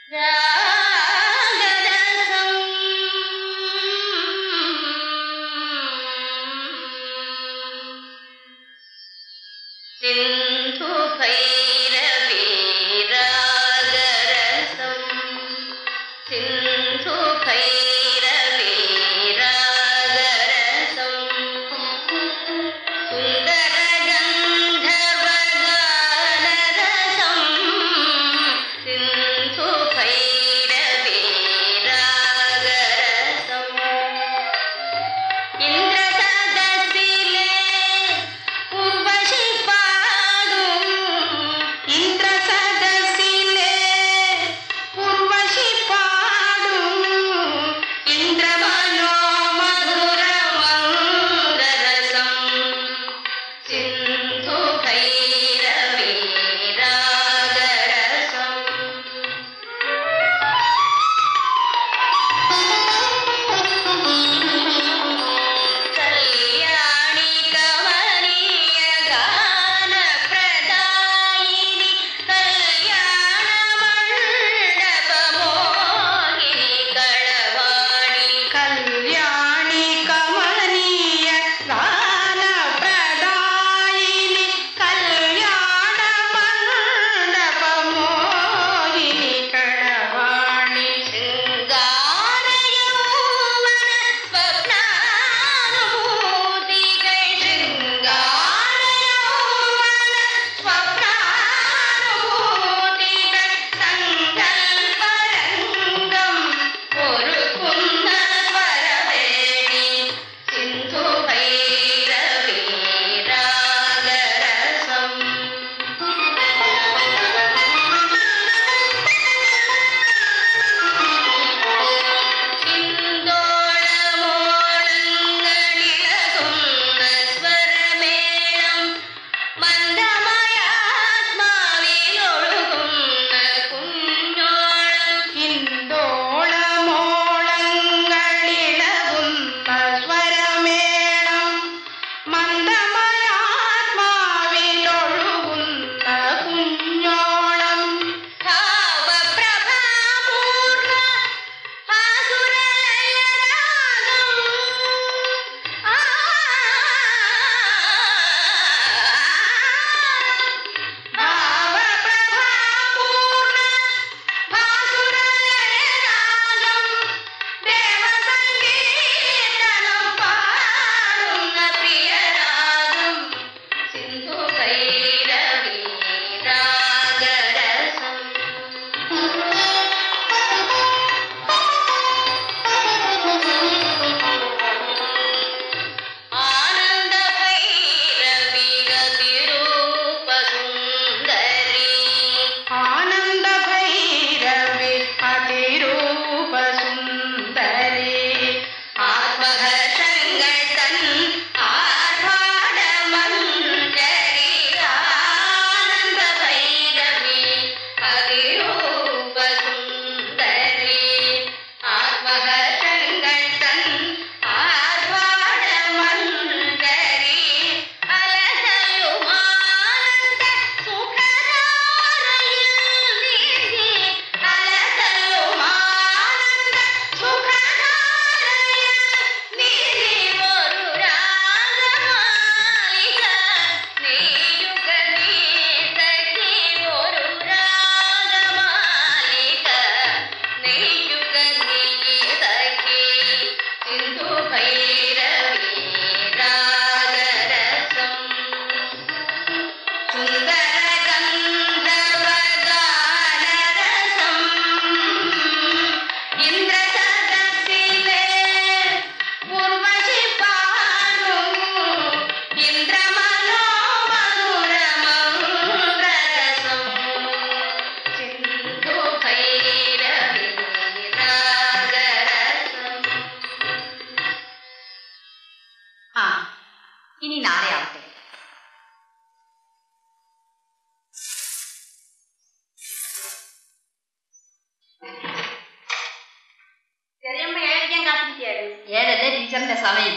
ചെറിയമ്മ ഏഴിക്കാൻ കാത്തിരിക്കുകയായിരുന്നു ഏതല്ലേ ടീച്ചറിന്റെ സമയം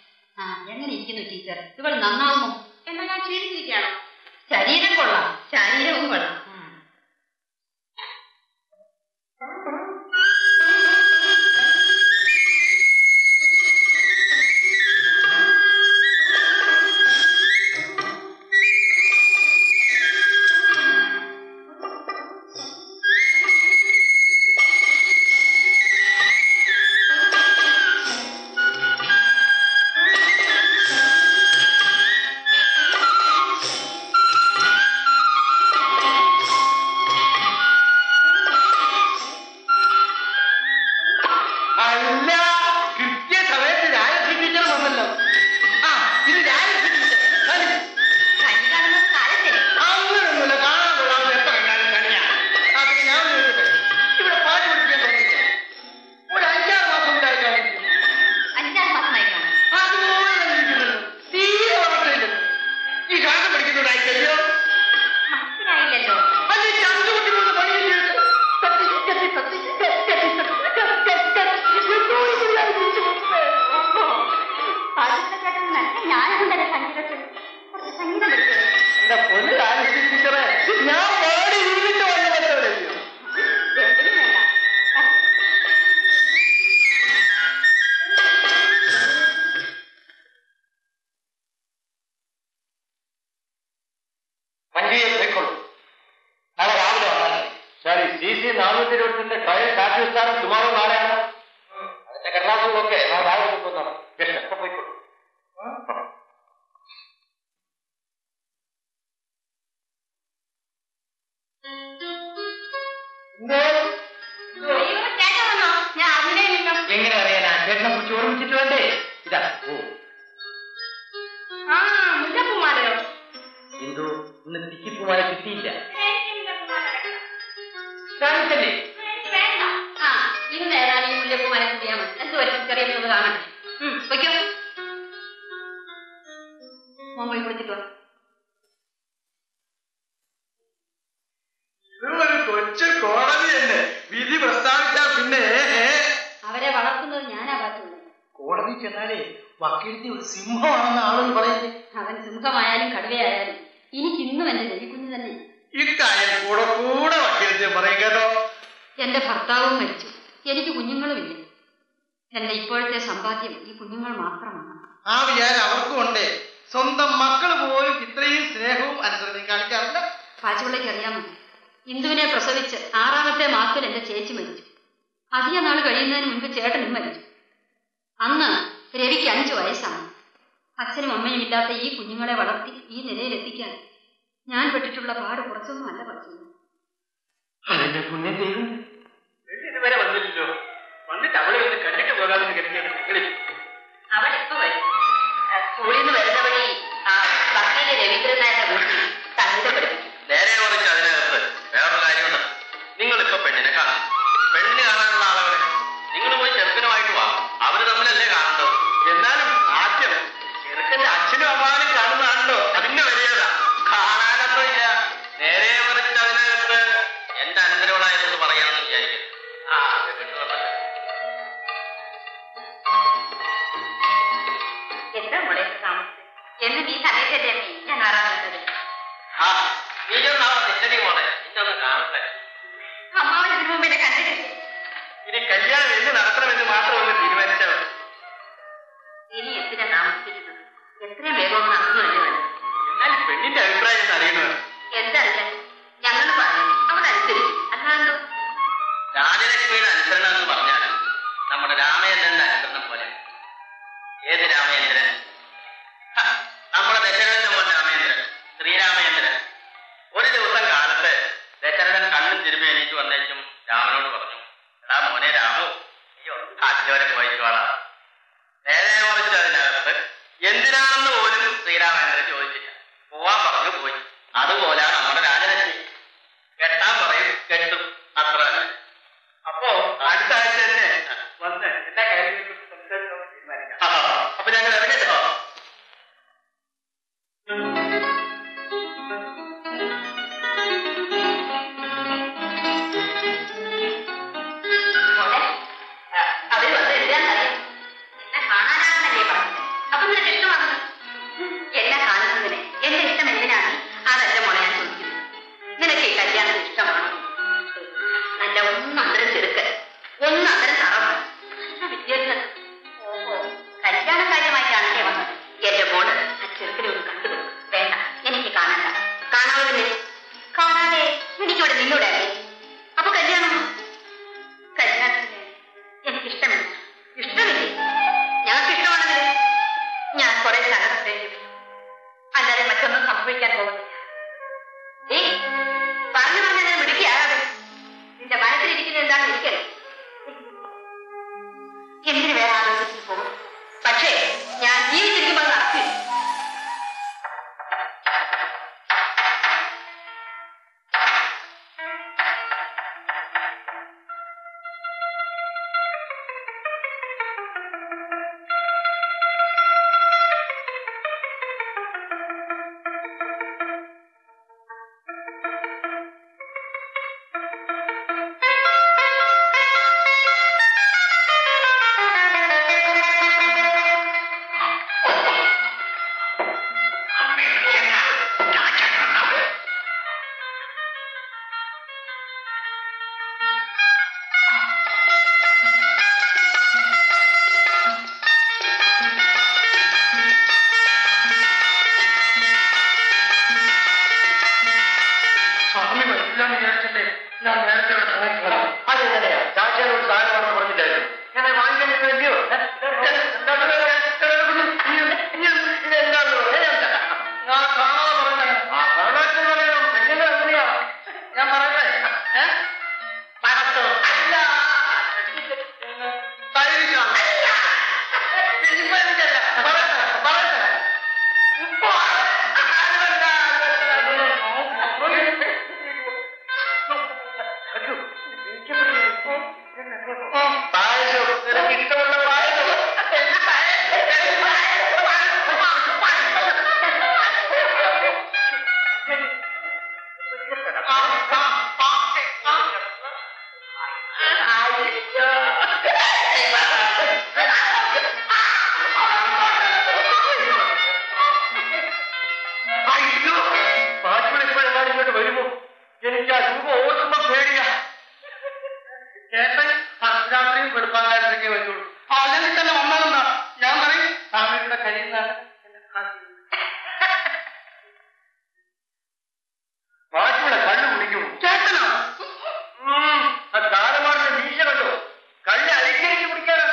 ആ എങ്ങനെ ഇരിക്കുന്നു ടീച്ചർ ഇവൾ നന്നാവുമോ എന്നാ ഞാൻ ക്ഷീണിച്ചിരിക്കുകയാണോ ശരീരം കൊള്ളാം ശരീരവും കൊള്ളാം അല്ല കൃത്യ സമയത്ത് രാജശ്രീ ടീച്ചർ വന്നല്ലോ ആ ഇത് രാജശ്രീ ടീച്ചർ കളി കണി കാണുന്നത് കാലത്തല്ലേ അങ്ങനെയൊന്നുമില്ല കാണാൻ കൊള്ളാവുന്ന എപ്പോ കണ്ടാലും കണിയാ ആ പിന്നെ ഞാൻ ചോദിക്കട്ടെ ഇവിടെ പാട്ട് പഠിക്കാൻ തുടങ്ങിയില്ല ഒരു അഞ്ചാറ് മാസം കൂടെ കാണിച്ചു അഞ്ചാറ് മാസമായി കാണും അതുപോലെ തന്നെ ഇരിക്കുന്നുള്ളൂ തീരെ വളർച്ചയില്ല ഈ ഗാനം പഠിക്കുന്നതായിരിക്കല്ലോ മനസ്സിലായില്ലല്ലോ അല്ലെ ചന്തുകുട്ടി കൊണ്ട് പണി ചെയ്തിട്ട് തട്ടി തട്ടി തട്ടി തട്ടി തട്ടി പാട്ടൊക്കെ കേട്ടത് നല്ല ഞാനുണ്ടല്ലോ സംഗീതത്തിൽ കുറച്ച് സംഗീതം പഠിച്ചത് എന്റെ പൊന്ന് രാജശ്രീ ടീച്ചറെ ഞാൻ പാടി ഇരുന്നിട്ട് വഴി പറ്റവരല്ലോ എന്തിനും വേണ്ട മഞ്ജുയെ പോയിക്കൊള്ളു നാളെ രാവിലെ വന്നാൽ ശരി സി സി നാനൂറ്റി ഇരുപത്തിന്റെ ട്രയൽ കാറ്റ് വിസ്താരം സുമാറോ നാളെയാണ് അതിന്റെ കടലാസുകളൊക്കെ നാളെ രാവിലെ കൊണ്ടുവന്നാണ് യെസ് എപ്പോ പോയിക്കൊള്ളു അയ്യോ ചേട്ടൻ വന്നോ ഞാൻ അറിഞ്ഞില്ലല്ലോ എങ്ങനെ അറിയാനാ ചേട്ടനെ കുറിച്ച് ഓർമ്മിച്ചിട്ട് വേണ്ടേ ഇതാ ഓ ആ മുല്ലപ്പൂമാലയോ എന്തോ ഇന്ന് തിക്കിപ്പുമാല കിട്ടിയില്ല എനിക്ക് മുല്ലപ്പൂമാല വേണ്ട. കാണിച്ചല്ലേ എനിക്ക് വേണ്ട ആ ഇന്ന് ഏതായാലും ഈ മുല്ലപ്പൂ മരം കുടിയാൽ മതി എന്തോ ഒരു ചെറിയ കാണട്ടെ ഉം, വയ്ക്കോ മോൻ പോയി കുളിച്ചിട്ട് വാ ഒരു കൊച്ചു കോടതി തന്നെ വിധി പ്രസ്താവിച്ചാൽ പിന്നെ അവരെ വളർത്തുന്നത് ഞാനാ പാറ്റുള്ളത് കോടതി ചെന്നാലേ വക്കീലത്തെ ഒരു സിംഹമാണെന്ന് ആളുകൾ പറയുന്നത് അവൻ സിംഹമായാലും കടുവയായാലും എനിക്ക് ഇന്നും എന്റെ രവിക്കുഞ്ഞ് തന്നെ ഇക്കാര്യം കൂടെ കൂടെ വക്കീലത്തെ പറയും കേട്ടോ എന്റെ ഭർത്താവും മരിച്ചു എനിക്ക് കുഞ്ഞുങ്ങളുമില്ല എന്റെ ഇപ്പോഴത്തെ സമ്പാദ്യം ഈ കുഞ്ഞുങ്ങൾ മാത്രമാണ് ആ വിചാരം അവർക്കും ഉണ്ടേ സ്വന്തം മക്കൾ പോലും ഇത്രയും സ്നേഹവും അനുസരണയും കാണിക്കാറില്ല പാച്ചുപിള്ളയ്ക്ക് അറിയാമോ ഇന്ദുവിനെ പ്രസവിച്ച് ആറാമത്തെ മാസത്തിൽ എന്റെ ചേച്ചി മരിച്ചു അധിക നാൾ കഴിയുന്നതിന് മുൻപ് ചേട്ടനും മരിച്ചു അന്ന് രവിക്ക് അഞ്ചു വയസ്സാണ് അച്ഛനും അമ്മയും ഇല്ലാത്ത ഈ കുഞ്ഞുങ്ങളെ വളർത്തി ഈ നിലയിലെത്തിക്കാൻ ഞാൻ പെട്ടിട്ടുള്ള പാട് കുറച്ചൊന്നും അല്ല പഠിച്ചത് അതിന്റെ പുണ്യം ചെയ്യും ഇതുവരെ വന്നില്ലല്ലോ വന്നിട്ട് അവളെ ഒന്ന് കണ്ടിട്ട് പോകാമെന്ന് കരുതിയാണ് അവൾ ഇപ്പൊ വരും സ്കൂളിൽ നിന്ന് വരുന്ന വഴി ആ വക്കീല് രവീന്ദ്രൻ നായരുടെ വീട്ടിൽ സംഗീതം പഠിപ്പിക്കും നേരെ മറിച്ച് അതിനകത്ത് വേറൊരു കാര്യമുണ്ട് നിങ്ങൾ ഇപ്പൊ പെണ്ണിനെ കാണാം പെണ്ണിന് കാണാനുള്ള ആളവിടെ നിങ്ങൾ പോയി ചെറുക്കനുമായിട്ട് വാ അവര് തമ്മിലല്ലേ കാണേണ്ടത് എന്നാലും ആദ്യം ചെറുക്കന്റെ അച്ഛനും അമ്മാവനും കാണുന്നതാണല്ലോ അതിന്റെ മര്യാദ കാണാനൊന്നും ഇല്ല നേരെ മറിച്ച് അതിനകത്ത് എന്റെ അനുസരണമായതെന്ന് പറയാമെന്ന് വിചാരിക്കും ആ അത് കിട്ടുന്നുണ്ടല്ലോ. എന്താ മോളെ താമസിച്ചത് എന്നും ഈ സമയത്തല്ലേ അമ്മേ ഞാൻ ആറാമത്തത് ആ നീ ഒന്ന് അവിടെ നിശ്ചടി പോണേ ഇന്നൊന്ന് കാണട്ടെ അമ്മാവൻ ഇതിനു മുമ്പ് എന്നെ കണ്ടിട്ടില്ലേ ഇനി കല്യാണം എന്ന് നടത്തണമെന്ന് മാത്രം ഒന്ന് തീരുമാനിച്ചാൽ മതി ഇനി എന്തിനാ താമസിപ്പിക്കുന്നത് എത്രയും വേഗം ഒന്ന് നടന്നു തന്നെ വേണം എന്നാൽ പെണ്ണിന്റെ അഭിപ്രായം എന്ന് അറിയണമല്ലോ എന്തറിയാൻ ഞങ്ങൾ പറഞ്ഞു അവൾ അനുസരിക്കും അല്ലാണ്ടോ രാജലക്ഷ്മിയുടെ അനുസരണം എന്ന് പറഞ്ഞാൽ നമ്മുടെ രാമചന്ദ്രന്റെ അനുസരണം പോലെ ഏത് രാമചന്ദ്രൻ ഹ, നമ്മുടെ ദശരഥന്റെ മോൻ രാമചന്ദ്രൻ ശ്രീരാമചന്ദ്രൻ ഒരു ദിവസം കാലത്ത് ദശരഥൻ കണ്ണും തിരുമ്പി എണീറ്റ് വന്നേക്കും രാമനോട് പറഞ്ഞു എടാ മോനെ രാമു അയ്യോ അച്ഛവരെ പോയിക്കോളാം നേരെ മറിച്ച് അതിനകത്ത് എന്തിനാണെന്ന് പോലും ശ്രീരാമചന്ദ്രൻ ചോദിച്ചില്ല പോവാൻ പറഞ്ഞു പോയി അതുപോലാണ് നമ്മുടെ രാജലക്ഷ്മി കെട്ടാൻ പറയും കെട്ടും അത്ര തന്നെ അപ്പോ അടുത്ത ആഴ്ച തന്നെ വന്ന് എല്ലാ കാര്യങ്ങളും സംസാരിച്ച് നമുക്ക് തീരുമാനിക്കാം അപ്പൊ ഞങ്ങൾ ഇറങ്ങട്ടോ മോളെ ആ, അവര് വന്ന് എന്തിനാന്നറിയാം എന്നെ കാണാനാണെന്നല്ലേ പറഞ്ഞത് അപ്പൊ നിനക്ക് ഇഷ്ടമാണ് എന്നെ കാണുന്നതിന് എന്റെ ഇഷ്ടം എന്തിനാണ് അതല്ല മോളെ ഞാൻ ചോദിക്കുന്നത് നിനക്ക് ഈ കല്യാണം ഇഷ്ടമാണോ വലിയോ ഇതെന്താണെന്ന് പറയാം ഞാൻ കാണാതെ പറഞ്ഞത് ആ കാണാത്ത പറയണം എങ്ങനെ എങ്ങനെയാ ഞാൻ പറയട്ടെ ഏ പടത്തോ അല്ല തൈരിക്കണം ഇപ്പൊ എനിക്കല്ല പറയട്ടെ പറയട്ടെ ഇപ്പൊ ആരുമല്ല പായസം നിനക്ക് ഇഷ്ടമുള്ള പായസം അയ്യോ പാച്ചുകൂടെ ഇപ്പോഴെങ്ങാനും ഇങ്ങോട്ട് വരുമോ എനിക്ക് ആ രൂപം ഓർക്കുമ്പോ പേടിയാ ചേട്ടൻ അർദ്ധരാത്രിയും വെളുപ്പാകാരത്തേക്ക് വരുള്ളൂ അല്ലെങ്കിൽ തന്നെ വന്നതെന്നാ ഞാൻ പറയും സ്വാമിയുടെ കഴിയുന്നതാണ് എന്റെ ഭാഗ്യം. പാച്ചുകൂടെ കള്ളു കുടിക്കും ചേട്ടനോ ഉം, ആ താരമാരുടെ വീശ കണ്ടോ കള്ള് അരിക്കരിച്ച് കുടിക്കാനാ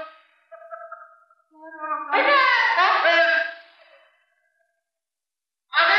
അതെ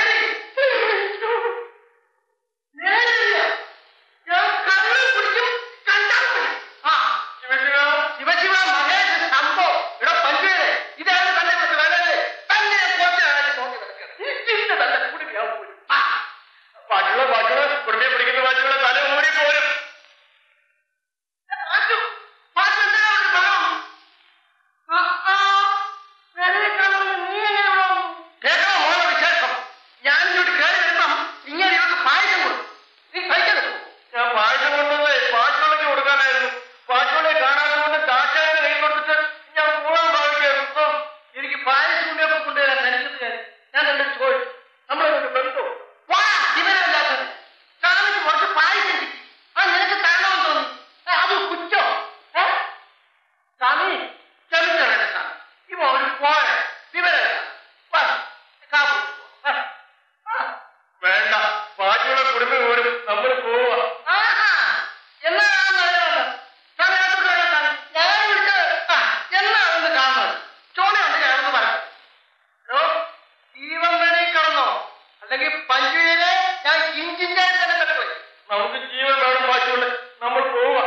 നേരില്ല ഞാൻ കള്ളു കുടിക്കും കണ്ടാൽ മതി. ആ, ശിവശിവ, ശിവശിവ, മഹേഷ്, ശംഭോ, എടാ പഞ്ചേരെ, ഇതാണ് തന്നെ ഇവിടുത്തെ വേലയല്ലേ? തന്നെ കുറച്ച് ആരും നോക്കി നടക്കുക. ഇതിന്റെ നല്ല കുടുങ്ങിയാ പോരും. ആ, പാട്ടുള്ള പാട്ടുള്ള കുടുംബയെ പിടിക്കുന്ന പാട്ടുള്ള തല ഓടി പോരും പാട്ടു, പാട്ടു എന്തിനാ ഒരു ബഹളം? ആ, ആ, വെറുതെ കിടന്ന് നീ എങ്ങനെ ഇവിടെ വന്നു? കേൾക്കണോ മോളെ വിശേഷം ഞാൻ ഇങ്ങോട്ട് കയറി വരുമ്പം ഇങ്ങനെ ഇവർക്ക് പായസം കൊടുക്കും നീ കഴിക്കരുത് ഞാൻ പായസം കൊണ്ടുവന്നേ പാച്ചുള്ളക്ക് കൊടുക്കാനായിരുന്നു പാച്ചുള്ളെ കാണാത്തതുകൊണ്ട് കാറ്റാന്റെ കൈ കൊടുത്തിട്ട് ഞാൻ മൂന്നാം ഭാവിക്കായിരുന്നു എനിക്ക് പായസം കൊണ്ടൊക്കെ കൊണ്ടുവരാൻ നനച്ചത് ഞാൻ ഞാൻ എന്റെ ചോദിച്ചു നമ്മളെ ബന്ധു വാ ഇവരല്ലാത്തത് സ്വാമിക്ക് കുറച്ച് പായസം കിട്ടി അത് നിനക്ക് തരണമെന്ന് തോന്നി ഏ, അത് കുറ്റോ ഏ സ്വാമി ക്ഷമിച്ചോളെ സ്വാമി ഇവ ഒരു പോയ വിവരമില്ല വാ, കാപ്പി കുടിച്ചോ. ആ. വേണ്ട ബാക്കിയുള്ള കുടുംബം വരും നമ്മൾ പോവാ എന്നാ നല്ലതാണ് സമയത്തോട്ട് വരാം സ്വാമി. ഞാൻ വിളിച്ചത് ആ എന്നാ ഒന്ന് കാണുന്നത് ചോണയുണ്ട് ഞാനൊന്ന് പറയാം ഹലോ ജീവൻ വേണേ കിടന്നോ അല്ലെങ്കിൽ പഞ്ചുവിനെ ഞാൻ ഇഞ്ചിഞ്ചായിട്ട് തന്നെ തട്ടുവേ നമുക്ക് ജീവൻ വേണം ബാക്കിയുള്ള നമ്മൾ പോവാ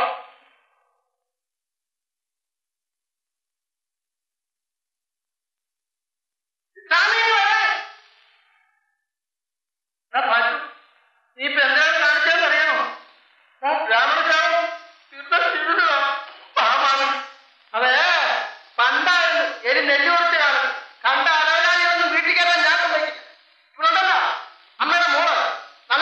സ്വാമിയെ വരാൻ ആ പാച്ചു നീ ഇപ്പൊ എന്താണ് കാണിച്ചതെന്ന് അറിയാമോ രാമചാരം പാമാണ് അതെ പണ്ടായിരുന്നു എരി നെല്ല് കുറച്ച കാലം കണ്ട അലവലാതിയൊന്നും വീട്ടിൽ കയറാൻ ഞാൻ സമ്മതിക്കില്ല ഇവിടെ ഉണ്ടല്ലോ അമ്മയുടെ മോള് നല്ല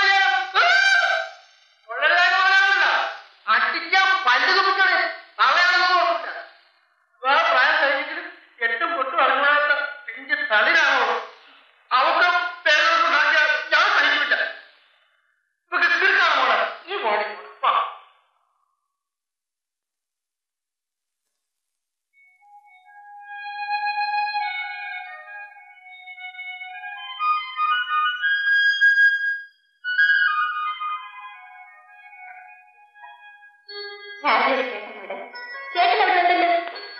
മോളാണല്ല അട്ടിക്കാൻ പല്ല് തുപ്പിക്കണേ അവയാണെന്ന് ഓർമ്മില്ല വേറെ പ്രായം കഴിഞ്ഞെങ്കിലും എട്ടും പൊട്ടും അറിഞ്ഞാത്ത പിഞ്ച് തളിരാണോ അവർക്ക് പേരോട് ഉണ്ടാക്കിയ ഞാൻ സഹിക്കില്ല ഇതൊക്കെ തീർക്കാണ് മോളെ ഈ മോടി വാ ശാരദയുടെ ചേട്ടനോട് ചേട്ടൻ അവിടെ ഉണ്ടല്ലോ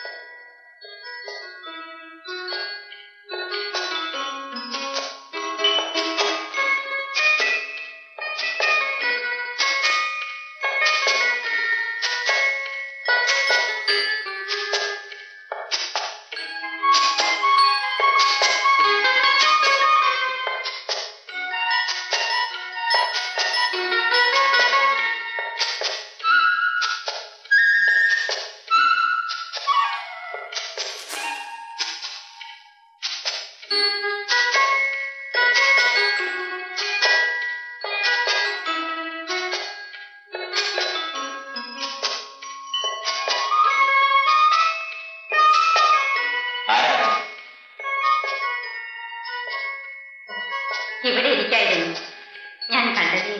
ഇവിടെ ഇരിക്കായിരുന്നു ഞാൻ കണ്ടതേ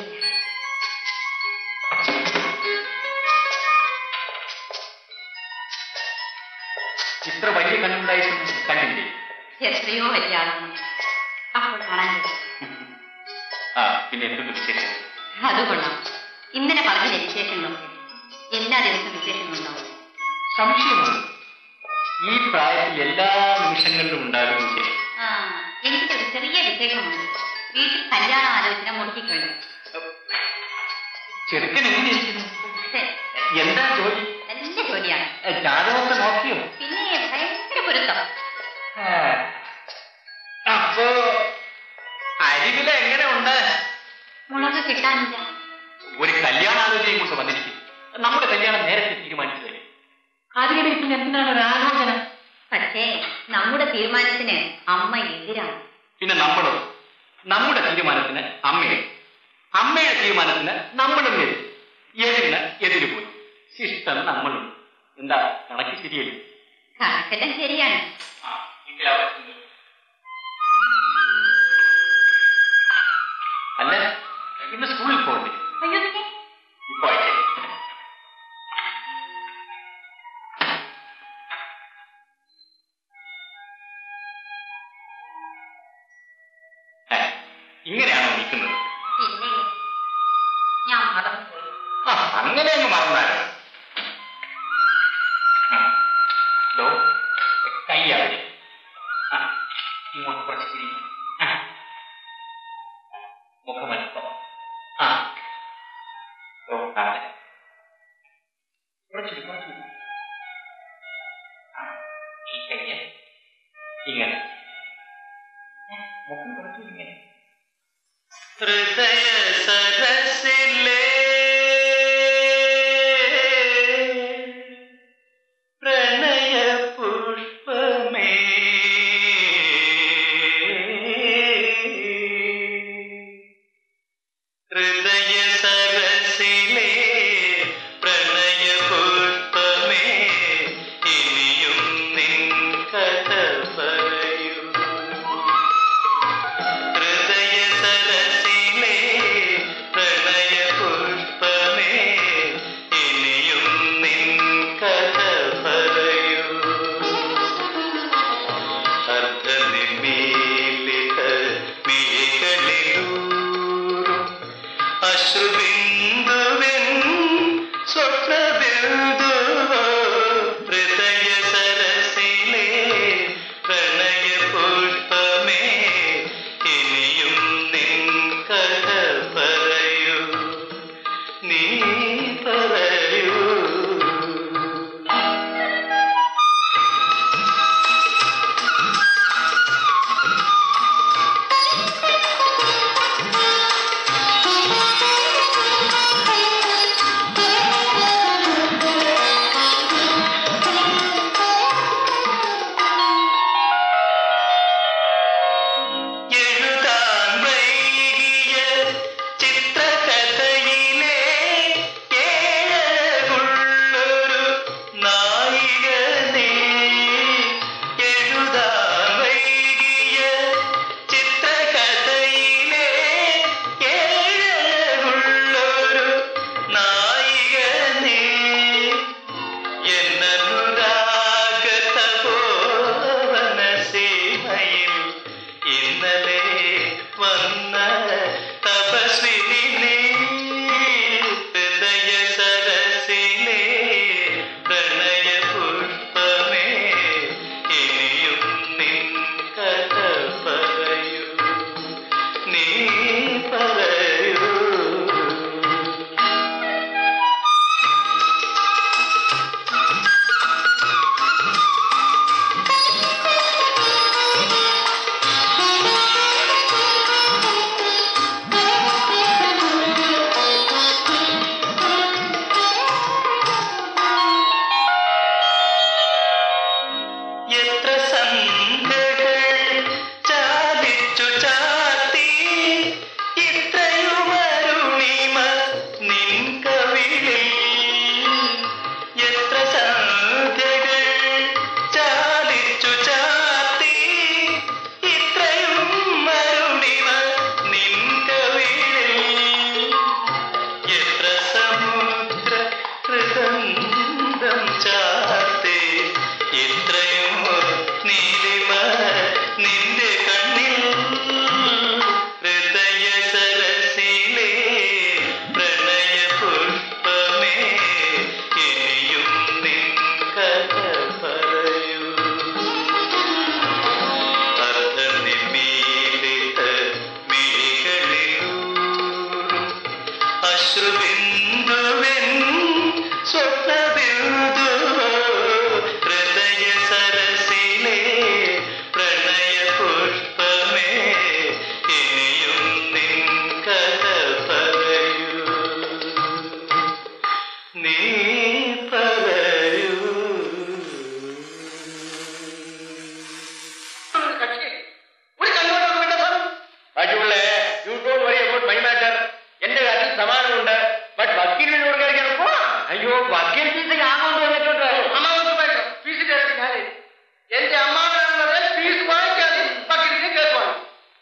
ഇത്ര വലിയ കണ്ണുണ്ടായിട്ടും കണ്ടില്ലേ എത്രയോ വലിയ ആളാണ് അപ്പോൾ കാണാൻ കഴിയും ആ പിന്നെ എന്തൊക്കെ വിശേഷം അത് കൊള്ളാം ഇന്നലെ പറഞ്ഞ വിശേഷങ്ങളൊക്കെ എല്ലാ ദിവസവും വിശേഷങ്ങളുണ്ടാവും സംശയമുണ്ട് ഈ പ്രായത്തിൽ എല്ലാ നിമിഷങ്ങളിലും ഉണ്ടാകും ശരി ആ എനിക്കൊരു ചെറിയ വിശേഷമുണ്ട് വീട്ടിൽ കല്യാണ ആലോചന മുടക്കിക്കഴിഞ്ഞു ചെറുക്കൻ എങ്ങനെയിരിക്കുന്നു അതെ, എന്താ ജോലി നല്ല ജോലിയാണ് ഏ, ജാതകമൊക്കെ നോക്കിയോ പിന്നെ ഭയങ്കര പൊരുത്തം ആ. അപ്പോ അരിവില എങ്ങനെ ഉണ്ട് മുളക് കിട്ടാനില്ല ഒരു കല്യാണാലോചനയും കൊണ്ട് വന്നിരിക്കും നമ്മുടെ കല്യാണം നേരത്തെ തീരുമാനിച്ചു തരും അതിനിടെ പിന്നെ എന്തിനാണ് ഒരു ആലോചന പക്ഷേ നമ്മുടെ തീരുമാനത്തിന് അമ്മ എതിരാണ് പിന്നെ നമ്മളോ നമ്മുടെ തീരുമാനത്തിന് അമ്മയെ അമ്മയുടെ തീരുമാനത്തിന് നമ്മളും എതിര് എതിരിന് എതിര് പോയി ശിഷ്ടം നമ്മളും എന്താ കണക്ക് ശരിയല്ലേ കണക്കെല്ലാം ശരിയാണ് അല്ല ഇന്ന് സ്കൂളിൽ പോകണ്ടേ അയ്യോ പിന്നെ ഇപ്പൊ അയച്ചേ. ഏ, ഇങ്ങനെയാണോ നിൽക്കുന്നത് പിന്നെ ഞാൻ മറന്നുപോയി ആ, അങ്ങനെ അങ്ങ് മറന്നാലോ ഉം. ദോ, കൈ അവിടെ ആ, ഇങ്ങോട്ട് കുറച്ച് തിരിഞ്ഞ്. ആ. മുഖമൽപ്പം ആ ദോ, താഴെ. കുറച്ചുകൂടി, കുറച്ചുകൂടി. ആ, ഈ കയ്യ് ഇങ്ങനെ ഏ, മുഖം കുറച്ചുകൂടി ഇങ്ങനെ ഹൃദയ സരസിലേ പ്രണയ പുഷ്പമേ ഹൃദയ സരസിലേ പ്രണയ പുഷ്പമേ ഇനിയും നിൻ കഥ പറയൂ ഹൃദയ സരസിലേ നീ പറയൂ ഒരു കണ്ണോട്ടൊക്കെ വേണ്ട സാർ ബാക്കിയുള്ളേ you don't worry about my matter എന്റെ കാര്യത്തിൽ സമാനമുണ്ട് ബട്ട് വക്കീലിന് കൊടുക്കാൻ പോ അയ്യോ വക്കീൽ ഫീസ് ഞാൻ കൊണ്ടുവന്നിട്ടുണ്ട് അമ്മാവൻ ഫീസ് കയറി ഞാനേ എന്റെ അമ്മാവനാണെന്നത് ഫീസ് വാങ്ങിക്കാതെ വക്കീലിന് കേൾപ്പാണ്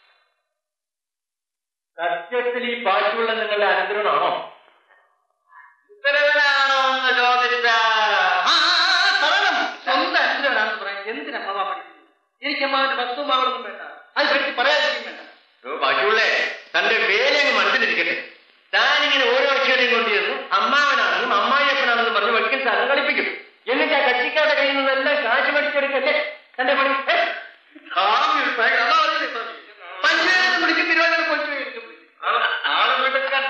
സത്യത്തിൽ ഈ ബാക്കിയുള്ള നിങ്ങളുടെ അനന്തരനാണോ ഉത്തരവനാണോ എന്ന് ചോദിച്ച പറയണം സ്വന്തം അനന്തരനാണെന്ന് പറയാൻ എന്തിനാ അമ്മാവ പഠിക്കുന്നത് എനിക്ക് അമ്മാവിന്റെ വസ്തു മാവളൊന്നും വേണ്ട അത് പഠിച്ച് പറയാതിരിക്കും വേണ്ട ബാക്കിയുള്ളേ തന്റെ വേലങ്ങ് മനസ്സിലിരിക്കട്ടെ താനിങ്ങനെ ഓരോ അക്ഷരയും കൊണ്ടിരുന്നു അമ്മാവനാണെന്നും അമ്മായിയപ്പനാണെന്നും പറഞ്ഞ് വയ്ക്കും സ്ഥലം കളിപ്പിക്കും എന്നിട്ട് ആ കച്ചിക്കാരുടെ കയ്യിൽ നിന്നെല്ലാം കാശ് മേടിച്ചെടുക്കല്ലേ തന്റെ പണി ഏ? പഞ്ചായത്ത് വിളിച്ച് തിരുവനന്തപുരം കൊച്ചു ആളെ വീട്ടിൽ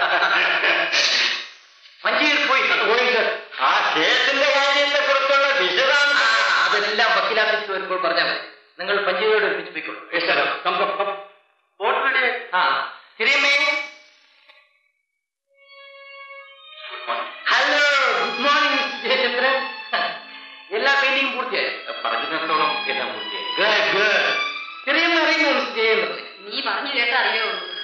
മഞ്ചേരി പോയി പോയി സർ ആ കേസിന്റെ കാര്യത്തെ കുറിച്ചുള്ള വിശദാംശം അതെല്ലാം വക്കീലാഫീസ് വരുമ്പോൾ പറഞ്ഞാൽ മതി നിങ്ങൾ പഞ്ചായത്തോട് ഒരുമിച്ച് പോയിക്കോളൂ വോട്ട് റെഡി ആ ശരിയമ്മേ ഹലോ ഗുഡ് മോർണിംഗ് ജയചന്ദ്രൻ എല്ലാ പെയിന്റിംഗും പൂർത്തിയായി പറഞ്ഞിടത്തോളം എല്ലാം പൂർത്തിയായി ഗുഡ് ഗുഡ് ചെറിയമ്മ അറിയുന്നു മിസ്റ്റർ ജയചന്ദ്രൻ നീ പറഞ്ഞു കേട്ട അറിയോ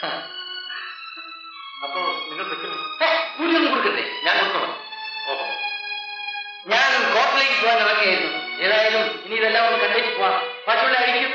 അപ്പോ നിങ്ങൾ കൂലിയൊന്നും കൊടുക്കണ്ടേ ഞാൻ കൊടുക്കണം ഓഹോ ഞാൻ കോർട്ടിലേക്ക് പോകാൻ ഇറങ്ങിയായിരുന്നു ഏതായാലും ഇനി ഇതെല്ലാം ഒന്ന് കണ്ടേച്ച് പോവാം ബാക്കിയുള്ള ആയിരിക്കും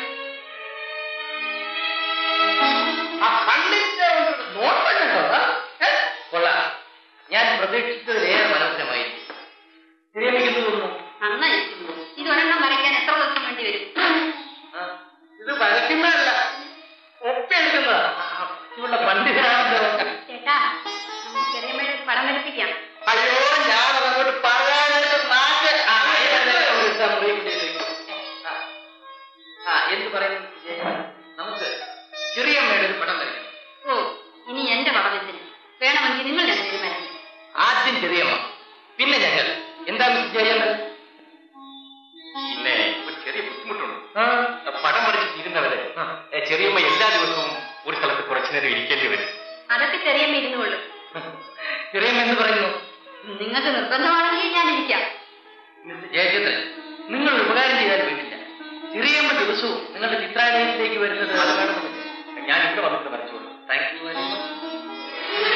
ആ കണ്ടിട്ട് നോട്ടല്ലോ കൊള്ളാം ഞാൻ പ്രതീക്ഷിച്ചതിലേറെ മനോഹരമായിരിക്കും ശരിയമിക്കുന്നു തോന്നുന്നു നന്നായിരിക്കുന്നു ഇത് ഒരെണ്ണം വരയ്ക്കാൻ എത്ര ദിവസം വേണ്ടി വരും ആ, ഇത് വരയ്ക്കുന്നതല്ല ഒപ്പിയെടുക്കുന്നതാ ഇവളുടെ പണ്ഡിതനാണല്ലോ ചേട്ടാ നമുക്ക് ചെറിയമ്മയുടെ ഒരു പടം വരപ്പിക്കാം അയ്യോ ഞാൻ അതങ്ങോട്ട് പറയാനായിട്ട് നാക്ക് ആ, അതിനകത്ത് ഒരു ദിവസം മുറിയിൽ കൊണ്ടുപോയി ആ. ആ എന്ത് പറയുന്നു വിജയ്? നമുക്ക് ചെറിയമ്മയുടെ ഒരു പടം വരയ്ക്കണം ഓ ഇനി എന്റെ പടം എന്തിന് വേണമെങ്കിൽ നിങ്ങൾ ഞാൻ തീരുമാനിക്കും ആദ്യം ചെറിയമ്മ പിന്നെ ഞങ്ങൾ എന്താ മിസ് ജയമ്മൻ പിന്നെ ഒരു ചെറിയ ബുദ്ധിമുട്ടുണ്ട് പടം വരച്ച് തീരുന്നവരെ ഏ, ചെറിയമ്മ എല്ലാ ദിവസവും ഒരു സ്ഥലത്ത് കുറച്ചു നേരം ഇരിക്കേണ്ടി വരും അതൊക്കെ ചെറിയമ്മ ഇരുന്നുകൊള്ളു ചെറിയമ്മ എന്ന് പറയുന്നു നിങ്ങൾക്ക് നിർബന്ധമാണെങ്കിൽ ഞാൻ ഇരിക്കാം മിസ്റ്റർ ജയചന്ദ്രൻ നിങ്ങൾ ഒരു ഉപകാരം ചെയ്താൽ വേണ്ടില്ല ചെറിയമ്മ ദിവസവും നിങ്ങളുടെ ചിത്രാലയത്തിലേക്ക് വരുന്നത് അത് വേണമെന്നില്ല ഞാൻ ഇവിടെ വന്നിട്ട് വരച്ചോളൂ thank you very much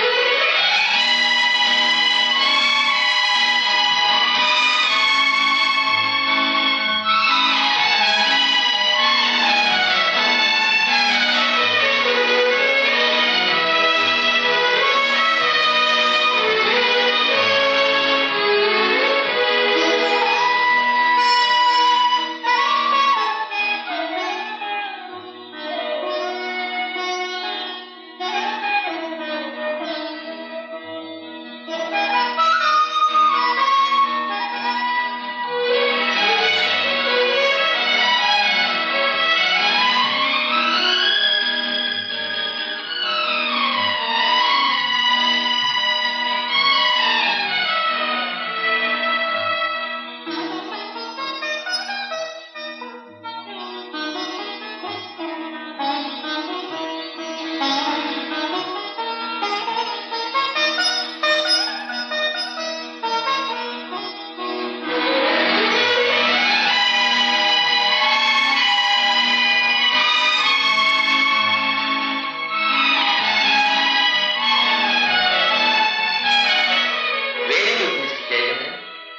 very good mister Jayachandran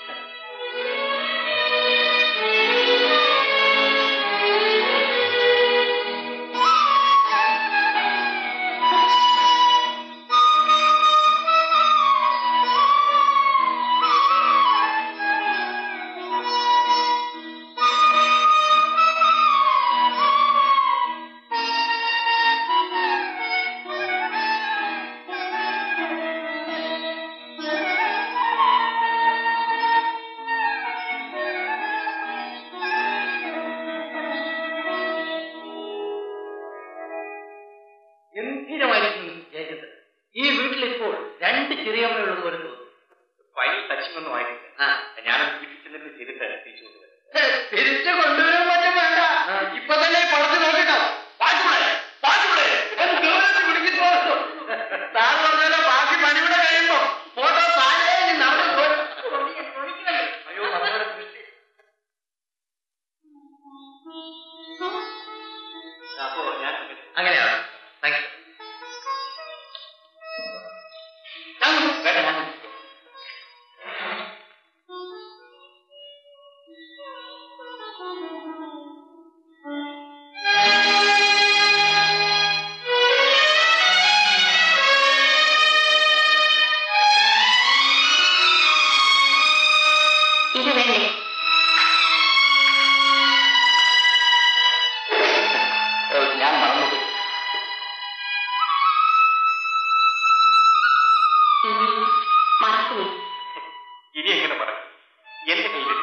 ഗംഭീരമായിരിക്കുന്നു മിസ്റ്റർ ജയചന്ദ്രൻ ഈ വീട്ടിൽ ഇപ്പോൾ രണ്ട് ചെറിയമ്മയുള്ളത് പോലെ തോന്നുന്നു ഫൈനൽ ടച്ചിങ് ഒന്നും ആയിട്ടില്ല ആ ഞാനത് വീട്ടിൽ ചെന്നിട്ട് ചെയ്തിട്ട് തിരിച്ചു കൊണ്ടുവരാം തിരിച്ചു കൊണ്ടുവരാൻ പറ്റും വേണ്ട ഇപ്പൊ തന്നെ പടത്തിൽ നോക്കിട്ടോ പാട്ടുപിള്ളേ പാട്ടുപിള്ളേ എന്ന് ഗൗരവത്തിൽ വിളിക്കുന്നു സാർ പറഞ്ഞാലോ ബാക്കി പണിയുടെ കഴിയുമ്പോ ഫോട്ടോ താഴെ നടന്നു എങ്ങനെ പറഞ്ഞു എന്റെ കയ്യിൽ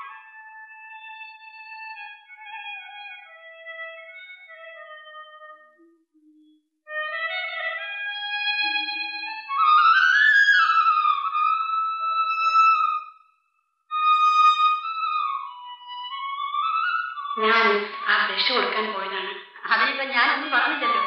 ഞാൻ ആ ബ്രഷ് കൊടുക്കാൻ പോയതാണ് അതിനിപ്പോ ഞാനൊന്നും പറഞ്ഞില്ലല്ലോ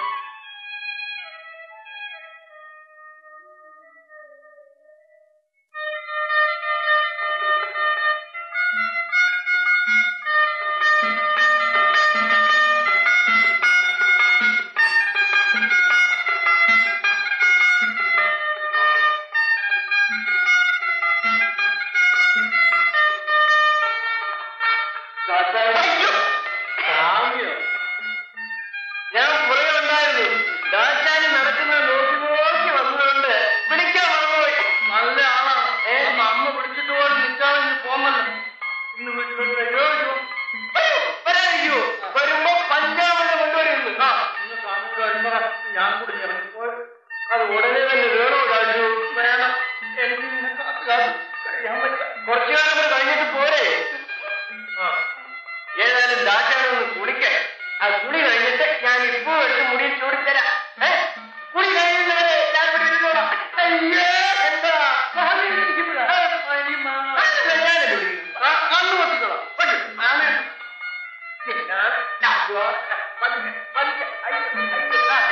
സാമ്യോ ഞാൻ പുറകെ ഉണ്ടായിരുന്നു ദാശാനി നടക്കുന്നത് നോക്കി നോക്കി വന്നതുകൊണ്ട് വിളിക്കാൻ മറന്നുപോയി നല്ല ആളാണ് ഏ അമ്മ വിളിച്ചിട്ട് പോലും നിൽക്കാതെ ഇന്ന് പോന്നല്ലോ ഇന്ന് വീട്ടിലോട്ട് വരുമോ വരുമോ? അയ്യോ, വരാതിരിക്കുവോ വരുമ്പോ പഞ്ചാബിനെ കൊണ്ടുവരുന്നു ആ ഇന്ന് സ്വാമിയോട് വരുമ്പോ ഞാൻ കൂടി ഇറങ്ങിപ്പോയി അത് ഉടനെ തന്നെ വേണോ രാജു വേണം എനിക്ക് നിന്നെ കാത്ത് കാത്ത് കഴിയാൻ പറ്റില്ല കുറച്ചു കാലം കൂടെ കഴിഞ്ഞിട്ട് പോരെ ആ ഏതായാലും ദാശാനൊന്ന് കുളിക്കേ ആ കുളി കഴിഞ്ഞിട്ട് ഞാൻ ഇപ്പോ എടുത്ത് മുടി ചൂടിത്തരാം ഏ കുളി കഴിയുന്നവരെ എല്ലാവരും കൂടി ഇരുന്നോളാം. അയ്യേ, എന്താ? സ്വാമി ഇരിക്കുമ്പോഴാ? ആ, അല്ല, ഞാനല്ലേ വിളിക്കുന്നത്. ആ, അന്ന് പൊട്ടിക്കോളാം. പൊട്ടി. ആമേ. ഞാൻ രാജുവാ. പതുക്കെ, പതുക്കെ. അയ്യോ, അയ്യോ, ആ.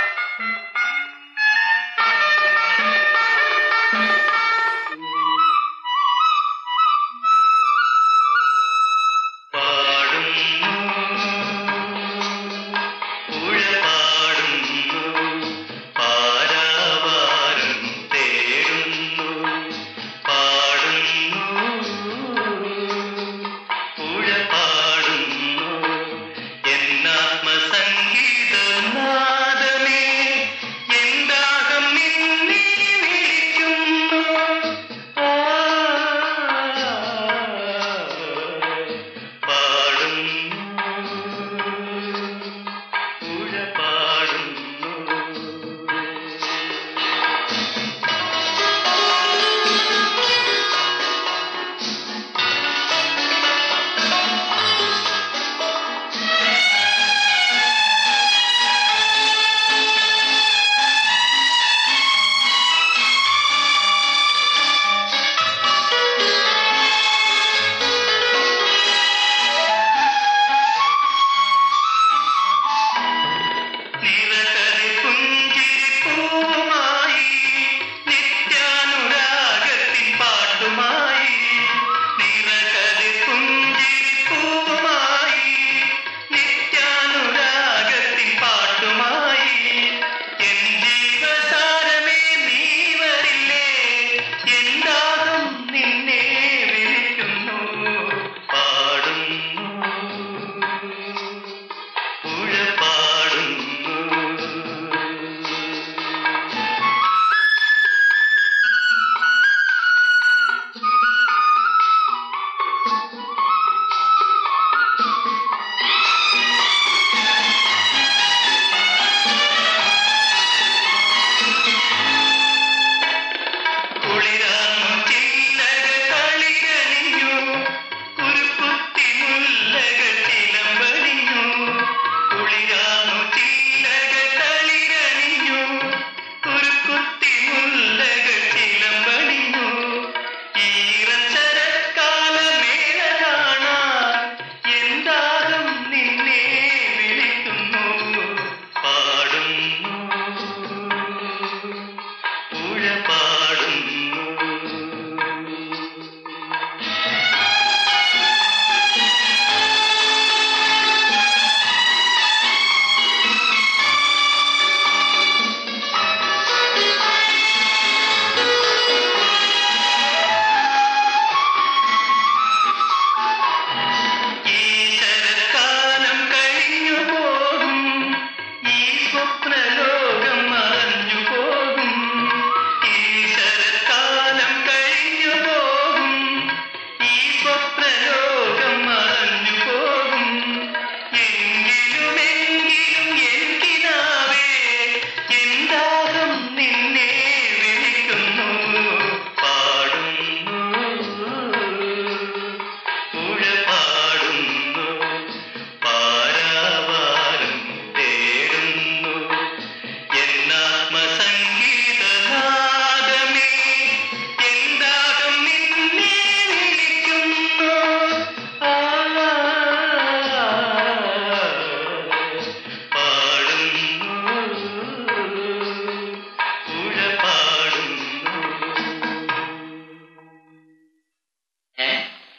പാടുന്നു ഉഴപാടുന്നു പാരാവാരം തേടുന്നു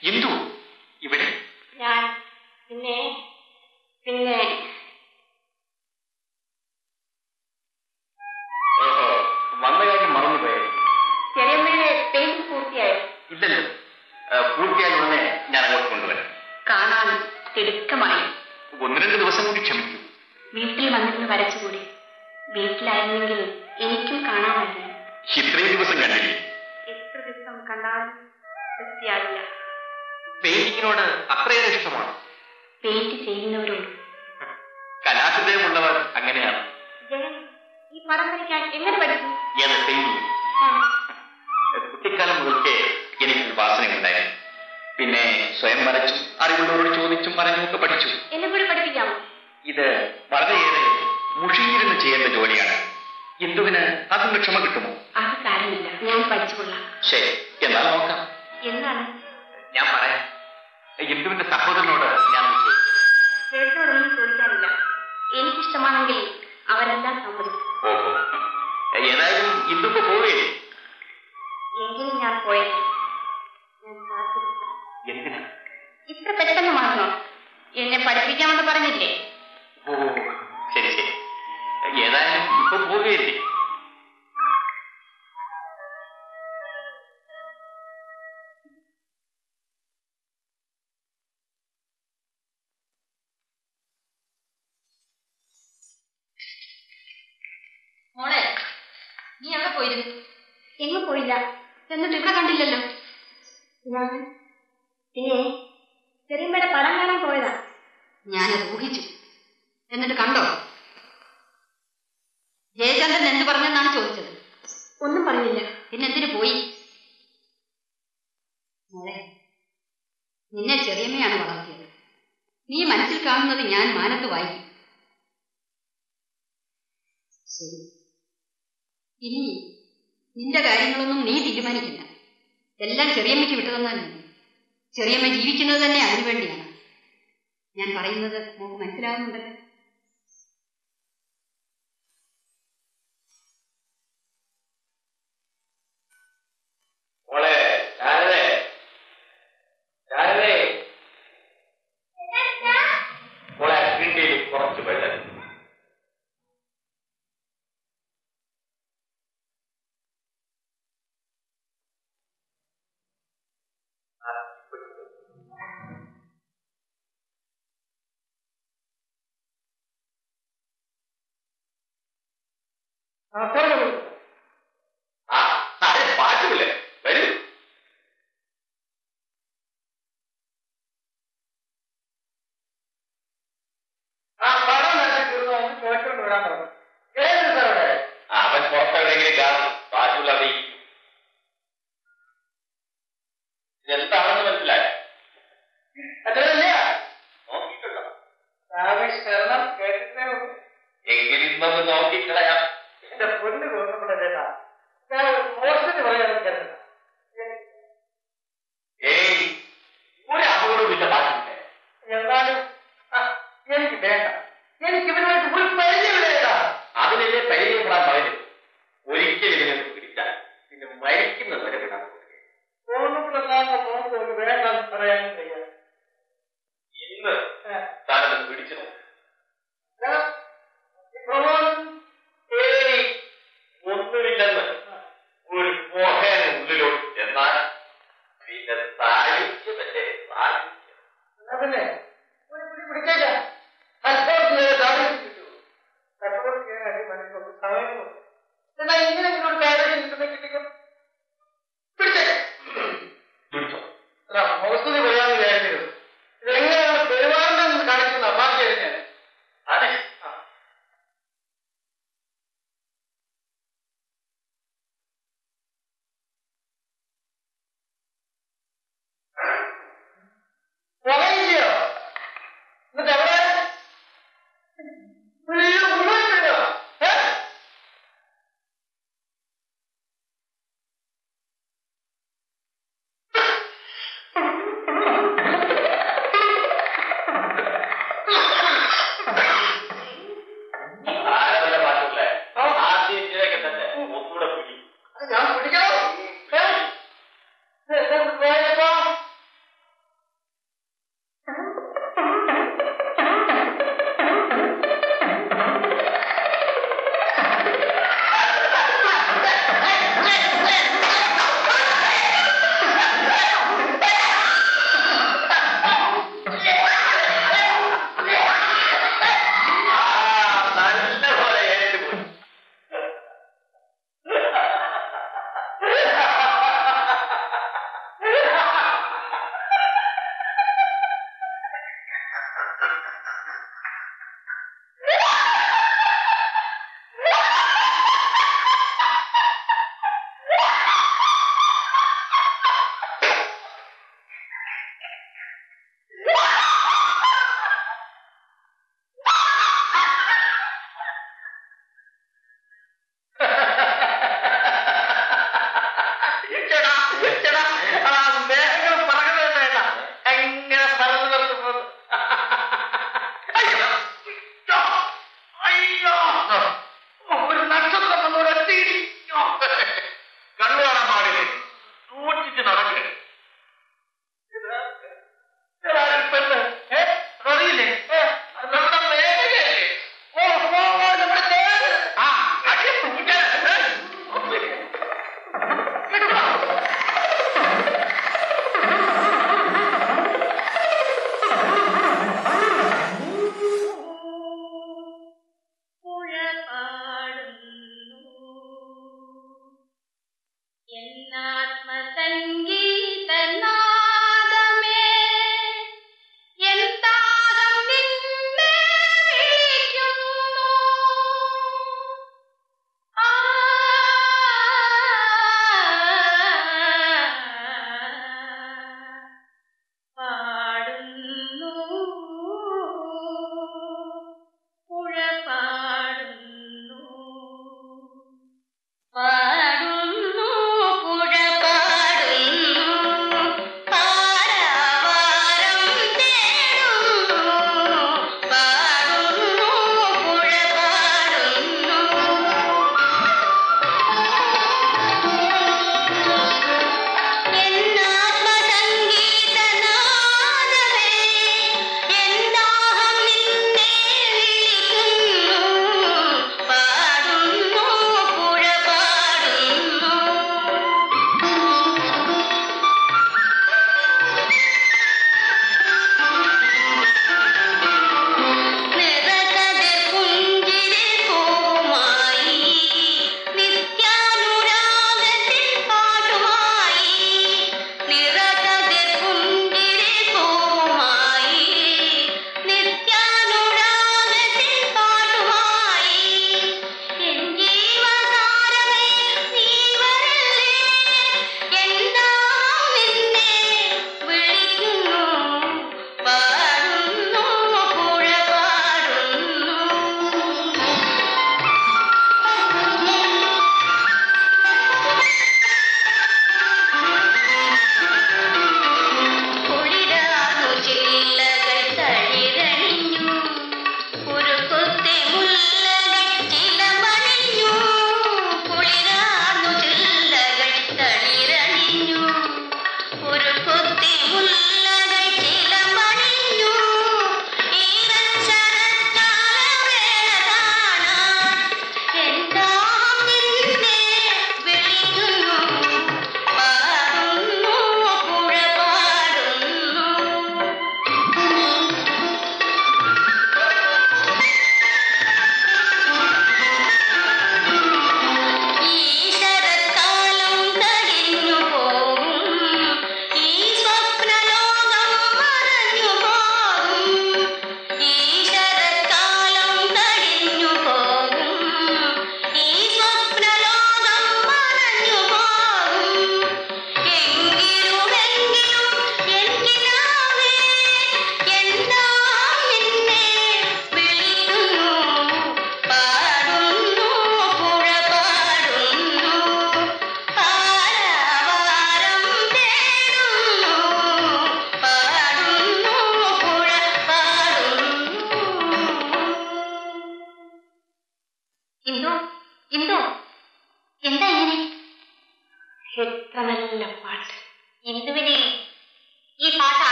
എന്തു ഇവിടെ ഞാൻ പിന്നെ പിന്നെ ഓഹോ വന്ന കാര്യം മറന്നുപോയത് ചെറിയമ്മയുടെ പെയിന്റ് പൂർത്തിയായോ ഇല്ലല്ലോ ആ, പൂർത്തിയായ ഉടനെ ഞാൻ അങ്ങോട്ട് കൊണ്ടുവരാം കാണാൻ തിടുക്കമായി ഒന്ന് രണ്ട് ദിവസം കൂടി ക്ഷമിക്കൂ വീട്ടിൽ വന്നിരുന്ന് വരച്ചുകൂടി വീട്ടിലായിരുന്നെങ്കിൽ എനിക്കും കാണാമായിരുന്നു ഇത്രയും ദിവസം കണ്ടില്ലേ എത്ര ദിവസം കണ്ടാലും തൃപ്തിയാകില്ല പെയിന്റിങ്ങിനോട് അത്രയേറെ ഇഷ്ടമാണ് പെയിന്റ് ചെയ്യുന്നവരോട് കലാഹൃദയമുള്ളവർ അങ്ങനെയാണ് ജയൻ ഈ പടം വരയ്ക്കാൻ എങ്ങനെ പഠിച്ചു ഏത് പെയിന്റിങ് കുട്ടിക്കാലം മുതൽക്കേ എനിക്കൊരു വാസനയുണ്ടായിരുന്നു പിന്നെ സ്വയം വരച്ചും അറിവുള്ളവരോട് ചോദിച്ചും പറഞ്ഞും ഒക്കെ പഠിച്ചു എന്നെ കൂടി പഠിപ്പിക്കാമോ ഇത് വളരെയേറെ മുഷിയിരുന്ന് ചെയ്യേണ്ട ജോലിയാണ് ഇന്ദുവിന് അതിന് ക്ഷമ കിട്ടുമോ അത് കാര്യമില്ല ഞാൻ പഠിച്ചുകൊള്ളാം ശരി എന്നാൽ നോക്കാം എന്താണ് ഞാൻ പറയാം ഇന്ദുവിന്റെ സഹോദരനോട് ഞാൻ ഒന്ന് ചോദിക്കാം. ചേട്ടനോടൊന്നും ചോദിക്കാനില്ല എനിക്കിഷ്ടമാണെങ്കിൽ അവരെല്ലാം സമ്മതിക്കും ഓഹോ ഏതായാലും ഇന്ദു ഇപ്പൊ പോവുകയില്ലേ എങ്കിലും ഞാൻ പോയത് ഞാൻ കാത്തിരിക്കാം. എന്തിനാ ഇത്ര പെട്ടെന്ന് മറന്നോ എന്നെ പഠിപ്പിക്കാമെന്ന് പറഞ്ഞില്ലേ ഓ ശരി ശരി ഏതായാലും ഇപ്പൊ പോവുകയില്ലേ മോളെ നീ എവിടെ പോയിരുന്നു എങ്ങും പോയില്ല എന്നിട്ട് ഇവിടെ കണ്ടില്ലല്ലോ ഞാൻ പിന്നെ ചെറിയമ്മയുടെ പടം കാണാൻ പോയതാ ഞാനത് ഊഹിച്ചു എന്നിട്ട് കണ്ടോ ജയചന്ദ്രൻ എന്ത് പറഞ്ഞെന്നാണ് ചോദിച്ചത് ഒന്നും പറഞ്ഞില്ല പിന്നെന്തിനു പോയി മോളെ നിന്നെ ചെറിയമ്മയാണ് വളർത്തിയത് നീ മനസ്സിൽ കാണുന്നത് ഞാൻ മാനത്ത് വായിക്കും ശരി ഇനി നിന്റെ കാര്യങ്ങളൊന്നും നീ തീരുമാനിക്കണ്ട എല്ലാം ചെറിയമ്മയ്ക്ക് വിട്ടുതന്നാൽ മതി ചെറിയമ്മ ജീവിക്കുന്നത് തന്നെ അതിനു വേണ്ടിയാണ് ഞാൻ പറയുന്നത് നമുക്ക് മനസ്സിലാകുന്നുണ്ടല്ലോ മോളെ ശാരദേ ശാരദേ മോളെ കിണ്ടിയിൽ കുറച്ച് വെള്ളം ആ അതെ പാട്ടില്ലേ വരൂ ആ പടം വരച്ച് തീർന്നു ഒന്ന് ചോദിച്ചോണ്ട് വരാൻ പറഞ്ഞു ഏത് സാറേ അവൻ പുറത്തെവിടെയെങ്കിലും കാണും ബാക്കിയുള്ള അവിടെ ഇരിക്കും. ഇതെന്താണെന്ന് മനസ്സിലായോ അല്ലേ നോക്കിയിട്ടുണ്ടോ രാമേശ്വരണം കേട്ടിട്ടേ ഉള്ളൂ എങ്കിലും ഇന്നൊന്ന് നോക്കിക്കളയാം എന്റെ പൊന്ന് തോന്നപ്പെട്ട ചേട്ടാ ഞാൻ മോശത്തിന് പറയാൻ കേട്ടില്ല ഏയ് ഒരു അപകടവുമില്ല ബാക്കിയില്ല എന്നാലും ആ, എനിക്ക് വേണ്ട എനിക്ക് ഇവരുമായിട്ട് ഒരു പരിചയമില്ല അതിനല്ലേ പരിചയപ്പെടാൻ പറയുന്നത് ഒരിക്കലും ഇതിനെ പിടിച്ചാൽ പിന്നെ മരിക്കുന്നത് വരെ വിടാൻ പോകുക തോന്നുമ്പോഴെല്ലാം തോന്നുന്നു വേണ്ടെന്ന് പറയാനും വയ്യ ഇന്ന് ഏ, താനത് പിടിച്ചു നോക്ക്. ഞാൻ ഈ പ്രമോദ് ഏയ് ഒന്നുമില്ലെന്ന് ഒരു മോഹന ഉള്ളിലോട്ട് എന്നാൽ പിന്നെ സാഹിത്യമല്ലേ സാഹിത്യം എന്നാ പിന്നെ ഒരു പിടി പിടിച്ചേക്കാം കച്ചവടത്തിന് സാധിച്ചു കിട്ടൂ കച്ചവടം ചെയ്യാനായിട്ട് മനസ്സിലൊക്കെ സമയമുണ്ട് എന്നാൽ ഇങ്ങനെയെങ്കിലും ഒരു കാര്യം കിട്ടുന്ന കിട്ടിക്കും പിടിച്ചേക്കാം പിടിച്ചോ അല്ല മോശത്തിന് പറയാൻ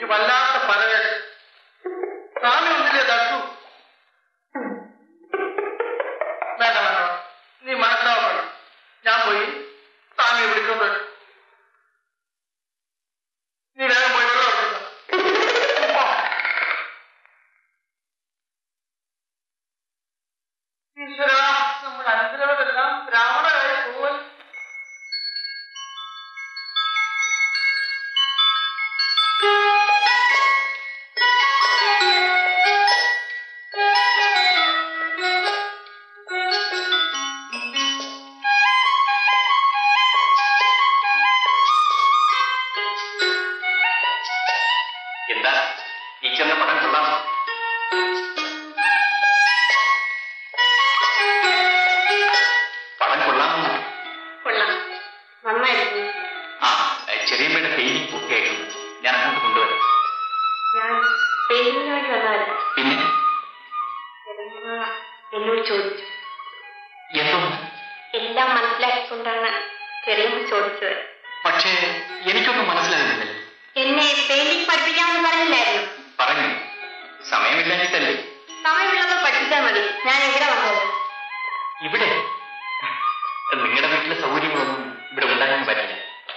എനിക്ക് വല്ലാത്ത പരവേശം സ്വാമി ഒന്നില്ലേ തട്ടു വേണ്ട വേണ്ട നീ മനസ്സിലാക്കണം ഞാൻ പോയി സ്വാമിയെ വിളിക്കുന്നത് നീ വേഗം പോയി വെള്ളം എടുക്കുക ഈശ്വര നമ്മുടെ അനുഗ്രഹമെല്ലാം ബ്രാഹ്മണരായി പോവൽ എന്താ ടീച്ചറിന്റെ പടം കൊള്ളാമോ പടം കൊള്ളാമോ കൊള്ളാം നന്നായിരുന്നു ആ ചെറിയമ്മയുടെ പെയിന്റിംഗ് പൂർത്തിയായിട്ടുണ്ട് ഞാൻ അങ്ങോട്ട് കൊണ്ടുവരാം ഞാൻ പെയിന്റിങ്ങിന് വേണ്ടി വന്നതല്ല പിന്നെ ചെറിയമ്മ എന്നോട് ചോദിച്ചു എന്തോന്ന് എല്ലാം മനസ്സിലാക്കിക്കൊണ്ടാണ് ചെറിയമ്മ ചോദിച്ചത് പക്ഷേ എനിക്കൊന്നും മനസ്സിലാകുന്നില്ല എന്നെ പെയിന്റിംഗ് പഠിപ്പിക്കാമെന്ന് പറഞ്ഞില്ലായിരുന്നു പറഞ്ഞു സമയമില്ലാഞ്ഞിട്ടല്ലേ സമയമുള്ളപ്പോൾ പഠിപ്പിച്ചാൽ മതി ഞാൻ എവിടെ വന്നത് ഇവിടെ നിങ്ങളുടെ വീട്ടിലെ സൗകര്യങ്ങളൊന്നും ഇവിടെ ഉണ്ടാകാൻ പറ്റില്ല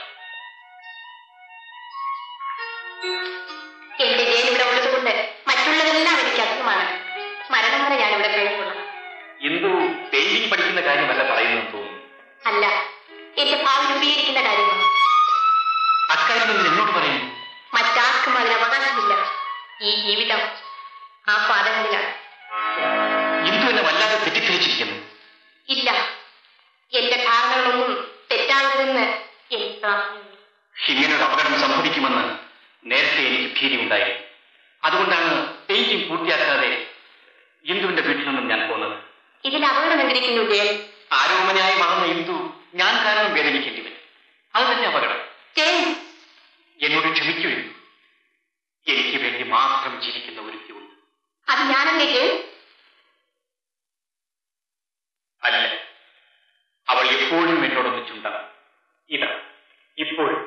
എന്റെ ജയിൽ ഇവിടെ ഉള്ളതുകൊണ്ട് മറ്റുള്ളതെല്ലാം എനിക്ക് അസുഖമാണ് മരണം വരെ ഞാൻ ഇവിടെ കഴിഞ്ഞുകൊള്ളാം എന്തു പെയിന്റിംഗ് പഠിക്കുന്ന കാര്യമല്ല പറയുന്നതെന്ന് തോന്നുന്നു അല്ല എന്റെ ഭാവി രൂപീകരിക്കുന്ന കാര്യമാണ് അക്കാര്യം നിങ്ങൾ എന്നോട് പറയുന്നു മറ്റാർക്കും അതിന് അവകാശമില്ല ഈ ജീവിതം ആ പാദങ്ങളിലാണ് എന്തു എന്നെ വല്ലാതെ തെറ്റിദ്ധരിച്ചിരിക്കുന്നു ഇല്ല എന്റെ ധാരണകളൊന്നും തെറ്റാകരുതെന്ന് എനിക്ക് പ്രാർത്ഥനയുണ്ട് ഇങ്ങനൊരു അപകടം സംഭവിക്കുമെന്ന് നേരത്തെ എനിക്ക് ഭീതി ഉണ്ടായി അതുകൊണ്ടാണ് പെയിന്റിംഗ് പൂർത്തിയാക്കാതെ ഇന്ദുവിന്റെ വീട്ടിൽ നിന്നും ഞാൻ പോന്നത് ഇതിൽ അപകടം എന്തിരിക്കുന്നു ജയൻ ആരോമനായി വളർന്ന ഇന്ദു ഞാൻ കാരണം വേദനിക്കേണ്ടി വരും അത് തന്നെ അപകടം ജയൻ എന്നോട് ക്ഷമിക്കൂ ഇന്ദു. എനിക്ക് വേണ്ടി മാത്രം ജീവിക്കുന്ന ഒരുത്തിയുണ്ട് അത് ഞാനല്ലേ ജയൻ അല്ല അവൾ എപ്പോഴും എന്നോടൊന്നിച്ചുണ്ടാകും ഇതാ ഇപ്പോഴും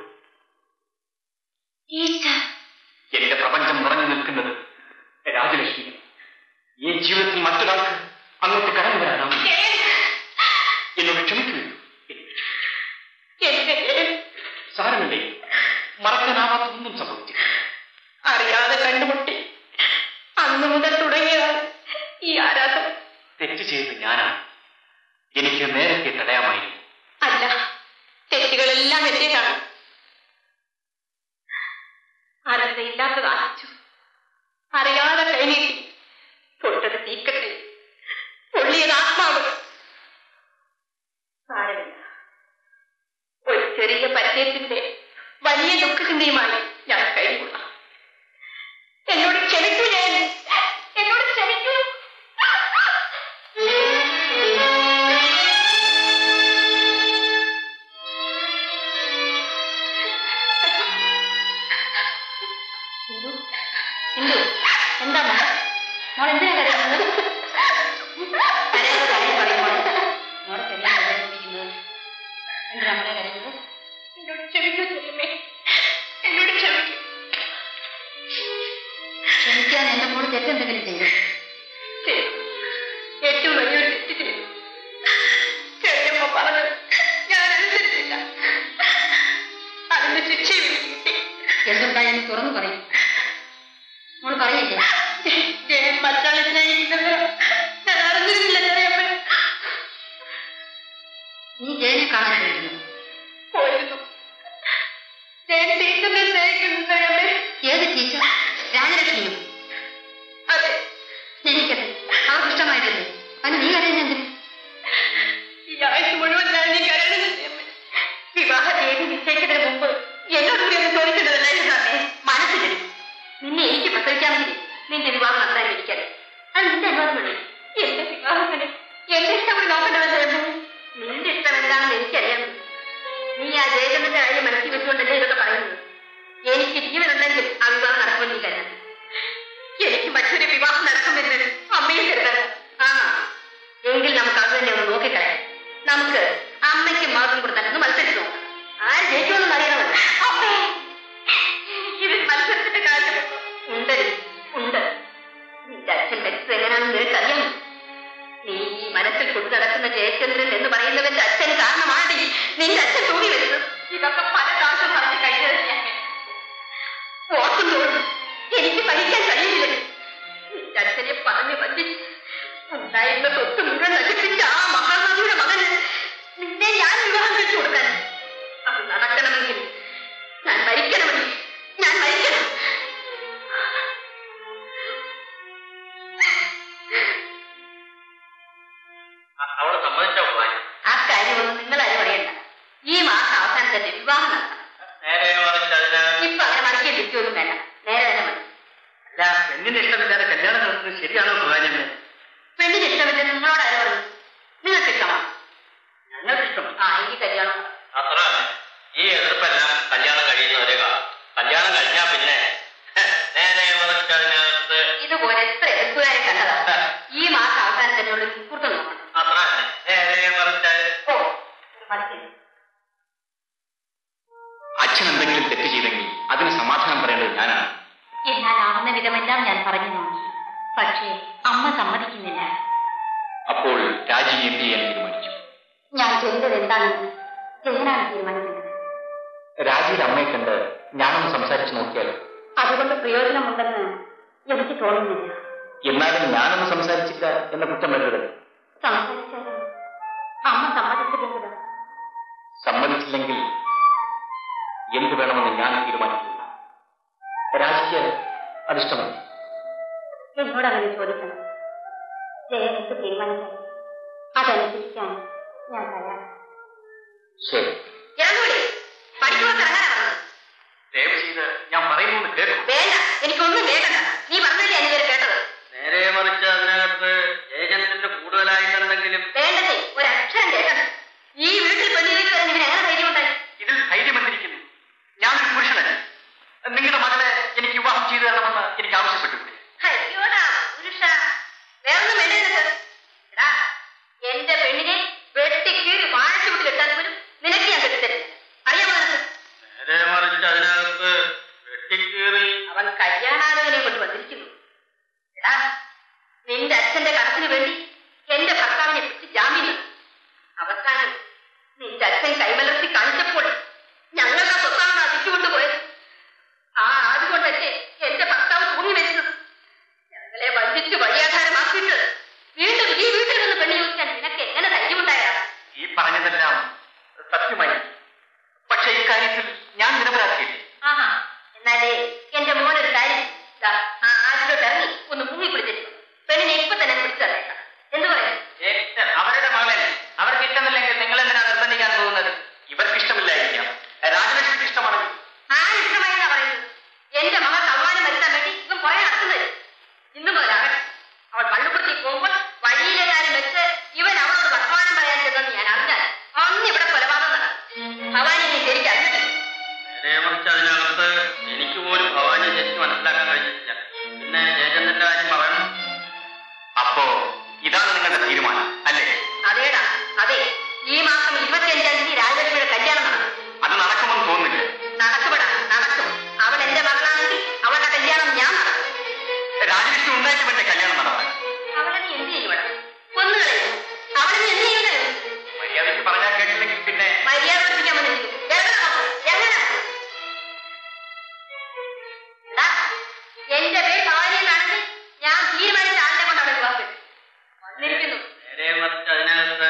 ടീച്ചർ എന്റെ പ്രപഞ്ചം നിറഞ്ഞു നിൽക്കുന്നത് രാജലക്ഷ്മി ഈ ജീവിതത്തിൽ മറ്റൊരാൾക്ക് അങ്ങോട്ട് കടന്നു വരാനാവും എന്നോട് ക്ഷമിക്കൂ എന്നോട് ക്ഷമിക്കൂ. എന്റെ ജയൻ സാരമില്ലേ മറക്കാനാവാത്തൊന്നും സംഭവിച്ചു അറിയാതെ കണ്ടുമുട്ടി അന്നു മുതൽ തുടങ്ങിയതാണ് ഈ ആരാധന തെറ്റ് ചെയ്ത് ഞാനാണ് എനിക്ക് നേരത്തെ തടയാമായിരുന്നു അല്ല തെറ്റുകളെല്ലാം എന്റേതാണ് അർഹതയില്ലാത്തത് ആശിച്ചു അറിയാതെ കൈനീട്ടി പൊട്ടത് തീക്കട്ടെ പൊള്ളിയത് ആത്മാവ് സാരമില്ല ഒരു ചെറിയ പരിചയത്തിന്റെ വലിയ ദുഃഖചിന്തയുമായി ഞാൻ കഴിഞ്ഞുകൊള്ളാം എന്നോട് ക്ഷമിക്കൂ ഞാൻ എന്നോട് ക്ഷമിക്കൂ എന്തു എന്താ മോളെ മോൾ എന്തിനാ കരയുന്നത് കരയാതെ കാര്യം പറയുമ്പോൾ മോളെ ചെറിയ കരയിപ്പിക്കുന്നത് എന്തിനാ മോളെ കരയുന്നത് എന്നോട് ക്ഷമിക്കൂ ചെല്ലുമേ എന്നോട് ക്ഷമിക്കൂ ക്ഷമിക്കാൻ എന്റെ മോള് തെറ്റെന്തെങ്കിലും ചെയ്തു ചെയ്തു ഏറ്റവും വലിയൊരു തെറ്റ് ചെയ്തു ചെറിയമ്മ പറഞ്ഞത് ഞാൻ അനുസരിച്ചില്ല അതിന്റെ ശിക്ഷയും എനിക്ക് കിട്ടി എന്തുണ്ടായെന്ന് തുറന്നു പറയും മോള് പറയില്ലേ ജയൻ മറ്റാളെ സ്നേഹിക്കുന്നത് ഞാൻ അറിഞ്ഞിരുന്നില്ല ചെറിയമ്മ നീ ജയനെ കാണാൻ പോയിരുന്നു പോയിരുന്നു ജയൻ ടീച്ചറിനെ സ്നേഹിക്കുന്നു ചെറിയമ്മേ ഏത് ടീച്ചർ രാജലക്ഷ്മിയോ അതെ സ്നേഹിക്കട്ടെ അവർക്ക് ഇഷ്ടമായിട്ടല്ലേ അതിന് നീ കരയുന്നെന്തിന് ഈ ആയുസ് മുഴുവൻ ഞാൻ നീ കരയണം ചെറിയമ്മേ വിവാഹ തീയതി നിശ്ചയിക്കുന്നതിന് മുമ്പ് എന്നോട് കൂടി ഒന്ന് ചോദിക്കേണ്ടതല്ലായിരുന്നു അമ്മേ മനസ്സിലടി നിന്നെ എനിക്ക് പ്രസവിക്കാമെങ്കിൽ നിന്റെ വിവാഹം നടത്താനിരിക്കട്ടെ അത് നിന്റെ അനുവാദമല്ലേ എന്റെ വിവാഹത്തിന് എന്റെ ഇഷ്ടം കൂടി നോക്കേണ്ടതല്ലേ അമ്മേ നിന്റെ ഇഷ്ടം എന്താണെന്ന് എനിക്കറിയാം നീ ആ ജയചന്ദ്രന്റെ കാര്യം മനസ്സിൽ വെച്ചുകൊണ്ടല്ലേ ഇതൊക്കെ പറയുന്നത് എനിക്ക് ജീവനുണ്ടെങ്കിൽ ആ വിവാഹം നടക്കുമെന്ന് നീ കരുതണം എനിക്ക് മറ്റൊരു വിവാഹം നടക്കുമെന്ന് അമ്മയും കരുതണം ആ എങ്കിൽ നമുക്ക് അത് തന്നെ ഒന്ന് നോക്കിക്കളയാം നമുക്ക് അമ്മയ്ക്കും മകൾക്കും കൂടെ തന്നെ ഒന്ന് മത്സരിച്ച് നോക്കാം ആര് ജയിക്കുമെന്ന് അറിയണമല്ലോ അമ്മേ ഇതിൽ മത്സരത്തിന്റെ കാര്യം കഴുത്തിൽ കൊണ്ടു നടക്കുന്ന ജയചന്ദ്രൻ എന്ന് പറയുന്നവന്റെ അച്ഛൻ കാരണമാണ് നിന്റെ അച്ഛൻ തൂങ്ങി വരുന്നത് ഇതൊക്കെ പല പ്രാവശ്യം പറഞ്ഞ് കഴിഞ്ഞത് ഞാൻ ഓർക്കുമ്പോഴും എനിക്ക് പഠിക്കാൻ കഴിയില്ല നിന്റെ അച്ഛനെ പറഞ്ഞു വഞ്ചിച്ച് ഉണ്ടായിരുന്ന സ്വത്ത് മുഴുവൻ നശിപ്പിച്ച ആ മഹാനദിയുടെ മകന് നിന്നെ ഞാൻ വിവാഹം കഴിച്ചു കൊടുക്കാൻ അത് നടക്കണമെങ്കിൽ ഞാൻ മരിക്കണമെങ്കിൽ ഞാൻ മരിക്കണം അവള് സമ്മതിച്ചോ ഭവാനി ആ കാര്യമൊന്നും നിങ്ങൾ ആരും അറിയണ്ട ഈ മാസം അവസാനം തന്നെ വിവാഹം നടത്തണം നേരെ മറിച്ച് അതിനകത്ത് ഇപ്പൊ അങ്ങനെ മടക്കി വിളിക്കൊന്നും വേണ്ട നേരെ തന്നെ മതി അല്ല പെണ്ണിന്റെ ഇഷ്ടമില്ലാതെ കല്യാണം നടത്തുന്നത് ശരിയാണോ പ്രധാനമേ പെണ്ണിന് ഇഷ്ടമില്ല നിങ്ങളോട് ആരും പറഞ്ഞു നിങ്ങൾക്ക് ഇഷ്ടമാണ് ഞങ്ങൾക്ക് ഇഷ്ടമാണ് ആ എനിക്ക് കല്യാണം അത്ര തന്നെ ഈ എതിർപ്പെല്ലാം കല്യാണം കഴിയുന്നവരെ കാണും കല്യാണം കഴിഞ്ഞാ പിന്നെ നേരെ മറിച്ച് അതിനകത്ത് ഇതുപോലെ എത്ര എതിർപ്പുകാരെ കണ്ടതാ ഈ മാസം അവസാനം തന്നെ ഉള്ള മുഹൂർത്തം നോക്കണം അത്ര തന്നെ നേരെ മറിച്ച് ഓ മത്സ്യം അച്ഛൻ എന്തെങ്കിലും തെറ്റ് ചെയ്തെങ്കിൽ അതിന് സമാധാനം പറയേണ്ടത് ഞാനാണ് എന്നാൽ ആവുന്ന വിധമെല്ലാം ഞാൻ പറഞ്ഞു നോക്കി പക്ഷേ അമ്മ സമ്മതിക്കുന്നില്ല അപ്പോൾ രാജി എന്ത് ചെയ്യാൻ തീരുമാനിച്ചു ഞാൻ ചെയ്തത് എന്താണെന്ന് ജയനാണ് തീരുമാനിക്കുന്നത് രാജിയുടെ അമ്മയെ കണ്ട് ഞാനൊന്ന് സംസാരിച്ചു നോക്കിയാലോ അതുകൊണ്ട് പ്രയോജനമുണ്ടെന്ന് എനിക്ക് തോന്നുന്നില്ല എന്നാലും ഞാനൊന്ന് സംസാരിച്ചില്ല എന്ന കുറ്റം വരുന്നത് സംസാരിച്ചാലും അമ്മ സമ്മതിച്ചില്ലെങ്കിലോ സമ്മതിച്ചില്ലെങ്കിൽ എന്ത് വേണമെന്ന് ഞാൻ തീരുമാനിക്കുന്നു രാജിക്ക് അതിഷ്ടമല്ല എന്നോട് അങ്ങനെ ചോദിക്കണം ജയൻ എന്ത് തീരുമാനിച്ചാലും അതനുസരിക്കാൻ ഞാൻ തയ്യാറാണ് ശരി ഇറങ്ങൂലേ പഠിക്കുമ്പോൾ ഇറങ്ങാനാ പറഞ്ഞത് ദയവ് ചെയ്ത് ഞാൻ പറയുന്നു കേൾക്കും വേണ്ട എനിക്കൊന്നും കേൾക്കണ്ട നീ പറഞ്ഞില്ലേ എനിക്കൊരു കേട്ടത് നേരെ മറിച്ച് അതിനകത്ത് ഏജന്റിന്റെ കൂടുതലായിട്ട് എന്തെങ്കിലും വേണ്ടതേ ഒരക്ഷരം കേൾക്കണ്ട ഈ വീട്ടിൽ പെണ്ണിലേക്ക് വരാൻ ഇവന് എങ്ങനെ ധൈര്യം ഉണ്ടായി ഇതിൽ ധൈര്യം എന്തിരിക്കുന്നു ഞാനൊരു പുരുഷനല്ല നിങ്ങളുടെ മകളെ എനിക്ക് വിവാഹം ചെയ്തു തരണമെന്ന് എനിക്ക് ആവശ്യപ്പെട്ടിട്ടുണ്ട് അയ്യോടാ പുരുഷ വേറൊന്നും വേണ്ട നിനക്ക് എടാ എന്റെ പെണ്ണിനെ വെട്ടിക്കീറി വാഴച്ചുവിട്ടിൽ ഇട്ടാൽ പോലും നിനക്ക് ഞാൻ കെട്ടിത്തരില്ല അറിയാമോ നിനക്ക് നേരെ മറിച്ച് അതിനകത്ത് വെട്ടിക്കീറി അവൻ കല്യാണാലോചനയെ കൊണ്ട് വന്നിരിക്കുന്നു എടാ നിന്റെ അച്ഛന്റെ കടത്തിന് വേണ്ടി എന്റെ ഭർത്താവിനെ പിടിച്ച് ജാമ്യം തന്നു. അവസാനം നിന്റെ അച്ഛൻ കൈമലർത്തി കാണിച്ചപ്പോൾ ഞങ്ങളുടെ സ്വത്താണ് അതിച്ചുകൊണ്ടുപോയത് ആ അതുകൊണ്ടല്ലേ എന്റെ ഭർത്താവ് തൂങ്ങി മരിച്ചത് ഞങ്ങളെ വഞ്ചിച്ച് വഴിയാധാരമാക്കിയിട്ട് വീണ്ടും ഈ വീട്ടിൽ നിന്ന് പെണ്ണു ചോദിക്കാൻ നിനക്ക് എങ്ങനെ ധൈര്യമുണ്ടായതാ ഈ പറഞ്ഞതെല്ലാം സത്യമായി പക്ഷെ ഇക്കാര്യത്തിൽ ഞാൻ നിരപരാധിയില്ല ആഹാ എന്നാലേ എന്റെ മോനൊരു കാര്യം ദാ, ആ ആദ്യത്തോട്ട് ഇറങ്ങി ഒന്ന് മുങ്ങി പിടിച്ചിട്ട് പെണ്ണിനെ ഇപ്പൊ തന്നെ പിടിച്ചു തന്നേക്കാം എന്ത് പറയും അവരുടെ മകളല്ലേ അവർക്ക് ഇഷ്ടമില്ലെങ്കിൽ നിങ്ങൾ എന്തിനാ നിർബന്ധിക്കാൻ പോകുന്നത് ഇവർക്ക് ഇഷ്ടമില്ലായിരിക്കാം രാജലക്ഷ്മിക്ക് ഇഷ്ടമാണെങ്കിൽ ആ ഇഷ്ടമായെന്നാ പറയുന്നത് എന്റെ മകൾ സമ്മാനം വരുത്താൻ വേണ്ടി ഇവൻ കുറെ നടക്കുന്നത് ഇന്നു മുതലാകട്ടെ അവൾ പള്ളിപ്പുറത്തേക്ക് പോകുമ്പോൾ വഴിയിലെങ്ങാനും വെച്ച് ഇവൻ അവളോട് വർത്തമാനം പറയാൻ ചെന്നെന്ന് ഞാൻ അറിഞ്ഞാൽ അന്ന് ഇവിടെ കൊലപാതകം നടക്കും ഭവാനി നീ ശരിക്കും അറിഞ്ഞിട്ടില്ല നേരെ മറിച്ച് അതിനകത്ത് എനിക്ക് പോലും ഭവാനി ശരിക്കും മനസ്സിലാക്കാൻ കഴിഞ്ഞിട്ടില്ല പിന്നെ ജയചന്ദ്രന്റെ കാര്യം പറയണം അപ്പോ ഇതാണ് നിങ്ങളുടെ തീരുമാനം അല്ലേ അതേടാ അതെ ഈ മാസം ഇരുപത്തിയഞ്ചാം തീയതി രാജലക്ഷ്മിയുടെ കല്യാണം നടക്കും അത് നടക്കുമെന്ന് തോന്നുന്നില്ല നടക്കുമെടാ നടക്കും അവൾ എന്റെ മകളാണെങ്കിൽ അവളുടെ കല്യാണം ഞാൻ നടക്കും രാജലക്ഷ്മി ഉണ്ടായിട്ട് വേണ്ട കല്യാണം നടത്താൻ അവളെ നീ എന്ത് ചെയ്യുവടാ കൊന്നുകളയും അവളെ നീ എന്ത് ചെയ്യുന്നത് മര്യാദയ്ക്ക് പറഞ്ഞാൽ കേട്ടില്ലെങ്കിൽ പിന്നെ മര്യാദ പഠിപ്പിക്കാൻ വന്നിരിക്കും എങ്ങനെ എടാ, എന്റെ പേര് ഭവാനി എന്നാണെങ്കിൽ ഞാൻ തീരുമാനിച്ച ആളിനെ കൊണ്ടാണ് വിവാഹം കഴിച്ചത്. വന്നിരിക്കുന്നു നേരെ മറിച്ച് അതിനകത്ത്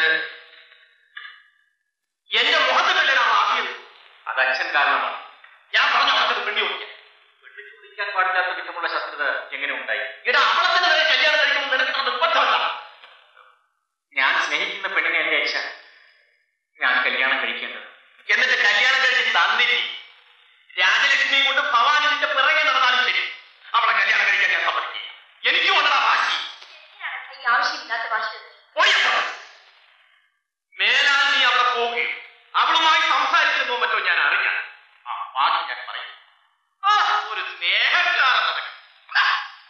എന്റെ മുഖത്ത് കല്യാണം ആക്കിയത് അത് അച്ഛൻ കാരണമാണ് ഞാൻ പറഞ്ഞ അവർക്ക് പെണ്ണി ചോദിക്കാൻ പെണ്ണി ചോദിക്കാൻ പാടില്ലാത്ത വിധമുള്ള ശത്രുത എങ്ങനെ ഉണ്ടായി ഇടാ അവളെ തന്നെ വരെ കല്യാണം കഴിക്കുമ്പോൾ നിനക്ക് ഇത്ര നിർബന്ധമല്ല ഞാൻ സ്നേഹിക്കുന്ന പെണ്ണിനെ എന്റെ അച്ഛൻ ഞാൻ കല്യാണം കഴിക്കേണ്ടത് എന്നിട്ട് കല്യാണം കഴിച്ച് തന്നിരി രാജലക്ഷ്മിയും കൊണ്ട് ഭവാനിന്റെ പിറകെ നടന്നാലും ശരി അവളെ കല്യാണം കഴിക്കാൻ ഞാൻ സമ്മതിക്കില്ല എനിക്കും ഉണ്ടടാ വാശി ഈ ആവശ്യമില്ലാത്ത ഭാഷ പോയി അപ്പുറം. മേലാൽ നീ അവിടെ പോകുകയും അവളുമായി സംസാരിക്കുന്നോ മറ്റോ ഞാൻ അറിഞ്ഞാൽ ആ ബാക്കി ഞാൻ പറയും ആ ഒരു സ്നേഹക്കാരൻ നടക്കും ആ.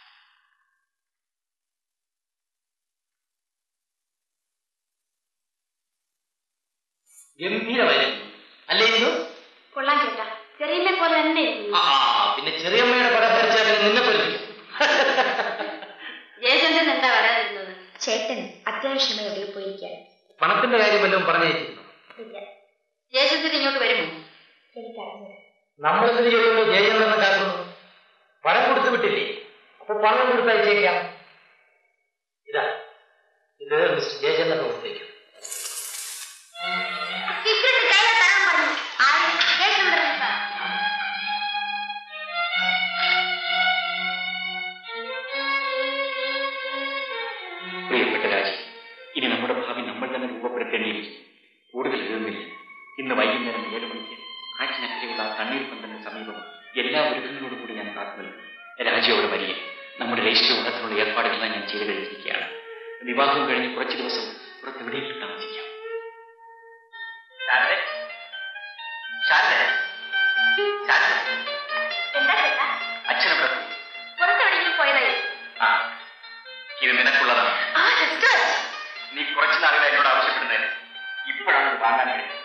ഗംഭീരമായിരുന്നു അല്ലേ ഇന്നു കൊള്ളാൻ ചേട്ടാ ചെറിയമ്മ പോലെ തന്നെ ഇരിക്കുന്നു. ആ പിന്നെ ചെറിയമ്മയുടെ പടം വരച്ചാൽ പിന്നെ നിന്നെ പോലിരിക്കും ജയചന്ദ്രൻ എന്താ വരാതിരുന്നത് ചേട്ടൻ അത്യാവശ്യമായി എവിടെ പോയിരിക്കുക വല്ലതും പറഞ്ഞയച്ചിരുന്നു ഇല്ല ജയചന്ദ്രൻ ഇങ്ങോട്ട് വരുമോ എനിക്കറിഞ്ഞില്ല നമ്മൾ എന്തിനു ചെയ്യുന്നു ജയചന്ദ്രനെ കാക്കുന്നു പണം കൊടുത്തു വിട്ടില്ലേ അപ്പൊ പണം കൊടുത്തയച്ചേക്കാം ഇതാ ഇത് മിസ്റ്റർ ജയചന്ദ്രൻ കൊടുത്തേക്കും ടീച്ചറിന്റെ കയ്യിൽ തരാൻ പറഞ്ഞു ആര് ജയചന്ദ്രൻ സാർ പ്രിയപ്പെട്ട രാജി ഇനി നമ്മുടെ ഭാവി നമ്മൾ തന്നെ രൂപപ്പെടുത്തേണ്ടിയിരിക്കും കൂടുതൽ ഇതൊന്നുമില്ല ഇന്ന് വൈകുന്നേരം ഏഴ് മണിക്ക് ആറ്റിനക്കരെയുള്ള ആ തണ്ണീർ പന്തലിന് സമീപം എല്ലാ ഒരുക്കങ്ങളോടും കൂടി ഞാൻ കാത്തു നിൽക്കും രാജിയോട് വരിക നമ്മുടെ രജിസ്റ്റർ ഉടത്തിനുള്ള ഏർപ്പാടുകളെല്ലാം ഞാൻ ചെയ്തു കഴിഞ്ഞിരിക്കുകയാണ് വിവാഹം കഴിഞ്ഞ് കുറച്ച് ദിവസം പുറത്ത് എവിടെയെങ്കിലും താമസിക്കാം ശാരദേ ശാരദേ ശാരദ എന്താ ചേട്ടാ അച്ഛനെവിടെ പോയി പുറത്തെവിടെയെങ്കിലും പോയതായിരിക്കും ആ ഇത് നിനക്കുള്ളതാണ് ആ സിസ്റ്റർ നീ കുറച്ച് നാളുകൾ എന്നോട് ആവശ്യപ്പെടുന്നത് ഇപ്പോഴാണ് ഇത് വാങ്ങാൻ കഴിയുന്നത്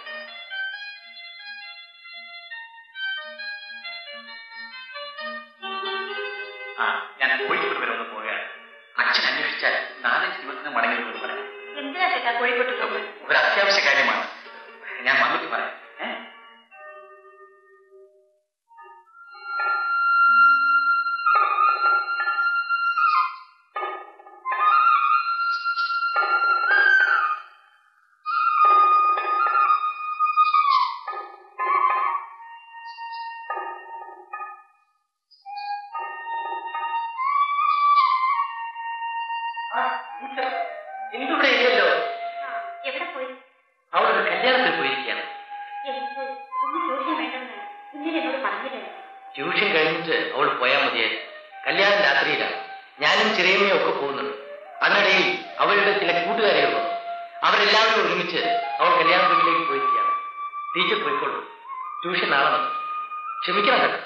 ആ ഞാൻ കോഴിക്കോട് വരെ ഒന്ന് പോവുകയാണ് അച്ഛൻ അന്വേഷിച്ചാൽ നാലഞ്ച് ദിവസത്തിന് മടങ്ങി വരുമെന്ന് പറയാം എന്തിനാ ചേട്ടാ കോഴിക്കോട്ട് പോകുന്നത് ഒരു അത്യാവശ്യ കാര്യമാണ് ഞാൻ വന്നിട്ട് പറയാം ഏ? ആ, ടീച്ചർ, ഇന്നിവിടെ ഇല്ലല്ലോ ആ, എവിടെ പോയി അവളൊരു കല്യാണത്തിൽ പോയിരിക്കുകയാണ് എനിക്ക് ഇന്ന് ട്യൂഷൻ വേണ്ടെന്ന് ഇന്നലെ എന്നോട് പറഞ്ഞില്ലല്ലോ ട്യൂഷൻ കഴിഞ്ഞിട്ട് അവൾ പോയാൽ മതിയായിരുന്നു കല്യാണം രാത്രിയിലാണ് ഞാനും ചെറിയമ്മയും ഒക്കെ പോകുന്നുണ്ട് അതിനിടയിൽ അവളുടെ ചില കൂട്ടുകാരികൾ വന്നു അവരെല്ലാവരും ഒരുമിച്ച് അവൾ കല്യാണ വീട്ടിലേക്ക് പോയിരിക്കുകയാണ് ടീച്ചർ പോയിക്കോളൂ ട്യൂഷൻ നാളെ മതി ക്ഷമിക്കണം കേട്ടോ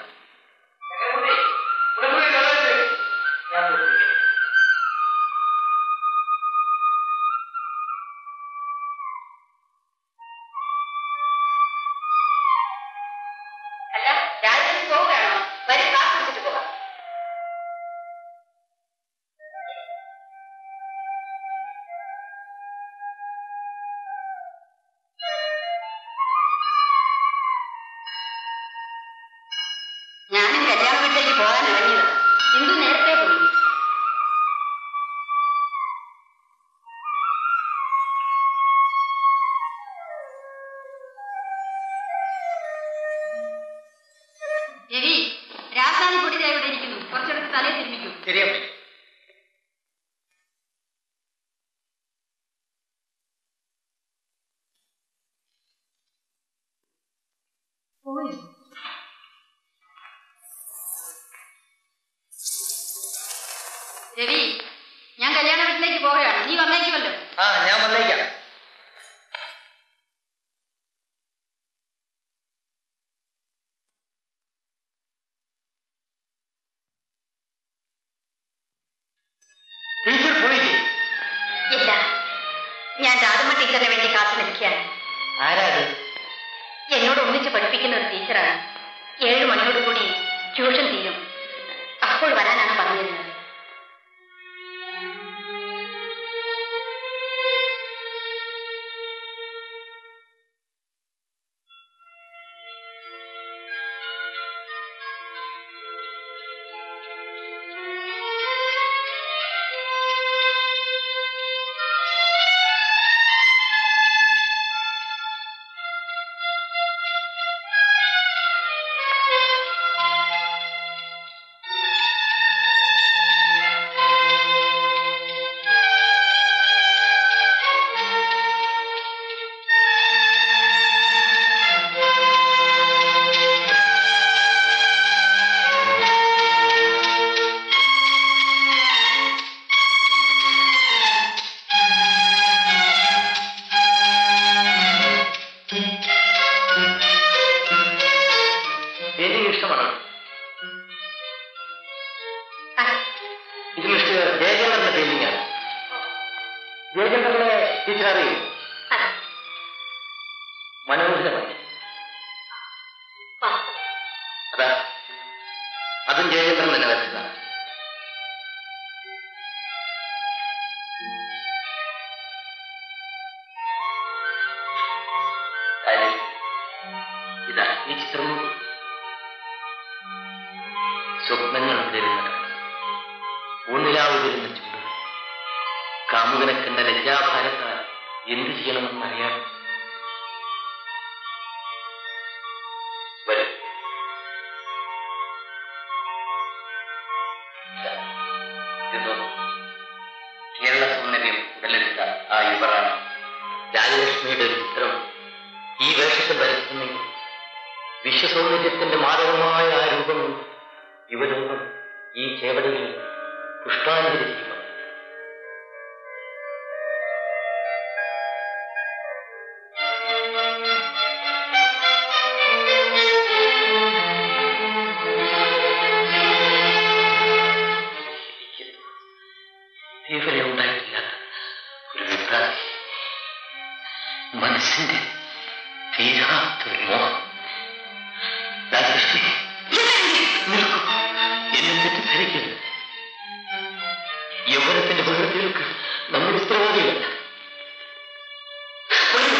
ഞാൻ പോയി വിളിക്കാം. അല്ല രാജേഷ് പോവുകയാണോ വരും ക്ലാസ് എടുത്തിട്ട് പോകാം ഞാനും കല്യാണ വീട്ടിലേക്ക് പോകാൻ ഇറങ്ങിയതാ ഇന്ദു നേരത്തെ പോയി രവി രാസാദി പൊടി ദേ ഇവിടെ ഇരിക്കുന്നു കുറച്ചെടുത്ത് തലയിൽ തിരുമിക്കൂ ശരിയമ്മേ പോയി രവി ഞാൻ കല്യാണ വീട്ടിലേക്ക് പോവുകയാണ് നീ വന്നേക്കുമല്ലോ ആ ഞാൻ വന്നേക്കാം ടീച്ചർ പോയില്ലേ ഇല്ല ഞാൻ രാധമ്മ ടീച്ചറിന് വേണ്ടി കാത്തു നിൽക്കുകയാണ് ആരാത് എന്നോട് ഒന്നിച്ച് പഠിപ്പിക്കുന്ന ഒരു ടീച്ചറാണ് ഏഴ് മണിയോടുകൂടി ട്യൂഷൻ തീരും അപ്പോൾ വരാനാണ് പറഞ്ഞിരുന്നത് എനിക്ക് ഇഷ്ടമാണ് അതെ ഇത് മിസ്റ്റർ ജയചന്ദ്രന്റെ പെയിന്റിംഗ് ആണ് ജയചന്ദ്രനെ ടീച്ചർ അറിയും അതെ മനോഹരമായി വാസ്തവം അതാ അതും ജയചന്ദ്രൻ തന്നെ വരച്ചതാണ് തരുന്ന ഊന്നിലാവ് തരുന്ന ചൂട് കാമുകനെ കണ്ട ലജ്ജാഭാരത്താൽ എന്തു ചെയ്യണമെന്ന് അറിയാം വരൂ ഇതാ, ഇത് നോക്കൂ. കേരള സൗന്ദര്യം ഉടലെടുത്ത ആ യുവറാണ് രാജലക്ഷ്മിയുടെ ഒരു ചിത്രം ഈ വേഷത്തിൽ വരയ്ക്കുന്നെങ്കിൽ വിശ്വസൗന്ദര്യത്തിന്റെ മാരകമായ ആ രൂപം കൊണ്ട് യുവരൂപം ഈ ചേവടയിൽ പുഷ്പാഞ്ജലി ചെയ്യുന്നു എനിക്ക് ഇതുവരെ ഉണ്ടായിട്ടില്ലാത്ത ഒരു വിഭ്രാന്തി മനസ്സിന്റെ തീരാത്തൊരു മോഹം രാജലക്ഷ്മി നിൽക്കൂ എന്നെ തെറ്റിദ്ധരിക്കരുത് യൗവനത്തിന്റെ പ്രകൃതികൾക്ക് നമ്മൾ ഉത്തരവാദികളല്ല വരൂ.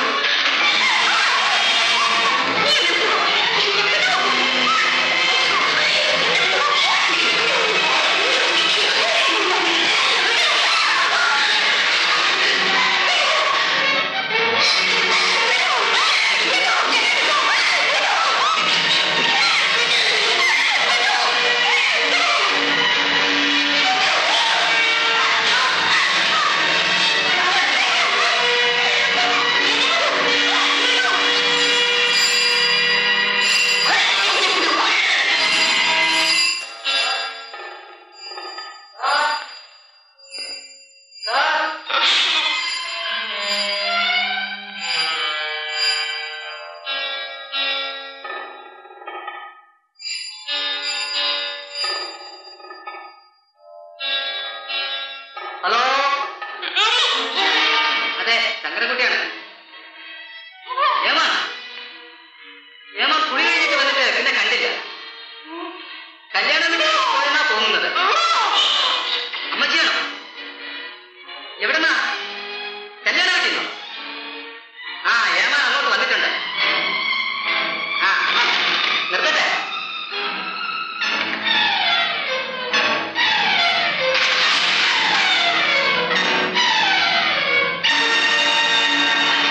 ഹലോ അതെ ശങ്കരൻകുട്ടിയാണ് ഏമാ ഏമാ കുളി കഴിഞ്ഞിട്ട് വന്നിട്ട് പിന്നെ കണ്ടില്ല കല്യാണം വീട്ടിൽ പോയെന്നാ തോന്നുന്നത് അമ്മച്ചിയാണോ എവിടെന്നാ കല്യാണ വീട്ടിൽ നിന്നോ ആ ഏമാ അങ്ങോട്ട് വന്നിട്ടുണ്ട് ആ ആ, നിർത്തട്ടെ ആ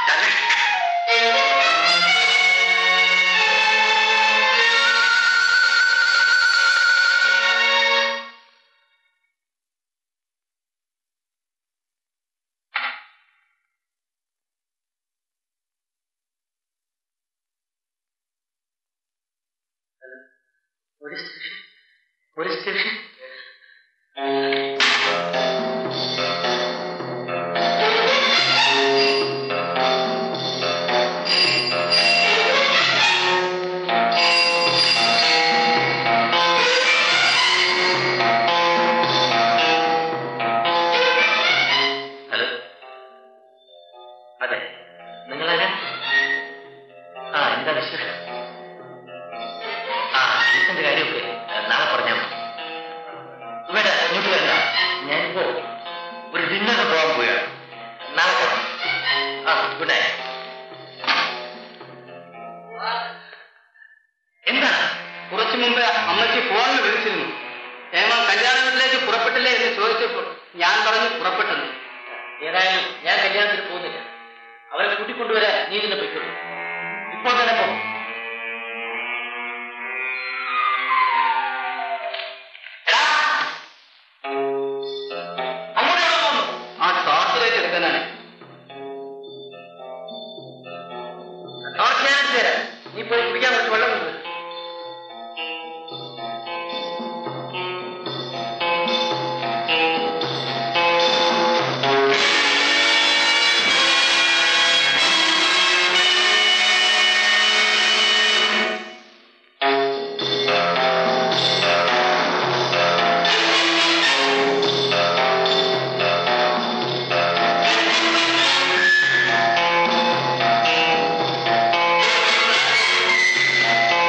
police station police station hello അതെ നിങ്ങളാരാ ആ എന്താ വിശേഷം ആ ഇതിന്റെ കാര്യമൊക്കെ ഏ, നാളെ പറഞ്ഞാൽ മതി വേണ്ട ഇങ്ങോട്ട് വരണ്ട ഞാനിപ്പോ ഒരു ഡിന്നറിന് പോകാൻ പോയാണ് നാളെ പോകാം ആ ഗുഡ് നൈറ്റ് എന്താ കുറച്ചു മുമ്പ് അമ്മയ്ക്ക് ഫോണിൽ വിളിച്ചിരുന്നു ഹേമ കല്യാണ വീട്ടിലേക്ക് പുറപ്പെട്ടില്ലേ എന്ന് ചോദിച്ചപ്പോൾ ഞാൻ പറഞ്ഞു പുറപ്പെട്ടെന്ന് ഏതായാലും ഞാൻ കല്യാണത്തിന് പോകുന്നില്ല അവരെ കൂട്ടിക്കൊണ്ടുവരാൻ നീ ഇതിനെ പൊയ്ക്കോളൂ ഇപ്പോൾ തന്നെ പോ എടാ! അങ്ങോട്ട് എവിടെ പോകുന്നു? ആ ടോർച്ചിലേക്ക് എടുക്കാനാണ് ടോർച്ച് ഞാൻ എടുത്ത് തരാം നീ പോയി കുടിക്കാൻ കുറച്ച് വെള്ളം കൊണ്ടുവരും ആ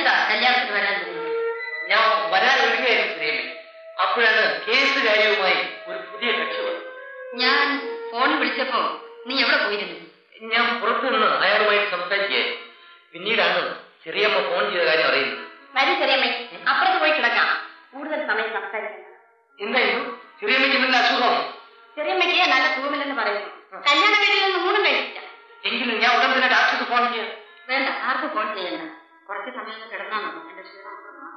എന്താ കല്യാണത്തിന് വരാൻ തോന്നുന്നത് ഞാൻ വരാൻ ഒരുങ്ങായിരുന്നു ശ്രീമി അപ്പോഴാണ് കേസ് കാര്യവുമായി ഒരു പുതിയ കക്ഷി വന്നത് ഞാൻ ഫോൺ വിളിച്ചപ്പോ നീ എവിടെ പോയിരുന്നു ഞാൻ പുറത്തു നിന്ന് അയാളുമായിട്ട് സംസാരിക്കുകയായിരുന്നു പിന്നീടാണ് ചെറിയമ്മ ഫോൺ ചെയ്ത കാര്യം അറിയുന്നത് വരും ചെറിയമ്മ അപ്പുറത്ത് പോയി കിടക്കാം കൂടുതൽ സമയം സംസാരിക്കണം എന്തായിരുന്നു ചെറിയമ്മയ്ക്ക് എന്തെങ്കിലും അസുഖം ചെറിയമ്മയ്ക്ക് നല്ല സുഖമില്ലെന്ന് പറയുന്നു കല്യാണ വീട്ടിൽ നിന്ന് ഊണും കഴിച്ചില്ല എങ്കിലും ഞാൻ ഉടൻ തന്നെ ഡാക്ടർക്ക് ഫോൺ ചെയ്യാം വേണ്ട ആർക്കും ഫോൺ ചെയ്യണ്ട കുറച്ച് സമയം ഒന്ന് കിടന്നാൽ മതി എന്റെ ക്ഷീണം ഒക്കെ മാറും.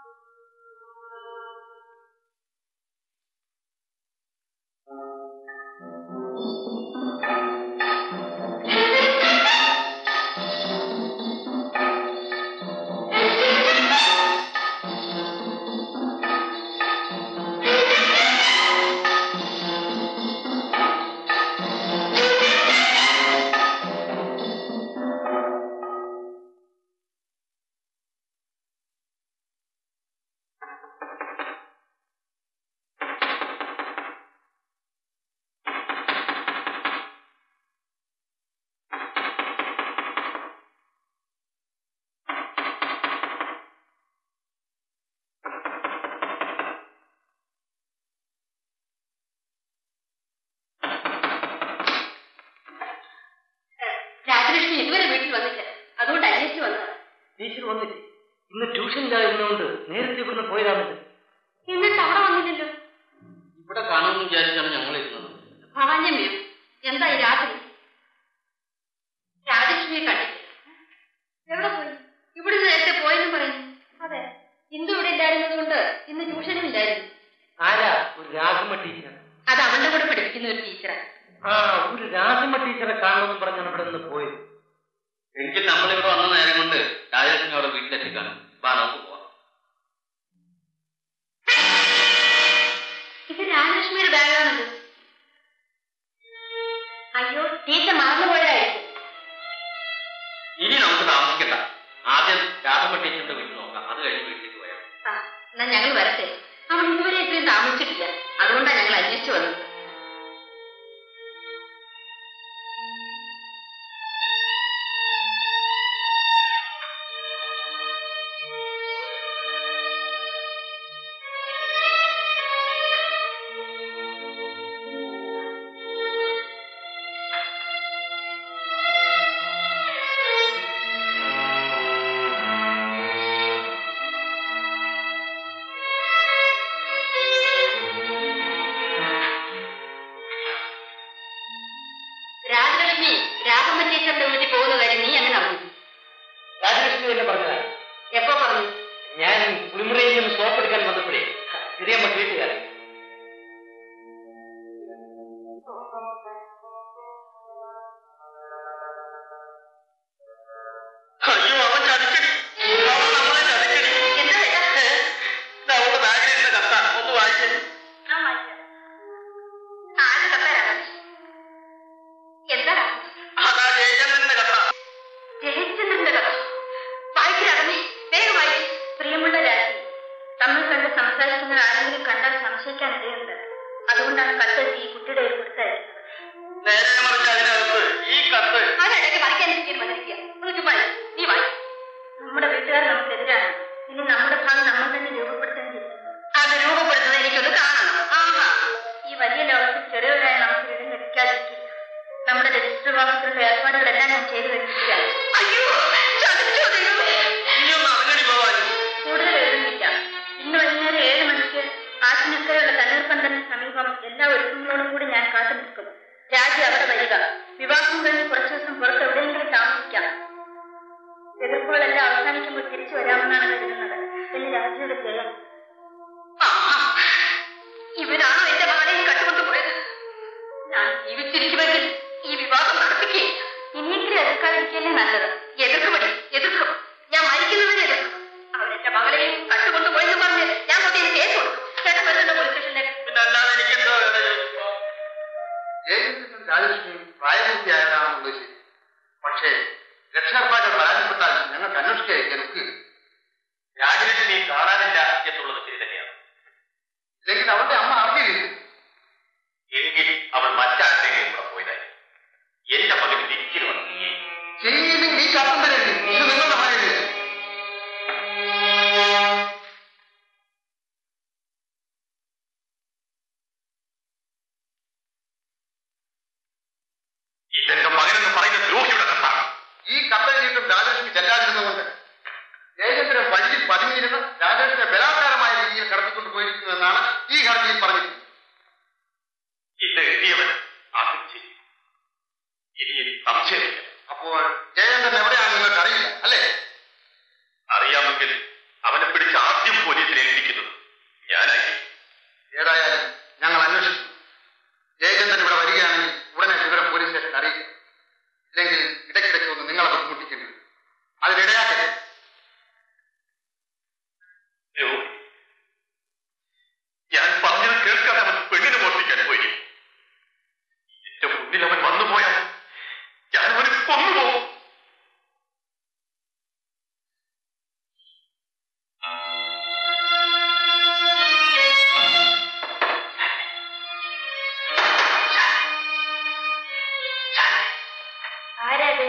രാജലക്ഷ്മി ഇതുവരെ വീട്ടിൽ വന്നില്ല അതുകൊണ്ട് അന്വേഷിച്ചു വന്നത് ടീച്ചർ വന്നില്ലേ ഇന്ന് ട്യൂഷനിലായിരുന്നുകൊണ്ട് നേരത്തെ ഇവിടുന്ന് പോയതാണത് എന്നിട്ട് അവിടെ വന്നില്ലല്ലോ ഇവിടെ കാണുമെന്ന് വിചാരിച്ചാണ് ഞങ്ങൾ ഇരുന്നത് ഭവാന്യമയോ എന്താ ഈ രാത്രി രാജലക്ഷ്മിയെ കണ്ടില്ല എവിടെ പോയി ഇവിടുന്ന് നേരത്തെ പോയെന്ന് പറയുന്നു അതെ ഇന്ദു ഇവിടെ ഇല്ലായിരുന്നത് കൊണ്ട് ഇന്ന് ട്യൂഷനും ഇല്ലായിരുന്നു ആരാ ഒരു രാഘമ്മ ടീച്ചർ അത് അവളുടെ കൂടെ പഠിപ്പിക്കുന്ന ഒരു ടീച്ചറാണ് ആ ഒരു രാഘമ്മ ടീച്ചറെ കാണണമെന്ന് പറഞ്ഞാണ് ഇവിടെ നിന്ന് പോയത് എനിക്ക് നമ്മളിവിടെ വന്ന നേരം കൊണ്ട് രാജലക്ഷ്മി അവിടെ വീട്ടിലെത്തിക്കാണ് വാ നമുക്ക് പോവാം ഇത് രാജലക്ഷ്മിയുടെ ബാഗാണത് അയ്യോ ടീച്ചർ മറന്നുപോയതായിരിക്കും ഇനി നമുക്ക് താമസിക്കണ്ട ആദ്യം രാധമ്മ ടീച്ചറിന്റെ വീട്ടിൽ നോക്കാം അത് കഴിഞ്ഞ് വീട്ടിലേക്ക് പോയാൽ ആ, എന്നാ ഞങ്ങൾ വരട്ടെ അവൾ ഇതുവരെ ഇത്രയും താമസിച്ചിട്ടില്ല അതുകൊണ്ടാണ് ഞങ്ങൾ അന്വേഷിച്ചു വന്നത് രാജലക്ഷ്മി രാഘമ്മ ടീച്ചറിന്റെ വീട്ടിൽ പോകുന്ന കാര്യം നീ എങ്ങനെ അറിഞ്ഞു രാജലക്ഷ്മി തന്നെ പറഞ്ഞതാണ് എപ്പോ പറഞ്ഞു ഞാൻ കുളിമുറിയിൽ നിന്ന് സോപ്പ് എടുക്കാൻ വന്നപ്പോഴേ ചെറിയമ്മ കേട്ടുകാരൻ അയ്യോ അവൻ ചതിക്കടി അവൻ നമ്മളെ ചതിക്കടി എന്താ ഏട്ടാ? ഇത് അവളുടെ ബാഗിലിരുന്ന കത്ത ഒന്ന് വായിച്ചേ ആ, വായിക്കാം. ആര് കത്താരാ? എന്താ അതാ ജയചന്ദ്രന്റെ കത്ത ജയചന്ദ്രന്റെ കഥ വായിക്കാറമ്മേ വേഗം വായിക്കും പ്രിയമുള്ള രാജി തമ്മിൽ കണ്ട് സംസാരിക്കുന്നത് ആരെങ്കിലും കണ്ടാൽ സംശയിക്കാൻ ഇടയുണ്ട് അതുകൊണ്ടാണ് കത്തെഴുതി ഈ കുട്ടിയുടെ കയ്യിൽ കൊടുത്തയക്കുന്നത് നേരെ മറിച്ച് അതിനകത്ത് ഈ കത്ത് അതിനിടയ്ക്ക് മറിക്കാൻ വന്നിരിക്കുക ഒന്ന് ചുമ്മാ ഇരി. നീ വായി നമ്മുടെ വീട്ടുകാർ നമുക്കെതിരാണ് ഇനി നമ്മുടെ ഭാഗം നമ്മൾ തന്നെ രൂപപ്പെടുത്തേണ്ടിയിരിക്കുന്നു അത് രൂപപ്പെടുത്തുന്നത് എനിക്കൊന്ന് കാണണം ആഹാ ഈ വലിയ ലോകത്തിൽ ചെറിയവരായ നമുക്ക് ഇടം ലഭിക്കാതിരിക്കില്ല നമ്മുടെ രജിസ്റ്റർ വിഭാഗത്തിലുള്ള ഏർപ്പാടുകളെല്ലാം ഞാൻ ചെയ്തു വെച്ചിരിക്കുകയാണ് അയ്യോ ചതിച്ചോ ദൈവമേ. നീ ഒന്ന് അറിഞ്ഞടി പോവാനും കൂടുതൽ എഴുതുന്നില്ല ഇന്ന് വൈകുന്നേരം ഏഴ് മണിക്ക് ആറ്റിനക്കരയുള്ള തണ്ണീർപ്പന്തലിന് സമീപം എല്ലാ ഒരുക്കങ്ങളോടും കൂടി ഞാൻ കാത്തു നിൽക്കും രാജി അവിടെ വരിക വിവാഹം കഴിഞ്ഞ് കുറച്ചു ദിവസം പുറത്ത് എവിടെയെങ്കിലും താമസിക്കാം എതിർപ്പുകളെല്ലാം അവസാനിക്കുമ്പോൾ തിരിച്ചു വരാമെന്നാണ് കരുതുന്നത് എന്ന് രാജിയുടെ ജയം ഇവനാണോ എന്റെ മകളെയും കട്ടുകൊണ്ടുപോയത് ഞാൻ ജീവിച്ചിരിക്കുമെങ്കിൽ ഈ വിവാഹം നടത്തിക്കുകയില്ല ഇനിയെങ്കിലും എതിർക്കാതിരിക്കല്ലേ നല്ലത് എതിർക്കുമടി എതിർക്കും ഞാൻ മരിക്കുന്നവരെ എതിർക്കും അവരെന്റെ മകളെയും കട്ടുകൊണ്ടുപോയെന്ന് പറഞ്ഞ് ഞാൻ കൊണ്ട് ഇത് കേസ് കൊടുക്കും ചേട്ടൻ വരുന്നുണ്ടോ പോലീസ് സ്റ്റേഷനിലേക്ക് പിന്നെ അല്ലാതെ എനിക്ക് എന്തോ വേണ്ട ചോദിച്ചപ്പോ ജയചന്ദ്രൻ രാജലക്ഷ്മിയും പ്രായപൂർത്തിയായതാണെന്നുള്ളത് ശരി പക്ഷേ രക്ഷകർത്താക്കൾ പരാജയപ്പെട്ടാൽ ഞങ്ങൾക്ക് അന്വേഷിക്കാൻ ഒക്കില്ല രാജലക്ഷ്മി കാണാനില്ല എന്നുള്ളത് ശരി തന്നെയാണ് ഇല്ലെങ്കിൽ അവന്റെ അമ്മ അറിഞ്ഞില്ല എങ്കിൽ അവൾ മറ്റാരുടെയും കൂടെ പോയതായി എന്റെ മകൻ തിരിച്ചു വന്നു ചെയ്യില്ലെങ്കിൽ ഈ കത്തം തരരുത് ഇത് നിങ്ങളുടെ പതുങ്ങിയിരുന്ന് രാജേഷിനെ ബലാത്കാരമായ രീതിയിൽ കടത്തിക്കൊണ്ട് പോയിരിക്കുന്നു എന്നാണ് ഈ ഹർജിയിൽ പറഞ്ഞിരിക്കുന്നത് ഇത് എഴുതിയവൻ അത് ചെയ്യും ഇനി എനിക്ക് സംശയമില്ല അപ്പോൾ ജയചന്ദ്രൻ എവിടെയാണെന്ന് നിങ്ങൾക്ക് അറിയില്ല അല്ലേ അറിയാമെങ്കിൽ അവനെ പിടിച്ച് ആദ്യം പോലീസിൽ ഏൽപ്പിക്കുന്നത് ഞാനായി ഏതായാലും ഞങ്ങൾ അന്വേഷിച്ചു ജയചന്ദ്രൻ ഇവിടെ വരികയാണെങ്കിൽ ഉടനെ വിവരം പോലീസ് സ്റ്റേഷനിൽ അറിയിക്കും ഇല്ലെങ്കിൽ ഇടയ്ക്കിടയ്ക്ക് ഒന്ന് നിങ്ങളെ ബുദ്ധിമുട്ടിക്കേണ്ടി വരും അതിനിടയാക്കരുത് അയ്യോ. ഞാൻ പറഞ്ഞത് കേൾക്കാതെ അവൻ പെണ്ണിനെ മോഷ്ടിക്കാൻ പോയി എന്റെ മുന്നിൽ അവൻ വന്നുപോയാൽ ഞാൻ അവനെ കൊന്നുപോകും ആരാത്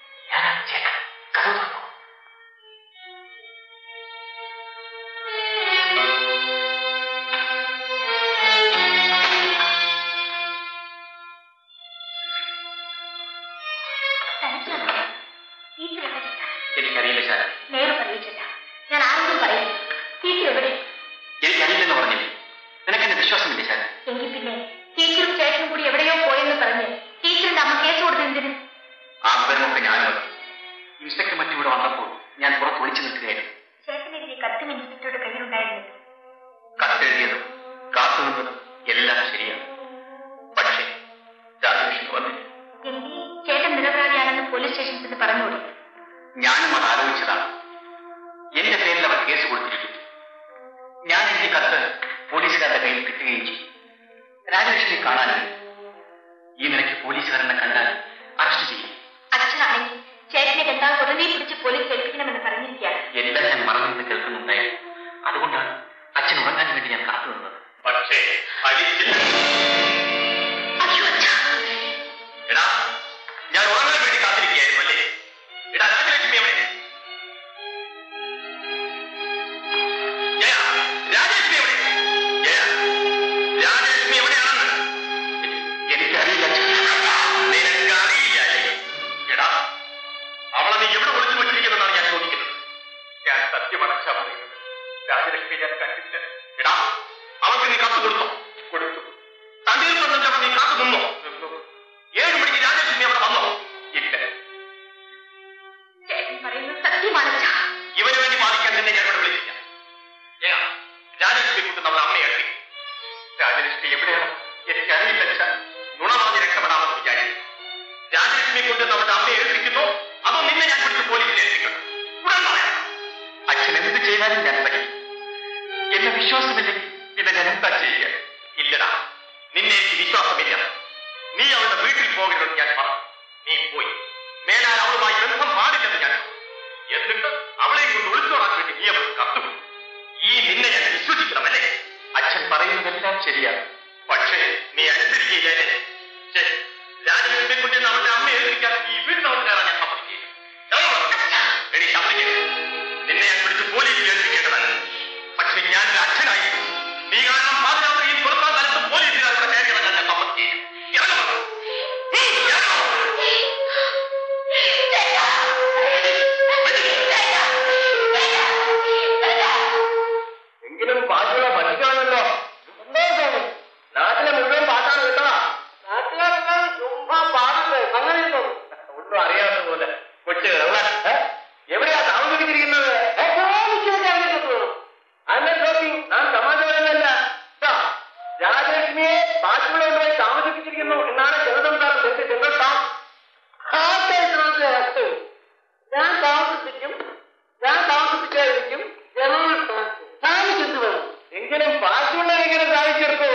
ടീച്ചർ എവിടെ എനിക്കറിയില്ല ശാല നേരെ പറയിച്ചില്ല ഞാൻ ആരോടും പറയില്ല ടീച്ചർ എവിടെ എനിക്കറിയില്ലെന്ന് പറഞ്ഞില്ലേ നിനക്കെന്നെ വിശ്വാസമില്ല ശാല എങ്കിൽ പിന്നെ ടീച്ചറും ചേട്ടനും കൂടി എവിടെയോ പോയെന്ന് പറഞ്ഞ് ടീച്ചറിന്റെ അമ്മ കേസ് കൊടുത്തെന്തിന് ആ വിവരമൊക്കെ ഞാനും അറിഞ്ഞു ഇൻസ്പെക്ടർ മറ്റും ഇവിടെ വന്നപ്പോൾ ഞാൻ പുറത്ത് ഒളിച്ചു നിൽക്കുകയായിരുന്നു ചേട്ടനെതിരെ കത്തും ഇൻസ്പെക്ടറുടെ കയ്യിലുണ്ടായിരുന്നത് കത്തെഴുതിയതും കാത്തുനിന്നതും എല്ലാം ശരിയാണ് പക്ഷേ രാജകൃഷ്ണൻ വന്നില്ല എങ്കിൽ ചേട്ടൻ നിരപരാധിയാണെന്ന് പോലീസ് സ്റ്റേഷനിൽ ചെന്ന് പറഞ്ഞുകൂടി ഞാനും അത് ആലോചിച്ചതാണ് എന്റെ പേരിൽ അവർ കേസ് കൊടുത്തിരിക്കുന്നു ഞാൻ എഴുതിയ കത്ത് പോലീസുകാരുടെ കയ്യിൽ കിട്ടുകയും ചെയ്യും രാജകൃഷ്ണനെ കാണാനില്ല ഈ നിലയ്ക്ക് പോലീസുകാരനെ കണ്ടാൽ അറസ്റ്റ് ചെയ്യും അച്ഛനാണെങ്കിൽ ചേട്ടനെ കണ്ടാൽ ഉടനെ പിടിച്ച് പോലീസ് ഏൽപ്പിക്കണമെന്ന് പറഞ്ഞിരിക്കുകയാണ് എല്ലാം ഞാൻ മറന്നിരുന്ന് കേൾക്കുന്നുണ്ടായിരുന്നു അതുകൊണ്ടാണ് അച്ഛൻ ഉറങ്ങാൻ വേണ്ടി ഞാൻ കാത്തു നിന്നത് പക്ഷേ ഫലിച്ചില്ല അയ്യോ അച്ഛാ എടാ ഞാൻ ഉറങ്ങാൻ വേണ്ടി കാത്തിരിക്കുകയായിരുന്നു അല്ലേ എടാ രാജലക്ഷ്മി എവിടെ ജയ രാജലക്ഷ്മി എവിടെ ജയ രാജലക്ഷ്മി എവിടെയാണെന്ന് എനിക്കറിയില്ല അച്ഛൻ നിനക്ക് അറിയില്ല അല്ലേ എടാ അവളെ നീ എവിടെ ഒളിച്ചു വെച്ചിരിക്കുന്നെന്നാണ് ഞാൻ ചോദിക്കുന്നത് ഞാൻ സത്യമടച്ചാ പറയുന്നത് രാജലക്ഷ്മി ഞാൻ കണ്ടില്ല എടാ അവൾക്ക് നീ കത്ത് കൊടുത്തോ കൊടുത്തു തണ്ണീർക്കൊണ്ടപ്പോൾ നീ കാത്തു നിന്നോ ഏഴ് മണിക്ക് രാജലക്ഷ്മി അവിടെ വന്നോ ഇല്ല ചേട്ടൻ പറയുന്നത് സത്യമാണ് അച്ഛാ ഇവന് വേണ്ടി ബാധിക്കാൻ നിന്നെ ഞാൻ ഇവിടെ വിളിച്ചില്ല ഏ, രാജലക്ഷ്മി കൊണ്ട് നമ്മുടെ അമ്മയെ എത്തി രാജലക്ഷ്മി എവിടെയാണ് എനിക്ക് അറിയില്ല അച്ഛാ. നുണ പറഞ്ഞ് രക്ഷപ്പെടാമെന്ന് വിചാരിച്ചു രാജലക്ഷ്മി കൊണ്ട് നമ്മുടെ അമ്മയെ ഏൽപ്പിക്കുന്നു അതോ നിന്നെ ഞാൻ പിടിച്ച് പോലീസിൽ ഏൽപ്പിക്കണം ഉടൻ പറയാം അച്ഛൻ എന്ത് ചെയ്താലും ഞാൻ സഹിക്കും എന്നെ വിശ്വാസമില്ലെങ്കിൽ പിന്നെ ഞാൻ എന്താ ചെയ്യുക ഇല്ലടാ നിന്നെ എനിക്ക് വിശ്വാസമില്ല നീ അവളുടെ വീട്ടിൽ പോകരുതെന്ന് ഞാൻ പറഞ്ഞു നീ പോയി മേലാൽ അവളുമായി ബന്ധം പാടില്ലെന്ന് ഞാൻ പറഞ്ഞു. എന്നിട്ട് അവളെയും കൊണ്ട് ഒളിച്ചോടാൻ വേണ്ടി നീ അവൾക്ക് കത്തു ഈ നിന്നെ ഞാൻ വിശ്വസിക്കണമല്ലേ അച്ഛൻ പറയുന്നതെല്ലാം ശരിയാണ് പക്ഷേ നീ അനുസരിക്കുകയല്ലേ ശരി രാജലക്ഷ്മി കുട്ടി അവന്റെ അമ്മയെ ഏൽപ്പിക്കാൻ ഈ വീടിനകത്ത് കയറാൻ ഞാൻ സമ്മതിക്കുകയില്ല ഇറങ്ങണം. എടി ശബ്ദിക്കരുത് നിന്നെ ഞാൻ പിടിച്ച് പോലീസിൽ ഏൽപ്പിക്കേണ്ടതാണ് പക്ഷെ ഞാൻ ഒരു അച്ഛനായി നീ കാരണം പാതിരാത്രിയിൽ കൊടുക്കാൻ കാലത്ത് പോലീസുകാരുടെ കയറി ഇറങ്ങാൻ ഞാൻ സമ്മതിക്കുകയില്ല ഇറങ്ങണം ഉം, ഇറങ്ങണം. എങ്കിലും ബാക്കിയുള്ള പഠിക്കണമല്ലോ നാട്ടിലെ മുഴുവൻ പാട്ടാണ് കിട്ടണ നാട്ടുകാരെല്ലാം ചുമ്മാ പാടുന്നത് അങ്ങനെ ഒന്നും അറിയാത്ത പോലെ കൊച്ചു കള്ളൻ. ഏ? എവിടെയാ താമസിച്ചിരിക്കുന്നത് അതിനെ നോക്കി നാം സമാധാനമല്ല രാജലക്ഷ്മിയെ ബാക്കിയുള്ളവരുമായി താമസിപ്പിച്ചിരിക്കുന്നു എന്നാണ് ജനസംസാരം എന്റെ ജനത്താം ഞാൻ താമസിപ്പിക്കും ഞാൻ താമസിപ്പിച്ചായിരിക്കും ജനങ്ങൾ താമസിച്ചു വേണം എങ്കിലും ബാക്കിയുള്ള എങ്ങനെ സാധിച്ചെടുത്തു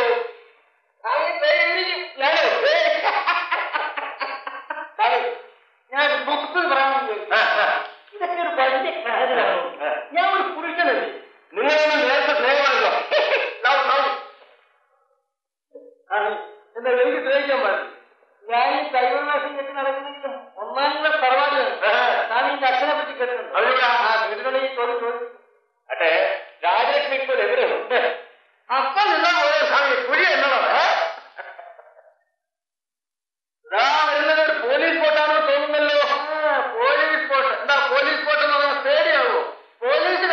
ഞാൻ ബുക്സ് പറയാൻ ഇതൊക്കെ ഒരു വലിയ കാര്യമാണ് ഞാൻ ഒരു പുരുഷനല്ലേ നിങ്ങളൊന്നും നേരത്തെ സ്നേഹമാണല്ലോ ലവ് ലവ് എന്നാ എനിക്ക് ദ്രവിക്കാൻ പാടില്ല ഞാൻ ഈ കൈവന്നാശം കെട്ടി നടക്കുന്നെങ്കിലും ഒന്നാം ക്ലാസ് തറവാടിയാണ് ഞാൻ ഈ അച്ഛനെ പറ്റി കേട്ടിട്ടുണ്ട് ആ കേട്ടിട്ടുണ്ടെങ്കിൽ ചോദിച്ചു ചോദിച്ചു അട്ടെ രാജലക്ഷ്മി ഇപ്പോൾ എവിടെയുണ്ട് അപ്പൊ നിന്നാ പോയ സ്വാമി പുലി എന്നതാണ് ഇതാ വരുന്നത് ഒരു പോലീസ് ബോട്ടാണെന്ന് തോന്നുന്നല്ലോ പോലീസ് ബോട്ട് എന്താ പോലീസ് ബോട്ട് എന്ന് പറഞ്ഞാൽ പേടിയാവോ പോലീസ്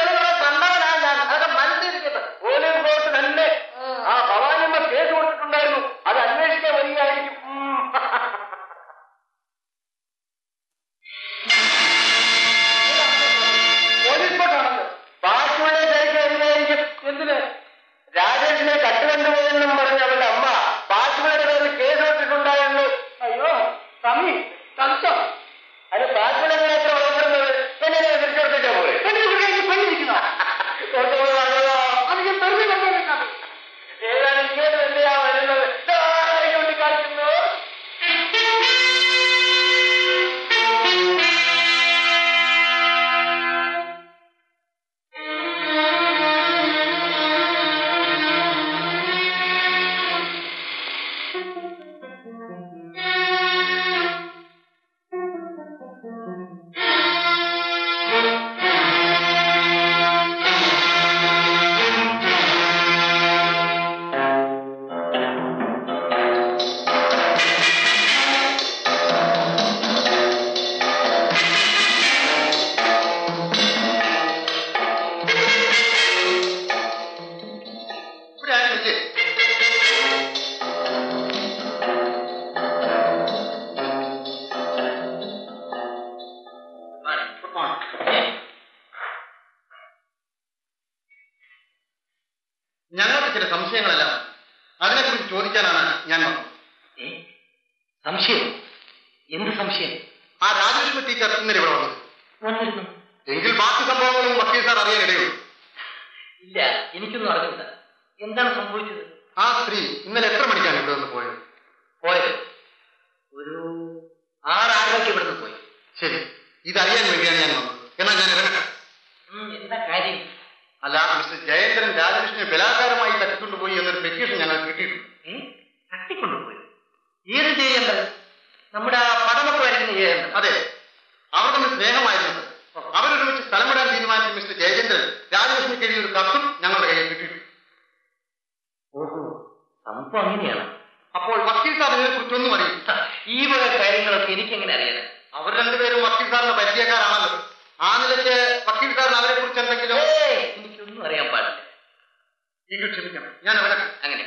ചില സംശയങ്ങളെല്ലാം അതിനെക്കുറിച്ച് ചോദിക്കാനാണ് ഞാൻ വന്നത് ഏ? സംശയം എന്ത് സംശയം ആ രാജലക്ഷ്മി ടീച്ചർ ഇന്നലെ ഇവിടെ വന്നത് വന്നിരുന്നു എങ്കിൽ ബാക്കി സംഭവങ്ങളും വക്കീൽ സാർ അറിയാൻ ഇടയുള്ളൂ ഇല്ല എനിക്കൊന്നും അറിഞ്ഞില്ല എന്താണ് സംഭവിച്ചത് ആ സ്ത്രീ ഇന്നലെ എത്ര മണിക്കാണ് ഇവിടെ വന്ന് പോയത് പോയത് ഒരു ആറ് ആറരയ്ക്ക് ഇവിടുന്ന് പോയി ശരി ഇതറിയാൻ വേണ്ടിയാണ് ഞാൻ വന്നത് എന്നാൽ ഞാൻ ഇറങ്ങട്ടെ ഉം, എന്താ കാര്യം അല്ല മിസ്റ്റർ ജയേന്ദ്രൻ രാജലക്ഷ്മിയെ ബലാത്കാരമായി തട്ടിക്കൊണ്ടുപോയി എന്നൊരു പെറ്റീഷൻ ഞങ്ങൾ കിട്ടിയിട്ടുണ്ട് ഏ? തട്ടിക്കൊണ്ടുപോയി ഏത് ചെയ്യേണ്ടത് നമ്മുടെ ആ പടമൊക്കെ വരയ്ക്കുന്ന ചെയ്യേണ്ടത് അതെ അവർ തമ്മിൽ സ്നേഹമായിരുന്നത് അവരൊരുമിച്ച് സ്ഥലം വിടാൻ തീരുമാനിച്ച മിസ്റ്റർ ജയചന്ദ്രൻ രാജലക്ഷ്മിക്ക് എഴുതിയ ഒരു കത്തും ഞങ്ങളുടെ കയ്യിൽ കിട്ടിയിട്ടുണ്ട് ഓഹോ സംഭവം അങ്ങനെയാണ് അപ്പോൾ വക്കീൽ സാർ ഇതിനെ കുറിച്ചൊന്നും അറിയും ഈ വക കാര്യങ്ങളൊക്കെ എനിക്കെങ്ങനെ അറിയാനാ അവർ രണ്ടുപേരും വക്കീൽ സാറിന്റെ പരിചയക്കാരാണല്ലോ ആ നിലയ്ക്ക് വക്കീൽ സാറിന് അവരെ കുറിച്ച് എന്തെങ്കിലും ഏയ്, എനിക്കൊന്നും അറിയാൻ പാടില്ല എങ്കിൽ ക്ഷമിക്കണം ഞാൻ അവരെ അങ്ങനെ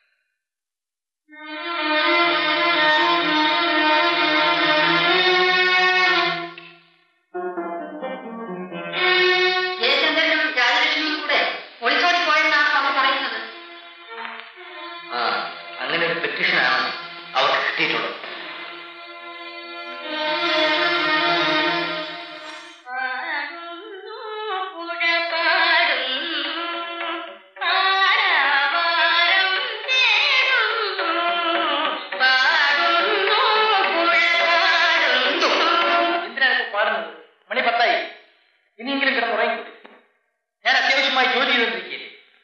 ജയചന്ദ്രനും രാജലക്ഷ്മിയും കൂടെ ഒളിച്ചോടി പോയെന്നാണ് അവർ പറയുന്നത് ആ അങ്ങനെ ഒരു പെറ്റീഷനാണ് അവർക്ക് കിട്ടിയിട്ടുള്ളത് എന്തിനാണ് ഇപ്പൊ പാടുന്നത് മണി പത്തായി ഇനിയെങ്കിലും കിടന്നുറങ്ങിക്കൂടി ഞാൻ അത്യാവശ്യമായി ജോലി ചെയ്തുകൊണ്ടിരിക്കുകയാണ്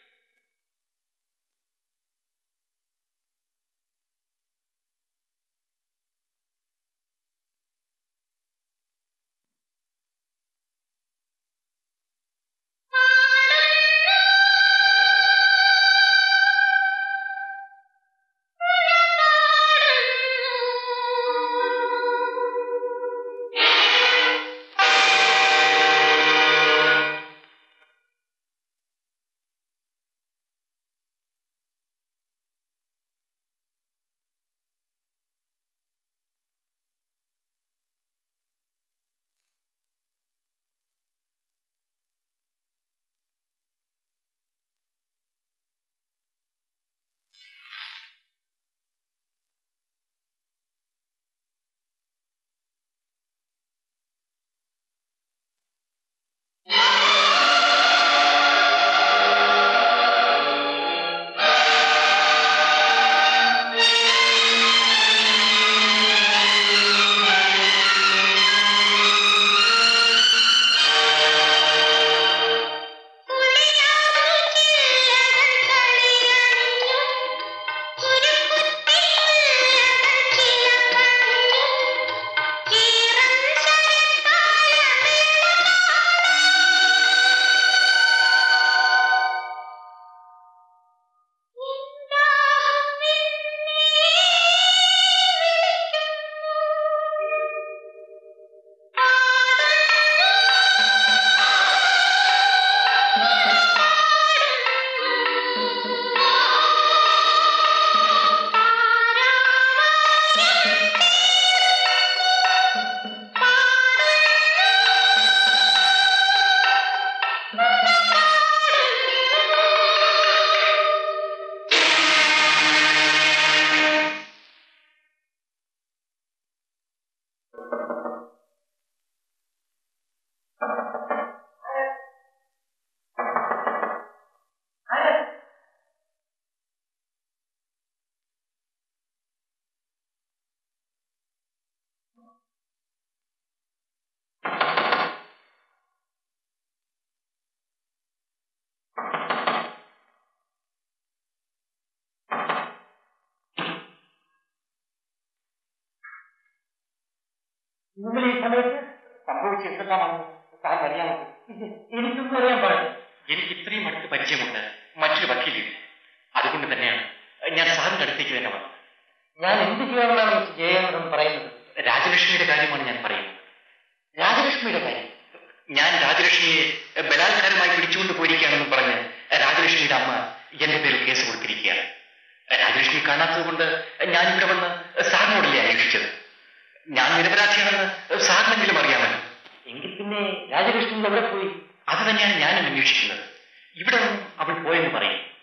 നിങ്ങൾ ഈ സമയത്ത് സംഭവിച്ച എന്തെല്ലാമാണ് താൻ അറിയാമോ എനിക്കൊന്നും അറിയാൻ പാടില്ല എനിക്ക് ഇത്രയും അടുത്ത് പരിചയമുണ്ട് മറ്റൊരു വക്കീലില്ല അതുകൊണ്ട് തന്നെയാണ് ഞാൻ സാറിന്റെ അടുത്തേക്ക് തന്നെ വന്നത് ഞാൻ എന്ത് ചെയ്യണമെന്നാണ് മിസ്റ്റർ ജയേന്ദ്രൻ പറയുന്നത് രാജലക്ഷ്മിയുടെ കാര്യമാണ് ഞാൻ പറയുന്നത് രാജലക്ഷ്മിയുടെ കാര്യം ഞാൻ രാജലക്ഷ്മിയെ ബലാത്കാരമായി പിടിച്ചുകൊണ്ട് പോയിരിക്കുകയാണെന്ന് പറഞ്ഞ് രാജലക്ഷ്മിയുടെ അമ്മ എന്റെ പേരിൽ കേസ് കൊടുത്തിരിക്കുകയാണ് രാജലക്ഷ്മി കാണാത്തത് കൊണ്ട് ഞാൻ ഇവിടെ വന്ന് സാറിനോടല്ലേ അന്വേഷിച്ചത് ഞാൻ നിരപരാധിയാണെന്ന് സാറിനെങ്കിലും അറിയാമല്ലോ എങ്കിൽ പിന്നെ രാജലക്ഷ്മി എവിടെ പോയി അത് തന്നെയാണ് ഞാനും അന്വേഷിക്കുന്നത് ഇവിടെ നിന്നും അവൾ പോയെന്ന് പറയും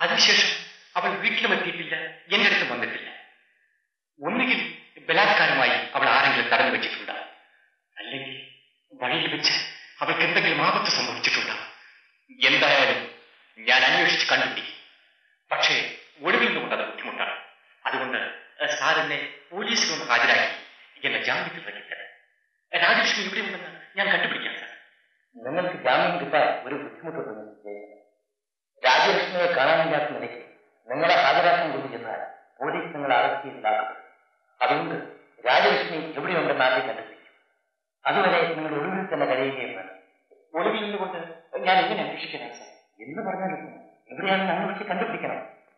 അതിനുശേഷം അവൾ വീട്ടിലും എത്തിയിട്ടില്ല എന്റെ അടുത്തും വന്നിട്ടില്ല ഒന്നുകിൽ ബലാത്കാരമായി അവൾ ആരെങ്കിലും തടഞ്ഞു വെച്ചിട്ടുണ്ടാവും അല്ലെങ്കിൽ വഴിയിൽ വെച്ച് അവൾക്ക് എന്തെങ്കിലും ആപത്ത് സംഭവിച്ചിട്ടുണ്ടാവും എന്തായാലും ഞാൻ അന്വേഷിച്ച് കണ്ടുപിടിക്കും പക്ഷേ ഒളിവിൽ നിന്നുകൊണ്ട് അത് ബുദ്ധിമുട്ടാണ് അതുകൊണ്ട് ഏഹ്, സാറിനെ പോലീസിലൊന്ന് ഹാജരാക്കി എന്നെ ജാമ്യത്തിൽ വയ്ക്കുന്നത് രാജലക്ഷ്മി ഇവിടെ ഉണ്ടെന്ന് ഞാൻ കണ്ടുപിടിക്കാം സാർ നിങ്ങൾക്ക് ജാമ്യം കിട്ടാൻ ഒരു ബുദ്ധിമുട്ടൊന്നും രാജലക്ഷ്മിയെ കാണാനില്ലാത്ത നിലയ്ക്ക് നിങ്ങളെ ഹാജരാക്കാൻ കൊണ്ടു ചെന്നാൽ പോലീസ് നിങ്ങളെ അറസ്റ്റ് ചെയ്തിലാക്കും അതുകൊണ്ട് രാജലക്ഷ്മി എവിടെയുണ്ടെന്ന് ആദ്യം കണ്ടുപിടിക്കും അതുവരെ നിങ്ങൾ ഒളിവിൽ തന്നെ കഴിയുകയും വേണം ഒളിവിൽ നിന്നുകൊണ്ട് ഞാൻ എങ്ങനെ അന്വേഷിക്കണം സാർ എന്ന് പറഞ്ഞാലും എവിടെയാണെന്ന് അന്വേഷിച്ച് കണ്ടുപിടിക്കണം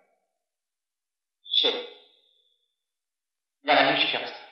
ശരി ഞാൻ അന്വേഷിക്കാം സാർ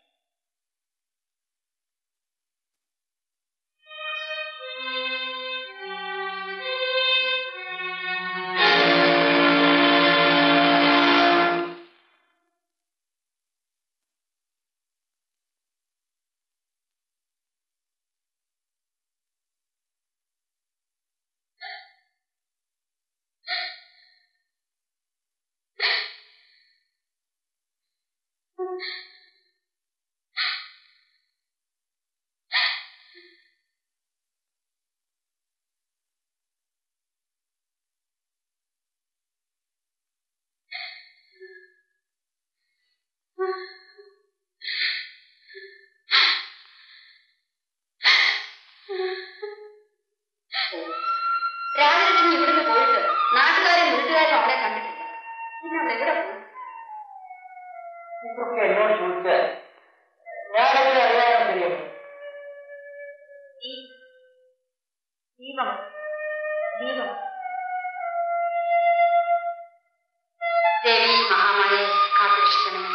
രാജലക്ഷ്മി ഇവിടുന്ന് പോയിട്ട് നാട്ടുകാരും വീട്ടുകാരും അവളെ കണ്ടിട്ടില്ല പിന്നെ അവൾ എവിടെ പോയി ഇതൊക്കെ എന്നോട് ചോദിച്ചാൽ ഞാനങ്ങനെ അറിയാൻ കഴിയും ദീ- ദീപം ദീപം ദേവി മഹാമായെ കാത്തുരക്ഷിക്കണമേ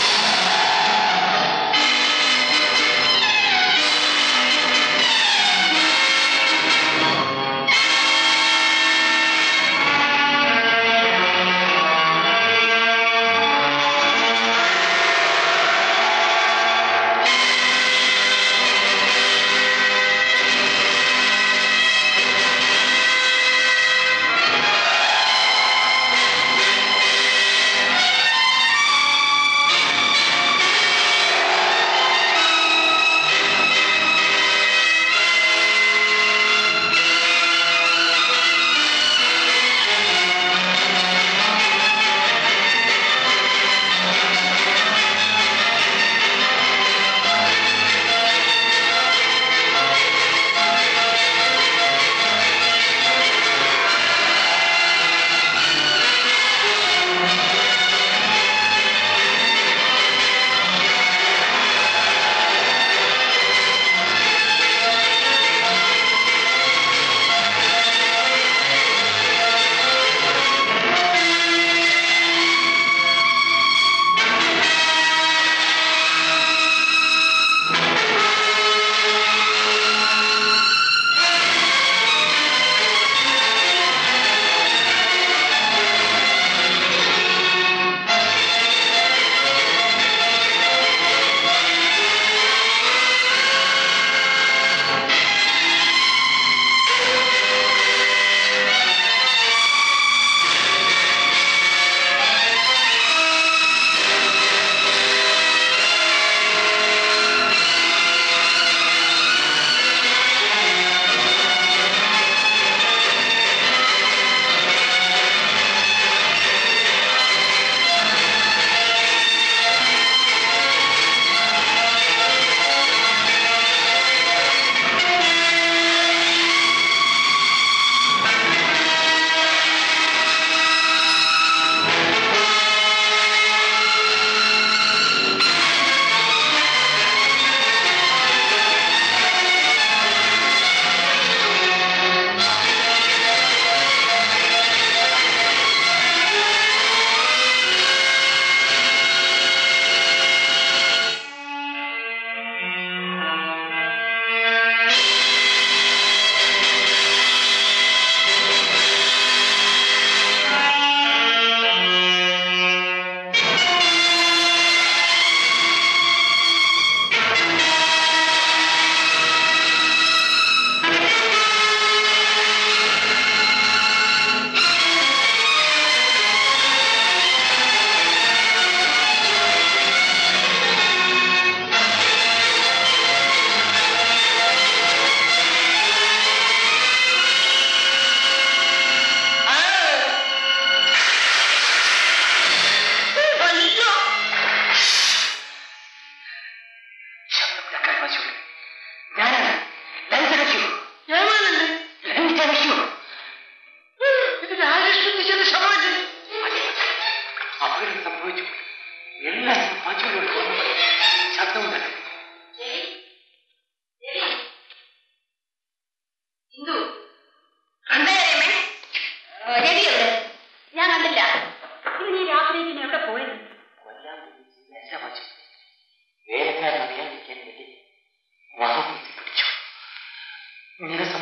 ആ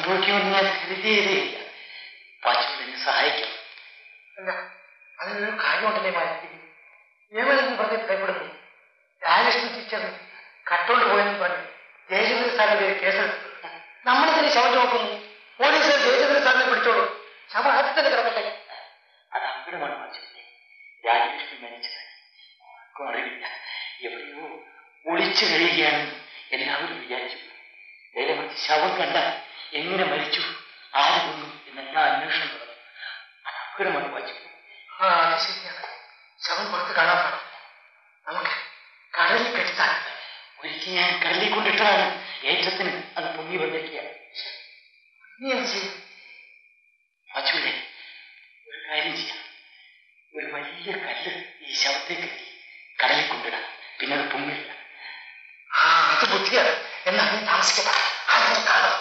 സംഭവിക്കുമെന്ന് ഞാൻ കരുതിയതേയില്ല പാച്ചുവിൽ എന്നെ സഹായിക്കാം അല്ല അതിനൊരു കാര്യമുണ്ടല്ലേ മാറ്റി നിയമമെന്ന് പറഞ്ഞ് ഭയപ്പെടുന്നു രാജലക്ഷ്മി ടീച്ചർ കട്ടോണ്ട് പോയെന്ന് പറഞ്ഞു ജയചന്ദ്രൻ സാറിന്റെ പേര് കേസെടുത്തു നമ്മളെന്തിനു ശവം നോക്കുന്നു പോലീസുകാർ ജയചന്ദ്രൻ സാറിനെ പിടിച്ചോളൂ ശവം ആദ്യം തന്നെ കിടക്കട്ടെ അത് അമ്പലമാണ് പാച്ചുവിനെ രാജലക്ഷ്മി മരിച്ചത് ആർക്കും അറിയില്ല എവിടെയോ ഒളിച്ചു കഴിയുകയാണെന്ന് എല്ലാവരും വിചാരിച്ചു നേരെ ശവം കണ്ടാൽ എങ്ങനെ മരിച്ചു ആര് കൊന്നു എന്നെല്ലാം അന്വേഷണം തുടങ്ങും അത് അമ്പലമാണ് പാച്ചു ആ അത് ശരിയാണ് ശവം പുറത്ത് കാണാൻ പാടില്ല നമുക്ക് കടലിൽ കെടുത്താൽ ഒരിക്കൽ ഞാൻ കടലിൽ കൊണ്ടിട്ടതാണ് ഏറ്റത്തിന് അത് പൊങ്ങി വന്നിരിക്കുക നീ എന്ത് ചെയ്യും പാച്ചുവിനെ ഒരു കാര്യം ചെയ്യാം ഒരു വലിയ കല്ല് ഈ ശവത്തേക്ക് കടലിൽ കൊണ്ടിടാം പിന്നെ അത് പൊങ്ങില്ല ആ അത് ബുദ്ധിയാണ് എന്നാൽ നീ താമസിക്കട്ടെ ആരും കാണാം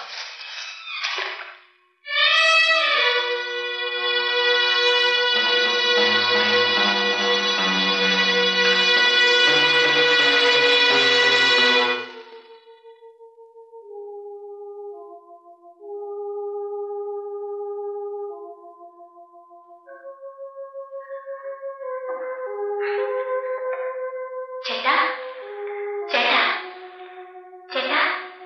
ചേട്ടാ ചേട്ടാ ചേട്ടാ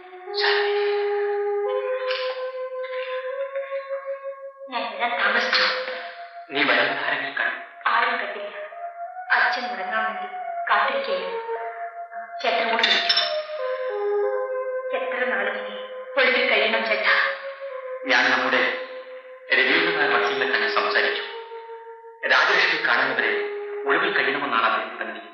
ഞാൻ വരാൻ താമസിച്ചു നീ വരുന്ന ആരെങ്കിലും കാണും ആരും കണ്ടില്ല അച്ഛൻ ഉറങ്ങാൻ വേണ്ടി കാത്തിരിക്കുകയായിരുന്നു ചേട്ടൻ കൂട്ടി വിളിച്ചു എത്ര നാളിങ്ങനെ ഒളിവിൽ കഴിയണം ചേട്ടാ ഞാൻ നമ്മുടെ രവീന്ദ്രനാഥ് വക്കീലിനെ തന്നെ സംസാരിച്ചു രാജലക്ഷ്മി കാണുന്നവരെ ഒളിവിൽ കഴിയണമെന്നാണ് അദ്ദേഹം പറഞ്ഞിരിക്കുന്നത്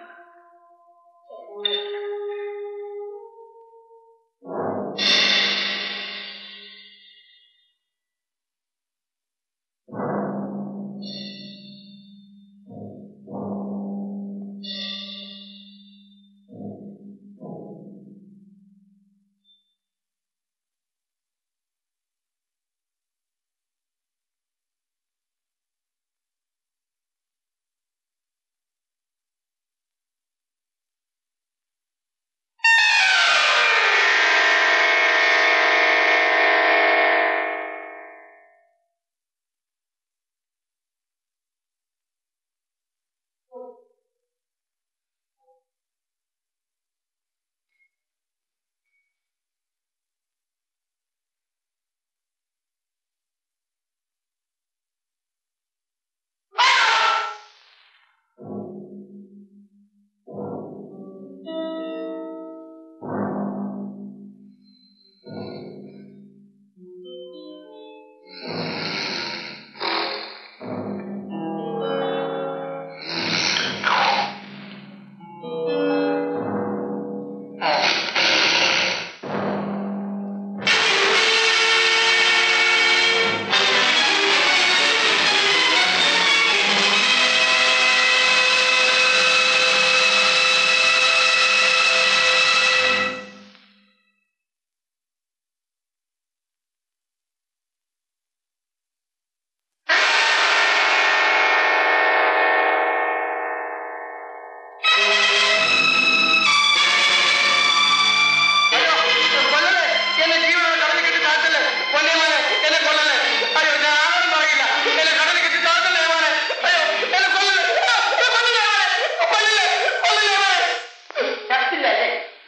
കൊല്ലല്ലേ എന്നെ ജീവനോട് കടലിൽ കെട്ടി താഴ്ത്തല്ലേ പൊന്നെ മോനെ എന്നെ കൊല്ലല്ലേ അയ്യോ ഞാൻ ആരും പറയില്ല എന്നെ കടലിൽ കെട്ടി താഴ്ത്തല്ലേ മോനെ അയ്യോ എന്നെ കൊല്ലല്ലേ അയ്യോ, എന്നെ കൊല്ലല്ലേ മോനെ കൊല്ലല്ലേ കൊല്ലല്ലേ മോനെ ചത്തില്ല അല്ലേ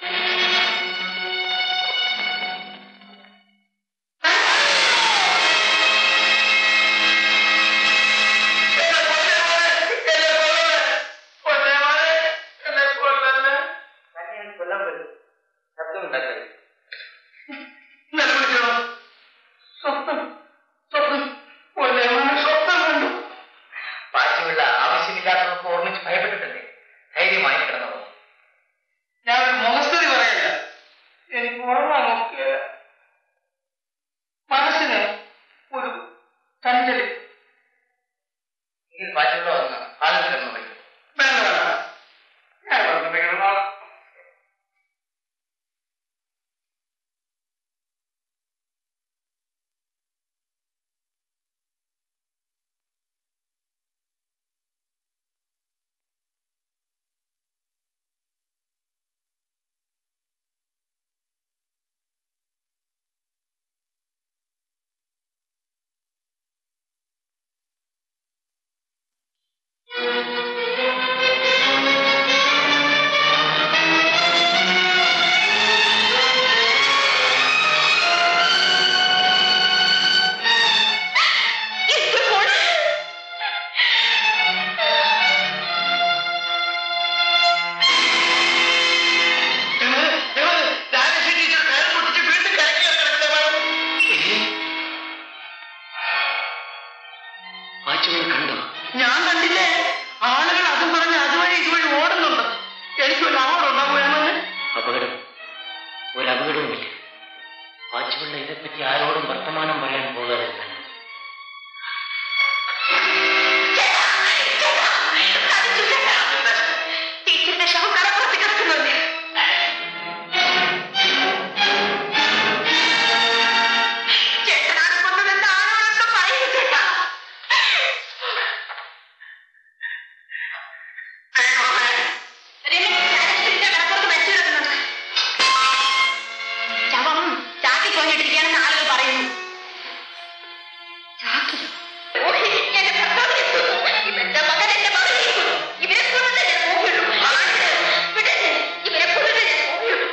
എന്നെ കൊല്ലല്ലേ മോനെ എന്നെ കൊല്ലല്ലേ പൊന്നെ മോനെ എന്നെ കൊല്ലല്ലേ കൊല്ലാൻ പറ്റും ശബ്ദമുണ്ടാക്കരുത് എന്നെ വിളിക്കണോ സ്വപ്നം സ്വപ്നം പൊന്നെ മോനെ സ്വപ്നം കണ്ടു പാച്ചുള്ള ആവശ്യമില്ലാത്തതൊക്കെ ഓർമ്മിച്ച് ഭയപ്പെട്ടിട്ടല്ലേ ധൈര്യമായി കിടന്നു ഞാൻ ഒരു മുഖസ്തുതി പറയല്ല എനിക്ക് ഉറങ്ങാൻ നോക്കിയ മനസ്സിന് ഒരു ചഞ്ചല് എങ്കിൽ പാച്ചുള്ള വന്ന് ഹാളിൽ കിടന്നു വയ്ക്കും വേണ്ട വേണ്ട ഞാൻ ഇവിടെ കിടന്നോളാം രാജശ്രീ ടീച്ചർ കയർ പൊട്ടിച്ച് വീണ്ടും കരക്കി കിടക്കണേ വാച്ചുകൾ കണ്ടോ ഞാൻ കണ്ടില്ലേ ആളുകൾ അതും പറഞ്ഞ് അതുവഴി ഇതുവഴി ഓടുന്നുണ്ട് എനിക്ക് ഒരു അപകടം ഉണ്ടാവുകയാണെന്ന് അപകടം ഒരു അപകടവുമില്ല വാച്ചുകളുടെ ഇതേപ്പറ്റി ആരോടും വർത്തമാനം പറയാൻ പോകാതെ നല്ലത്. ടീച്ചറിന്റെ ശവം കടപ്പുറത്ത് കിടക്കുന്നുണ്ട് ചേട്ടനാണ് കൊന്നതെന്ന് ആരോടൊക്കെ പറയുന്നു ചേട്ടാ രമേശ് രാജേഷിന്റെ കടപ്പുറത്ത് മരിച്ചു കിടക്കുന്നുണ്ട് ശവം ചാക്കി കൊണ്ടിട്ടിരിക്കുകയാണെന്ന് ആളുകൾ പറയുന്നു ചാക്കിലോ ഓ, എന്റെ ഭർത്താവിനെ കൊന്നു. ഇവന്റെ മകൻ എന്റെ മകളെ കൊന്നു. ഇവരെ കൊന്നിട്ടേ ഞാൻ പോവുകയുള്ളൂ. വിടരുത്. ഇവരെ കൊന്നിട്ടേ ഞാൻ പോവുകയുള്ളൂ.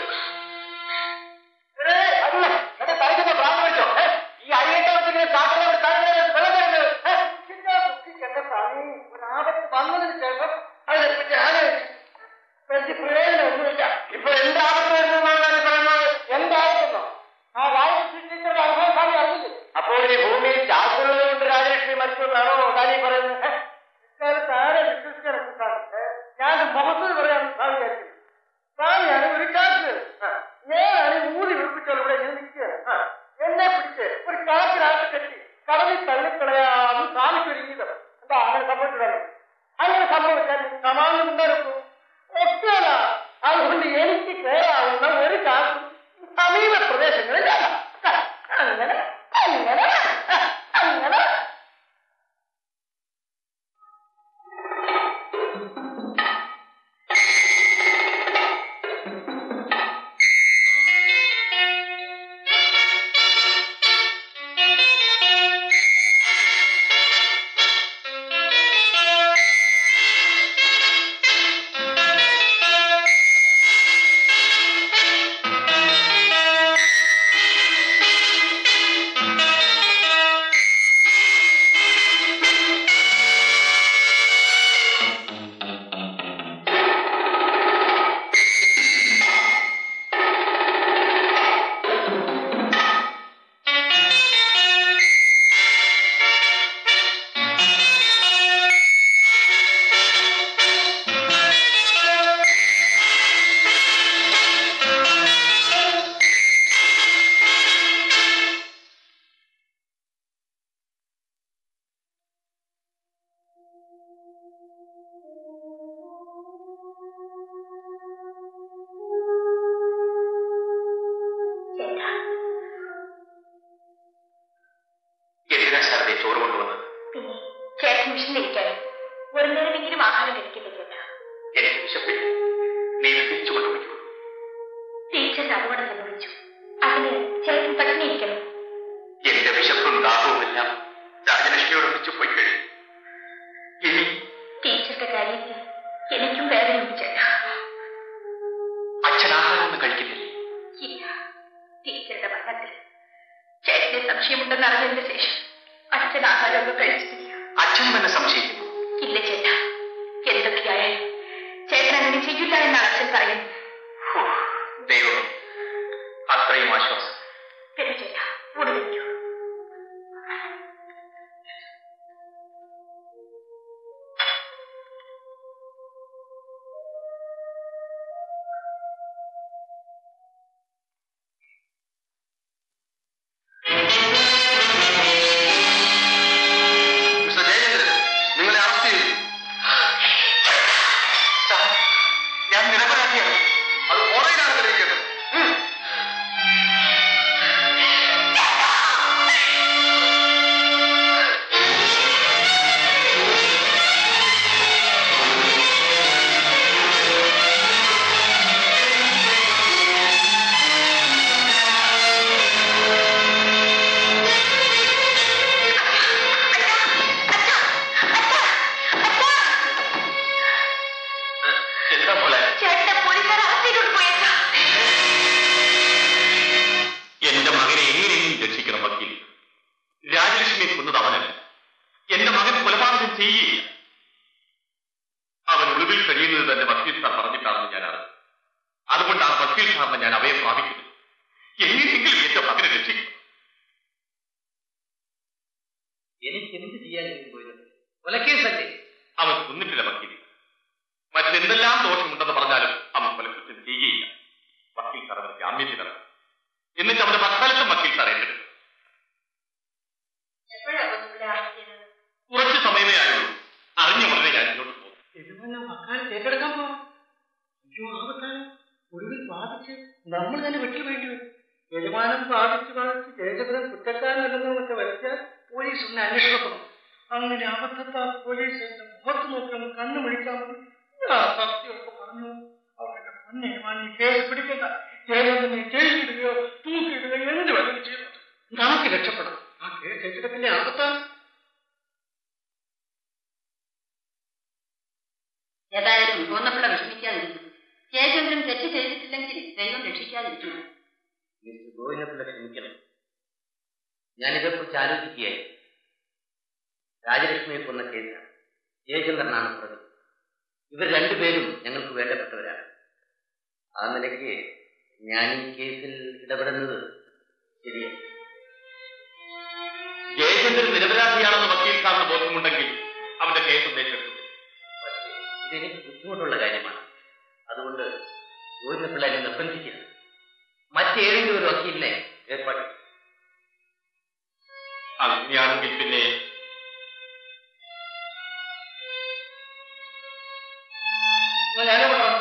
ഈ അരിയേറ്റ വെച്ചിങ്ങനെ കാട്ടിലോട് കാട്ടിലോട് വെള്ളം തരുന്നത് എന്റെ കുട്ടിക്ക് എന്റെ പണി ഒരു ആപത്ത് വന്നതിന് ശേഷം അതിനെപ്പറ്റി ആലോചിച്ചു വലിയ പ്രയോജനമൊന്നുമില്ല ഇപ്പൊ എന്ത് ആപത്ത് വരുന്നതാണ് ഞാൻ പറയുന്നത് എന്തായിരിക്കുന്നു ആ രാജലക്ഷ്മി ടീച്ചറുടെ അനുഭവസാമി അറിയില്ലേ അപ്പോൾ ഈ ഭൂമിയിൽ ചാക്കുള്ളത് കൊണ്ട് രാജലക്ഷ്മി മരിച്ചെന്നാണോ താനീ പറയുന്നത് ഇക്കാലത്ത് ആരെ വിശ്വസിക്കാൻ ഞാൻ മുഖത്ത് പറയാൻ സാധിക്കും താനെയാണ് ഒരു ചാക്ക് ഞാനാണ് ഊതി വിളിപ്പിച്ചാൽ ഇവിടെ ഇങ്ങനെ നിൽക്കുക എന്നെ പിടിച്ച് ഒരു കളത്തിനകത്ത് കെട്ടി കടലിൽ തള്ളിക്കളയാന്ന് സ്വാമിക്കൊരു ഗീതം എന്താ അങ്ങനെ സംഭവിച്ചിടല്ലോ അങ്ങനെ സംഭവിച്ചാൽ സമാനം ഉണ്ടായിരുന്നു ഒക്കെയല്ല അതുകൊണ്ട് എനിക്ക് കയറാവുന്ന ഒരു ചാക്ക് സമീപ പ്രദേശങ്ങളിൽ ഇല്ല. അങ്ങനെ അങ്ങനെ അങ്ങനെ ചേട്ടാ എന്തിനാ ശാരദയെ ചോറ് കൊണ്ടുവന്നത് പിന്നെ ചേട്ടൻ വിശന്നിരിക്കാനും ഒരു നേരമെങ്കിലും ആഹാരം കഴിക്കില്ല ചേട്ടാ എനിക്ക് വിശപ്പില്ല നീ ഇത് തിരിച്ചു കൊണ്ടുപോയി ടീച്ചറിന് അപകടം സംഭവിച്ചു അതിന് ചേട്ടൻ പട്ടിണിയിരിക്കണം എന്റെ വിശപ്പും ദാഹവുമെല്ലാം രാജലക്ഷ്മിയോടൊന്നിച്ചു പോയി കഴിഞ്ഞു ഇനി ടീച്ചറുടെ കാര്യത്തിൽ എനിക്കും വേദനയുണ്ട് ചേട്ടാ അച്ഛൻ ആഹാരമൊന്നും കഴിക്കുന്നില്ലേ ഇല്ല ടീച്ചറുടെ മരണത്തിൽ ചേട്ടന് സംശയമുണ്ടെന്ന് അറിഞ്ഞതിന് ശേഷം അച്ഛൻ ആഹാരമൊന്നും കഴിച്ചിട്ടില്ല അച്ഛൻ തന്നെ സംശയിക്കുന്നു ഇല്ല ചേട്ടാ എന്തൊക്കെയായാലും ചേട്ടൻ അങ്ങനെ ചെയ്യില്ല എന്നാണ് അച്ഛൻ പറയുന്നത് ഹോ, ദൈവമേ അത്രയും ആശ്വാസം പിന്നെ ചേട്ടാ ഊണ് കഴിക്കൂ മിസ്റ്റർ ജയചന്ദ്രൻ നിങ്ങളെ അറസ്റ്റ് ചെയ്തു സാർ, ഞാൻ നിരപരാധിയാണ് അത് കോടതിയിലാണ് തെളിയിക്കേണ്ടത് ഉം. രാജലക്ഷ്മിയെ കൊന്നത് അവനല്ല എന്റെ മകൻ കൊലപാതകം ചെയ്യുകയില്ല അവൻ ഒളിവിൽ കഴിയുന്നത് തന്നെ വക്കീൽ സാർ പറഞ്ഞിട്ടാണെന്ന് ഞാൻ അറിഞ്ഞു അതുകൊണ്ടാണ് വക്കീൽ സാറിനെ ഞാൻ അവയെ പ്രാപിക്കുന്നത് എങ്ങനെയെങ്കിലും എന്റെ മകനെ രക്ഷിക്കും എനിക്ക് എന്ത് ചെയ്യാൻ പോയത് കൊലക്കേസല്ലേ അവൻ കൊന്നിട്ടില്ല വക്കീൽ മറ്റെന്തെല്ലാം ദോഷമുണ്ടെന്ന് പറഞ്ഞാലും അവൻ കൊലക്കുറ്റം ചെയ്യുകയില്ല വക്കീൽ സാർ അവന് ജാമ്യത്തിൽ തരണം എന്നിട്ട് അവന്റെ മക്കളത്തും വക്കീൽ സാർ ഏറ്റെടുക്കും എപ്പോഴാ ഇവിടെ അറസ്റ്റ് ചെയ്തത് കുറച്ച് സമയമേ ആയുള്ളൂ അറിഞ്ഞ ഉടനെ ഞാൻ ഇങ്ങോട്ട് പോകും യജമാനെ മക്കാരെ ഏറ്റെടുക്കാൻ പോകണം അയ്യോ ആപത്താണ് ഒടുവിൽ ബാധിച്ച് നമ്മൾ തന്നെ വെട്ടി വേണ്ടി വരും യജമാനം ബാധിച്ച് ബാധിച്ച് ജയചന്ദ്രൻ കുറ്റക്കാരനല്ലെന്നൊക്കെ വരച്ചാൽ പോലീസ് ഒന്ന് അന്വേഷണപ്പെടും അങ്ങനെ അബദ്ധത്താ പോലീസ് എന്റെ മുഖത്ത് നോക്കി ഒന്ന് കണ്ണു വിളിക്കാൻ മതി ഞാൻ സത്യമൊക്കെ പറഞ്ഞു അവരുടെ പൊന്നെ യജമാനെ കേസ് പിടിക്കണ്ട ജയചന്ദ്രനെ ജയിലിടുകയോ തൂക്കിയിടുകയോ എന്ത് വേണം ചെയ്തു നമുക്ക് രക്ഷപ്പെടാം ആ കേസ് ഏറ്റെടുപ്പിന്റെ ആപത്താണ് ഏതായാലും തോന്നപ്പിള്ള വിഷമിക്കാതിരിക്കുന്നു ജയചന്ദ്രൻ തെറ്റ് ചെയ്തിട്ടില്ലെങ്കിൽ ദൈവം രക്ഷിക്കാതിരിക്കുന്നു മിസ്റ്റർ ഗോവിന്ദപിള്ള ക്ഷമിക്കണം ഞാനിതേക്കുറിച്ച് ആലോചിക്കുകയായി രാജലക്ഷ്മിയെ കൊന്ന കേസാണ് ജയചന്ദ്രനാണ് പ്രതി ഇവർ രണ്ടുപേരും ഞങ്ങൾക്ക് വേണ്ടപ്പെട്ടവരാണ് ആ നിലയ്ക്ക് ഞാൻ ഈ കേസിൽ ഇടപെടുന്നത് ശരിയാണ് ജയചന്ദ്രൻ നിരപരാധിയാണെന്ന് വക്കീൽ സാറിന് ബോധ്യമുണ്ടെങ്കിൽ അവന്റെ കേസ് ഏറ്റെടുക്കും പക്ഷേ ഇതെനിക്ക് ബുദ്ധിമുട്ടുള്ള കാര്യമാണ് അതുകൊണ്ട് ഗോവിന്ദപിള്ള എന്നെ നിർബന്ധിക്കരുത് മറ്റേതെങ്കിലും ഒരു വക്കീലിനെ ഏർപ്പാട് ചെയ്യ്. അങ്ങനെയാണെങ്കിൽ പിന്നെ എന്നാ ഞാനേ പറയാം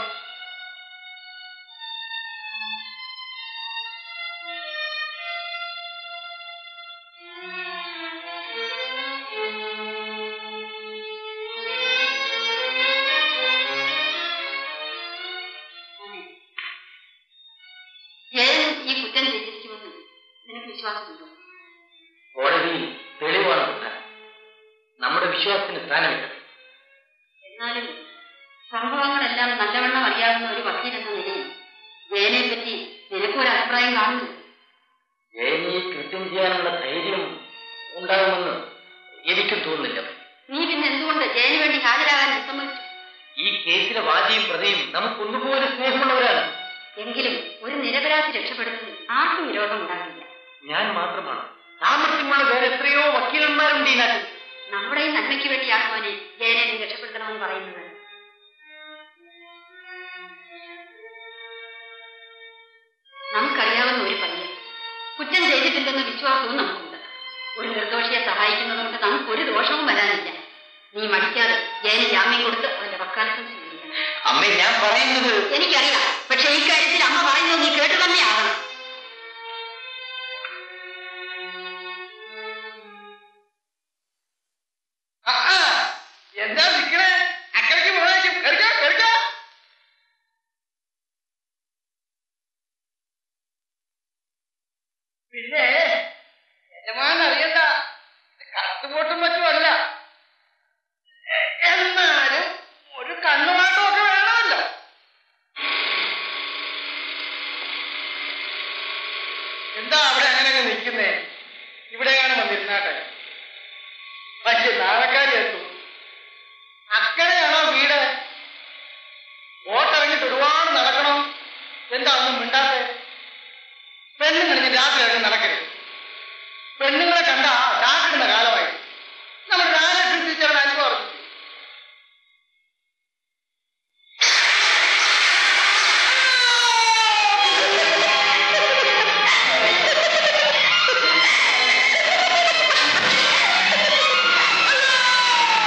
ജയൻ ഈ കുറ്റം ചെയ്തിരിക്കുമെന്ന് നിനക്ക് വിശ്വാസമുണ്ടോ കോടതിയിൽ തെളിവാണ് പ്രധാനം നമ്മുടെ വിശ്വാസത്തിന് സ്ഥാനമില്ല എന്നാലും സംഭവങ്ങളെല്ലാം നല്ലവണ്ണം അറിയാവുന്ന ഒരു വക്കീൽ എന്ന നിലയിൽ ജയനെ പറ്റി നിനക്കൊരു അഭിപ്രായം കാണുന്നു ജയനി കൃത്യം ചെയ്യാനുള്ള ധൈര്യം ഉണ്ടാകുമെന്ന് എനിക്കും തോന്നുന്നില്ല നീ പിന്നെ എന്തുകൊണ്ട് ജയന് വേണ്ടി ഹാജരാകാൻ വിസമ്മതിച്ചു ഈ കേസിലെ വാദിയും പ്രതിയും നമുക്കൊന്നുപോലെ സ്നേഹമുള്ളവരാണ് എങ്കിലും ഒരു നിരപരാധി രക്ഷപ്പെടുന്നതിൽ ആർക്കും വിരോധം ഉണ്ടാകില്ല ഞാൻ മാത്രമാണ് സാമർഥ്യമുള്ള വേറെ എത്രയോ വക്കീലന്മാരുണ്ട് ഈ നാട്ടിൽ നമ്മുടെ ഈ നന്മയ്ക്ക് വേണ്ടിയാണ് മോനെ ജയനെ നീ രക്ഷപ്പെടുത്തണമെന്ന് പറയുന്നത് നമുക്കറിയാവുന്ന ഒരു പയ്യൻ കുറ്റം ചെയ്തിട്ടില്ലെന്ന വിശ്വാസവും നമുക്കുണ്ട് ഒരു നിർദോഷിയെ സഹായിക്കുന്നതുകൊണ്ട് നമുക്ക് ഒരു ദോഷവും വരാനില്ല നീ മടിക്കാതെ ജയന് ജാമ്യം കൊടുത്ത് അവന്റെ വക്കാലത്തും സ്വീകരിക്കണം അമ്മ ഞാൻ പറയുന്നത് എനിക്കറിയാം പക്ഷെ ഈ കാര്യത്തിൽ അമ്മ പറയുന്നത് നീ കേട്ടു തന്നെ ആകണം ആ, ആ, എന്താ നിക്കണേ അക്കരയ്ക്ക് പോകാൻ കരുക കരുക പിന്നെ യജമാൻ അറിയണ്ട ഇത് കത്തുപോട്ടും മറ്റുമല്ല എ- എന്നാലും ഒരു കണ്ണുമാട്ടം ഒക്കെ വേണമല്ലോ എന്താ അവിടെ അങ്ങനെ നിൽക്കുന്നേ ഇവിടെയാണ് വന്നിരുന്നാട്ടെ പക്ഷെ നാളെക്കാരി എത്തും അക്കരെയാണോ വീട് ഓട്ടിറങ്ങിട്ട് ഒരുപാട് നടക്കണം എന്താ ഒന്നും മിണ്ടാത്തെ പെണ്ണുങ്ങളിഞ്ഞ് രാത്രി ഇറങ്ങി നടക്കരുത് പെണ്ണുങ്ങളെ കണ്ട ചാക്കിടുന്ന കാലമായി നമ്മുടെ രാജലക്ഷ്മി ടീച്ചറുടെ അനുഭവം അറിഞ്ഞു ആ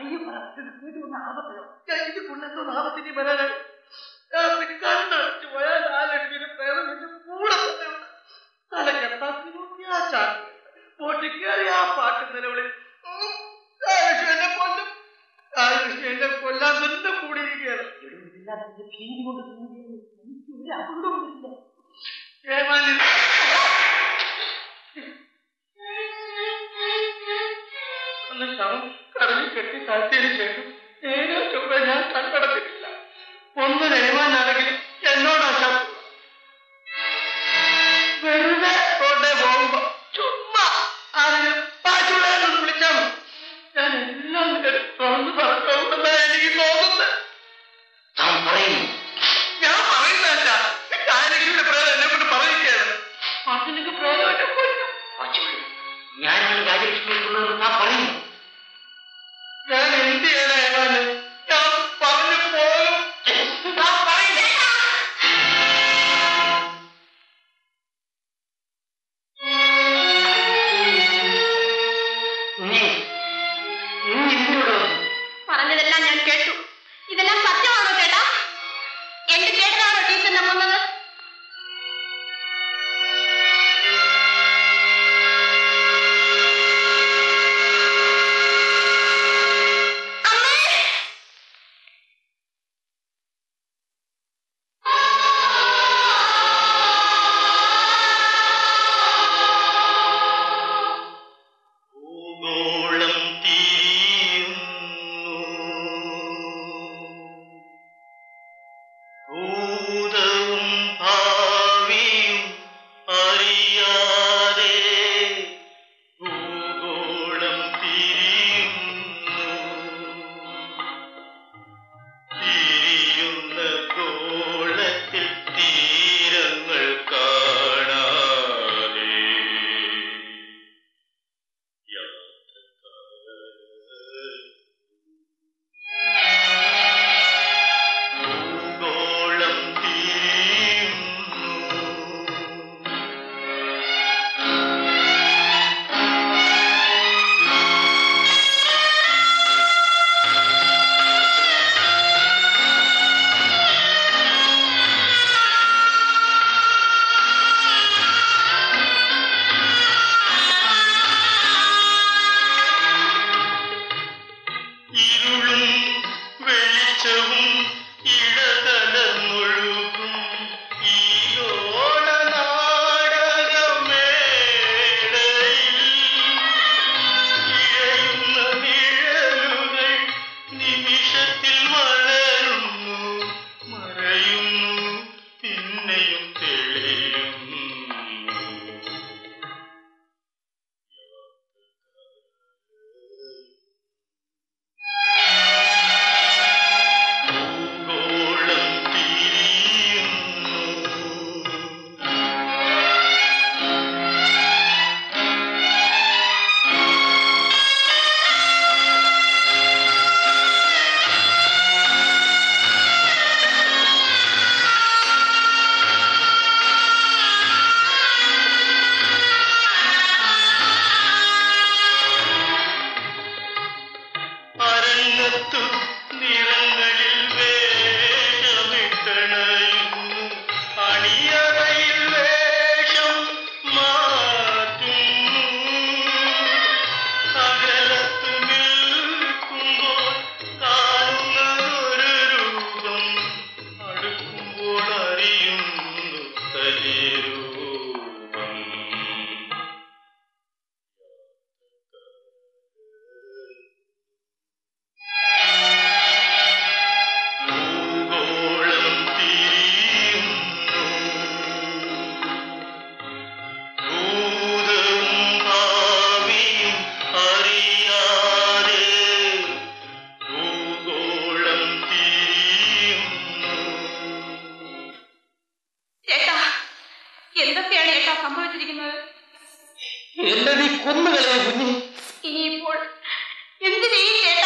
പയ്യെ പറ ഇത് വീട്ടിൽ വന്ന ആപത്തോ ഞാൻ ഇത് കൊണ്ടെന്തോ ആപത്തിനി വരാനാണ് രാത്രി കണ്ണടച്ചു പോയാൽ ആ ലക്ഷ്മിയുടെ പ്രേതം എന്റെ കൂടെ തന്നെ ഉണ്ട് തലക്കെട്ടാത്തി നോക്കി ആ ചാക്ക് പൊട്ടിക്കേറി ആ പാട്ട് നിലവിളി ഉം, ആ ലക്ഷ്മി എന്നെ കൊല്ലും ആ ലക്ഷ്മി എന്നെ കൊല്ലാൻ തന്നെ കൂടിയിരിക്കുകയാണ് ഇതില്ലാത്ത ഭീതി കൊണ്ട് കൂടിയാണ് എനിക്ക് ഒരു അപകടവുമില്ല ഏമാനി അന്ന് ശവം കടലിൽ കെട്ടി താഴ്ത്തിയതിനു ശേഷം നേരെ ചൊവ്വ ഞാൻ കണ്ടടച്ചിട്ടില്ല ഒന്ന് രഹ്മാനാണെങ്കിലും എന്നോടാ ശത്രു വെറുതെ റോഡെ പോകുമ്പോ ചുമ്മാ ആരെങ്കിലും പാച്ചുള്ളതെന്ന് വിളിച്ചാൽ മതി. ഞാൻ എല്ലാം നിനക്ക് തുറന്ന് പറഞ്ഞോന്നാ എനിക്ക് തോന്നുന്നത് താൻ പറയുന്നു ഞാൻ പറയുന്നതല്ല ജാനകിയുടെ പ്രേതം എന്നെ കൊണ്ട് പറയിക്കുകയാണ് അതിനൊക്കെ പ്രേതം എന്നെ കൊല്ലും കൊച്ചുള്ളി ഞാനാണ് രാജലക്ഷ്മിയെ കൊന്നതെന്ന് താൻ പറയുന്നു ഞാൻ എന്ത് ചെയ്യാനാണ് ഞാൻ പറഞ്ഞു പോകും ഞാൻ പറയുന്നേ നീ നീ എന്തിനോട് വന്നു പറഞ്ഞതെല്ലാം ഞാൻ കേട്ടു ഇതെല്ലാം സത്യമാണോ ചേട്ടാ എന്റെ ചേട്ടനാണോ ടീച്ചറിനെ കൊന്നത് അമ്മേ ഭൂഗോളം തിരിയുന്നു ഭൂതവും ഭാവിയും അറിയാതെ ഭൂഗോളം തിരിയുന്നു തിരിയുന്ന ഗോളത്തിൽ തീരങ്ങൾ കാണാതെ ഭൂഗോളം തിരിയുന്നു ഇരുളും വെളിച്ചവും ഇടകലർന്നൊഴുകും ഈ ഓണനാടകമേടയിൽ ഇഴയുന്ന നിഴലുകൾ നിമിഷത്തിൽ വളരുന്നു മറയുന്നു പിന്നെയും തെളിയുന്നു ഭൂഗോളം തിരിയുന്നു അരങ്ങത്തു നിറങ്ങളിൽ വേഷമിട്ടണയുന്നു അണിയറയിൽ വേഷം മാറ്റുന്നു അകലത്തു നിൽക്കുമ്പോൾ കാണുന്നതൊരു രൂപം അടുക്കുമ്പോൾ അറിയുന്നു തനിരൂപം ഭൂഗോളം തിരിയുന്നു ഭൂതവും ഭാവിയും അറിയാതെ ഭൂഗോളം തിരിയുന്നു ചേട്ടാ എന്തൊക്കെയാണ് ചേട്ടാ സംഭവിച്ചിരിക്കുന്നത് എന്നെ നീ കൊന്നുകളയോ കുഞ്ഞി ഇനിയിപ്പോൾ എന്ത് ചെയ്യും ചേട്ടാ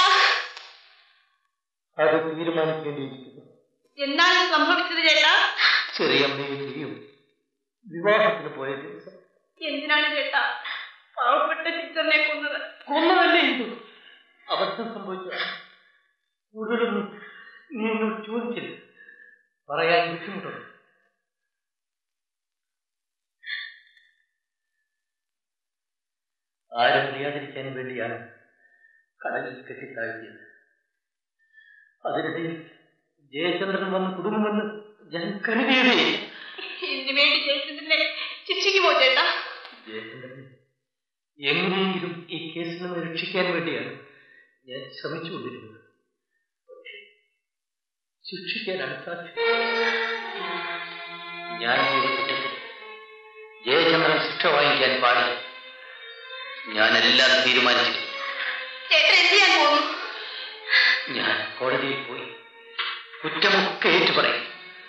അത് തീരുമാനിക്കേണ്ടിയിരിക്കുന്നു എന്താണ് സംഭവിച്ചത് ചേട്ടാ ചെറിയമ്മയും നീയും വിവാഹത്തിന് പോയ ദിവസം എന്തിനാണ് ചേട്ടാ പാവപ്പെട്ട ടീച്ചറിനെ കൊന്നത് കൊന്നതല്ലേ ഇത് അബദ്ധം സംഭവിച്ചതാണ് കൂടുതലൊന്നും നീ എന്നോട് ചോദിച്ചില്ല പറയാൻ ബുദ്ധിമുട്ടുണ്ട് ആരും അറിയാതിരിക്കാൻ വേണ്ടിയാണ് കടലിൽ കെട്ടിത്താഴ്ത്തിയത് അതിനിടയിൽ ജയചന്ദ്രൻ വന്ന് കുടുങ്ങുമെന്ന് ഞാൻ കരുതിയതേ ഇതിനു വേണ്ടി ജയിച്ചതിനെ ശിക്ഷിക്കുമോ ചേട്ടാ ജയചന്ദ്രനെ എങ്ങനെയെങ്കിലും ഈ കേസിൽ നിന്ന് രക്ഷിക്കാൻ വേണ്ടിയാണ് ഞാൻ ശ്രമിച്ചുകൊണ്ടിരുന്നത് പക്ഷേ ശിക്ഷിക്കാനാണ് സാധ്യം ഞാൻ ചെയ്ത കുറ്റത്തിൽ ജയചന്ദ്രൻ ശിക്ഷ വാങ്ങിക്കാൻ പാടില്ല ഞാനെല്ലാം തീരുമാനിച്ചു ചേട്ടൻ എന്ത് ചെയ്യാൻ പോകുന്നു ഞാൻ കോടതിയിൽ പോയി കുറ്റമൊക്കെ ഏറ്റുപറയും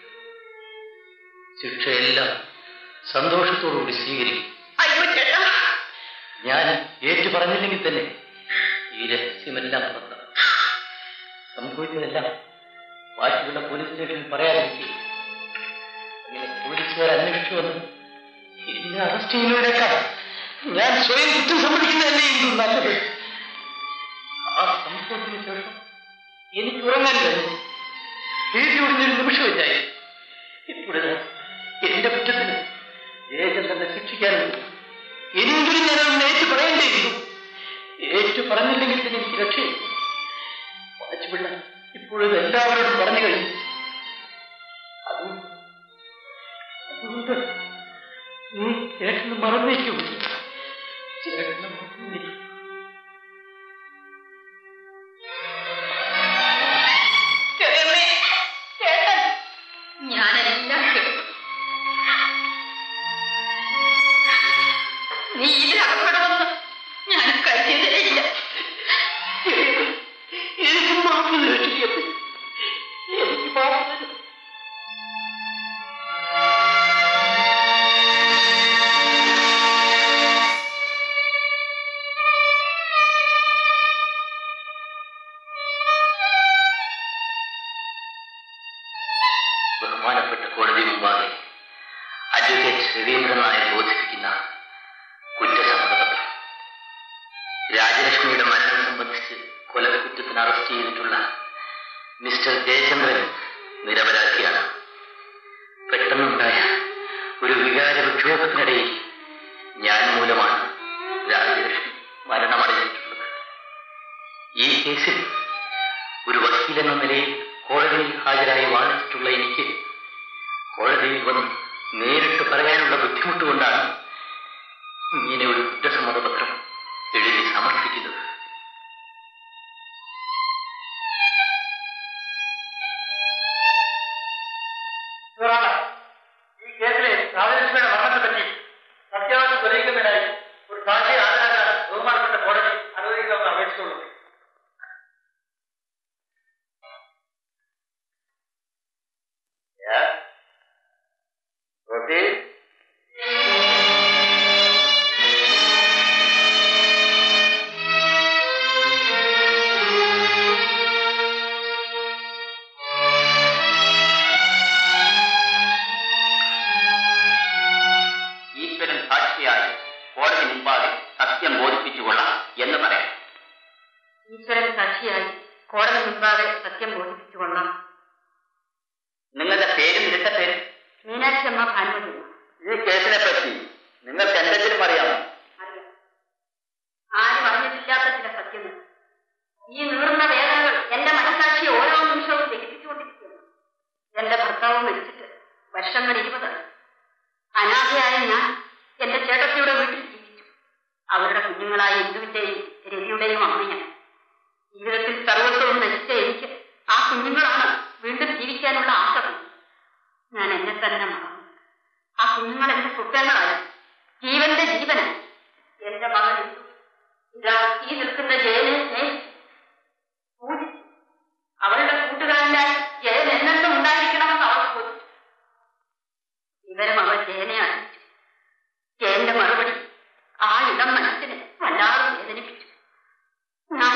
ശിക്ഷയെല്ലാം സന്തോഷത്തോടുകൂടി സ്വീകരിക്കും അയ്യോ ചേട്ടാ ഞാൻ ഏറ്റു പറഞ്ഞില്ലെങ്കിൽ തന്നെ ഈ രഹസ്യമെല്ലാം പുറത്താണ് സംഭവിച്ചതെല്ലാം ബാക്കിയുള്ള പോലീസ് സ്റ്റേഷനിൽ പറയാതിരിക്കും ഇങ്ങനെ പോലീസുകാർ അന്വേഷിച്ചു വന്ന് എന്നെ അറസ്റ്റ് ചെയ്യുന്നതിനേക്കാൾ ഞാൻ സ്വയം കുറ്റം സമ്മതിക്കുന്നതല്ലേ ഇത് നല്ലത് ആ സംഭവത്തിന് ശേഷം എനിക്ക് ഉറങ്ങാൻ കഴിഞ്ഞു വീട്ടിൽ ഒടിഞ്ഞൊരു നിമിഷമില്ലായി ഇപ്പോഴത് എന്റെ കുറ്റത്തിന് ജയചന്ദ്രനെ ശിക്ഷിക്കാനുണ്ട് ഇനിയെങ്കിലും ഞാൻ അവൻ ഏറ്റു പറയേണ്ടിയിരുന്നു ഏറ്റു പറഞ്ഞില്ലെങ്കിൽ തന്നെ എനിക്ക് രക്ഷയില്ല വാച്ചുപിള്ള ഇപ്പോഴത് എല്ലാവരോടും പറഞ്ഞു കഴിഞ്ഞു അതുകൊണ്ട് അതുകൊണ്ട് നീ ചേട്ടന് മറന്നേക്കും ചേട്ടന് മറന്നേക്കും ചെറിയമ്മേ ചേട്ടൻ ഞാനെല്ലാം കേട്ടു നീ ഇതിൽ അകപ്പെടുമെന്ന് ഞാൻ കരുതിയതേ ഇല്ല എനിക്ക് മാപ്പ് തരട്ടെ. എനിക്ക് മാപ്പ് തരും ബഹുമാനപ്പെട്ട കോടതി മുമ്പാകെ അഡ്വക്കേറ്റ് രവീന്ദ്രൻ നായർ ബോധിപ്പിക്കുന്ന കുറ്റസമ്മതപത്രം രാജലക്ഷ്മിയുടെ മരണം സംബന്ധിച്ച് കൊലക്കുറ്റത്തിന് അറസ്റ്റ് ചെയ്തിട്ടുള്ള മിസ്റ്റർ ജയചന്ദ്രൻ നിരപരാധിയാണ് പെട്ടെന്നുണ്ടായ ഒരു വികാര വിക്ഷോഭത്തിനിടയിൽ ഞാൻ മൂലമാണ് രാജലക്ഷ്മി മരണമടഞ്ഞിട്ടുള്ളത് ഈ കേസിൽ ഒരു വക്കീലെന്ന നിലയിൽ കോടതിയിൽ ഹാജരായി വാദിച്ചിട്ടുള്ള എനിക്ക് കോടതിയിൽ വന്ന് നേരിട്ട് പറയാനുള്ള ബുദ്ധിമുട്ട് കൊണ്ടാണ് ഇങ്ങനെ ഒരു കുറ്റസമ്മതപത്രം എഴുതി സമർപ്പിക്കുന്നത് ഈ കേസിലെ രാജലക്ഷ്മിയുടെ മരണത്തെ പറ്റി സത്യാവസ്ഥ തെളിയിക്കുന്നതിനായി ഒരു സാക്ഷി ഹാജരാക്കാൻ ബഹുമാനപ്പെട്ട കോടതി അനുവദിക്കണമെന്ന് അപേക്ഷിച്ചുള്ളൂ റോസി ഈശ്വരൻ സാക്ഷിയായി കോടതി മുമ്പാകെ സത്യം ബോധിപ്പിച്ചുകൊള്ളാം എന്ന് പറയാം ഈശ്വരൻ സാക്ഷിയായി കോടതി മുൻപാകെ സത്യം ബോധിപ്പിച്ചുകൊള്ളാം നിങ്ങളുടെ പേരും ഇരട്ട പേരും മീനാക്ഷി അമ്മ ഭാനുമതി അമ്മ. ഈ കേസിനെ പറ്റി നിങ്ങൾക്ക് എന്തെങ്കിലും അറിയാമോ അറിയാം ആരും അറിഞ്ഞിട്ടില്ലാത്ത ചില സത്യങ്ങൾ ഈ നീറുന്ന വേദനകൾ എന്റെ മനസാക്ഷിയെ ഓരോ നിമിഷവും ദഹിപ്പിച്ചുകൊണ്ടിരിക്കുന്നു എന്റെ ഭർത്താവ് മരിച്ചിട്ട് വർഷങ്ങൾ ഇരുപതാണ് അനാഥയായ ഞാൻ എന്റെ ചേട്ടത്തിയുടെ വീട്ടിൽ ജീവിച്ചു അവരുടെ കുഞ്ഞുങ്ങളായ ഇന്ദുവിന്റെയും രവിയുടെയും അമ്മയാണ് ജീവിതത്തിൽ സർവസ്വവും നശിച്ച എനിക്ക് ആ കുഞ്ഞുങ്ങളാണ് വീണ്ടും ജീവിക്കാനുള്ള ആശ തന്നത്. ഞാൻ എന്നെ തന്നെ മറന്നു ആ കുഞ്ഞുങ്ങൾ എന്റെ കുറ്റങ്ങളായി ജീവന്റെ ജീവനായി എന്റെ മകൾ ഇന്ദു ഇതാ ഈ നിൽക്കുന്ന ജയനെ സ്നേഹിച്ചു പൂജിച്ചു അവളുടെ കൂട്ടുകാരനായി ജയൻ എന്നെന്നും ഉണ്ടായിരിക്കണമെന്ന് അവൾ ചോദിച്ചു വിവരം അവൾ ജയനെ അറിയിച്ചു ജയന്റെ മറുപടി ആ ഇടം മനസ്സിനെ വല്ലാതെ വേദനിപ്പിച്ചു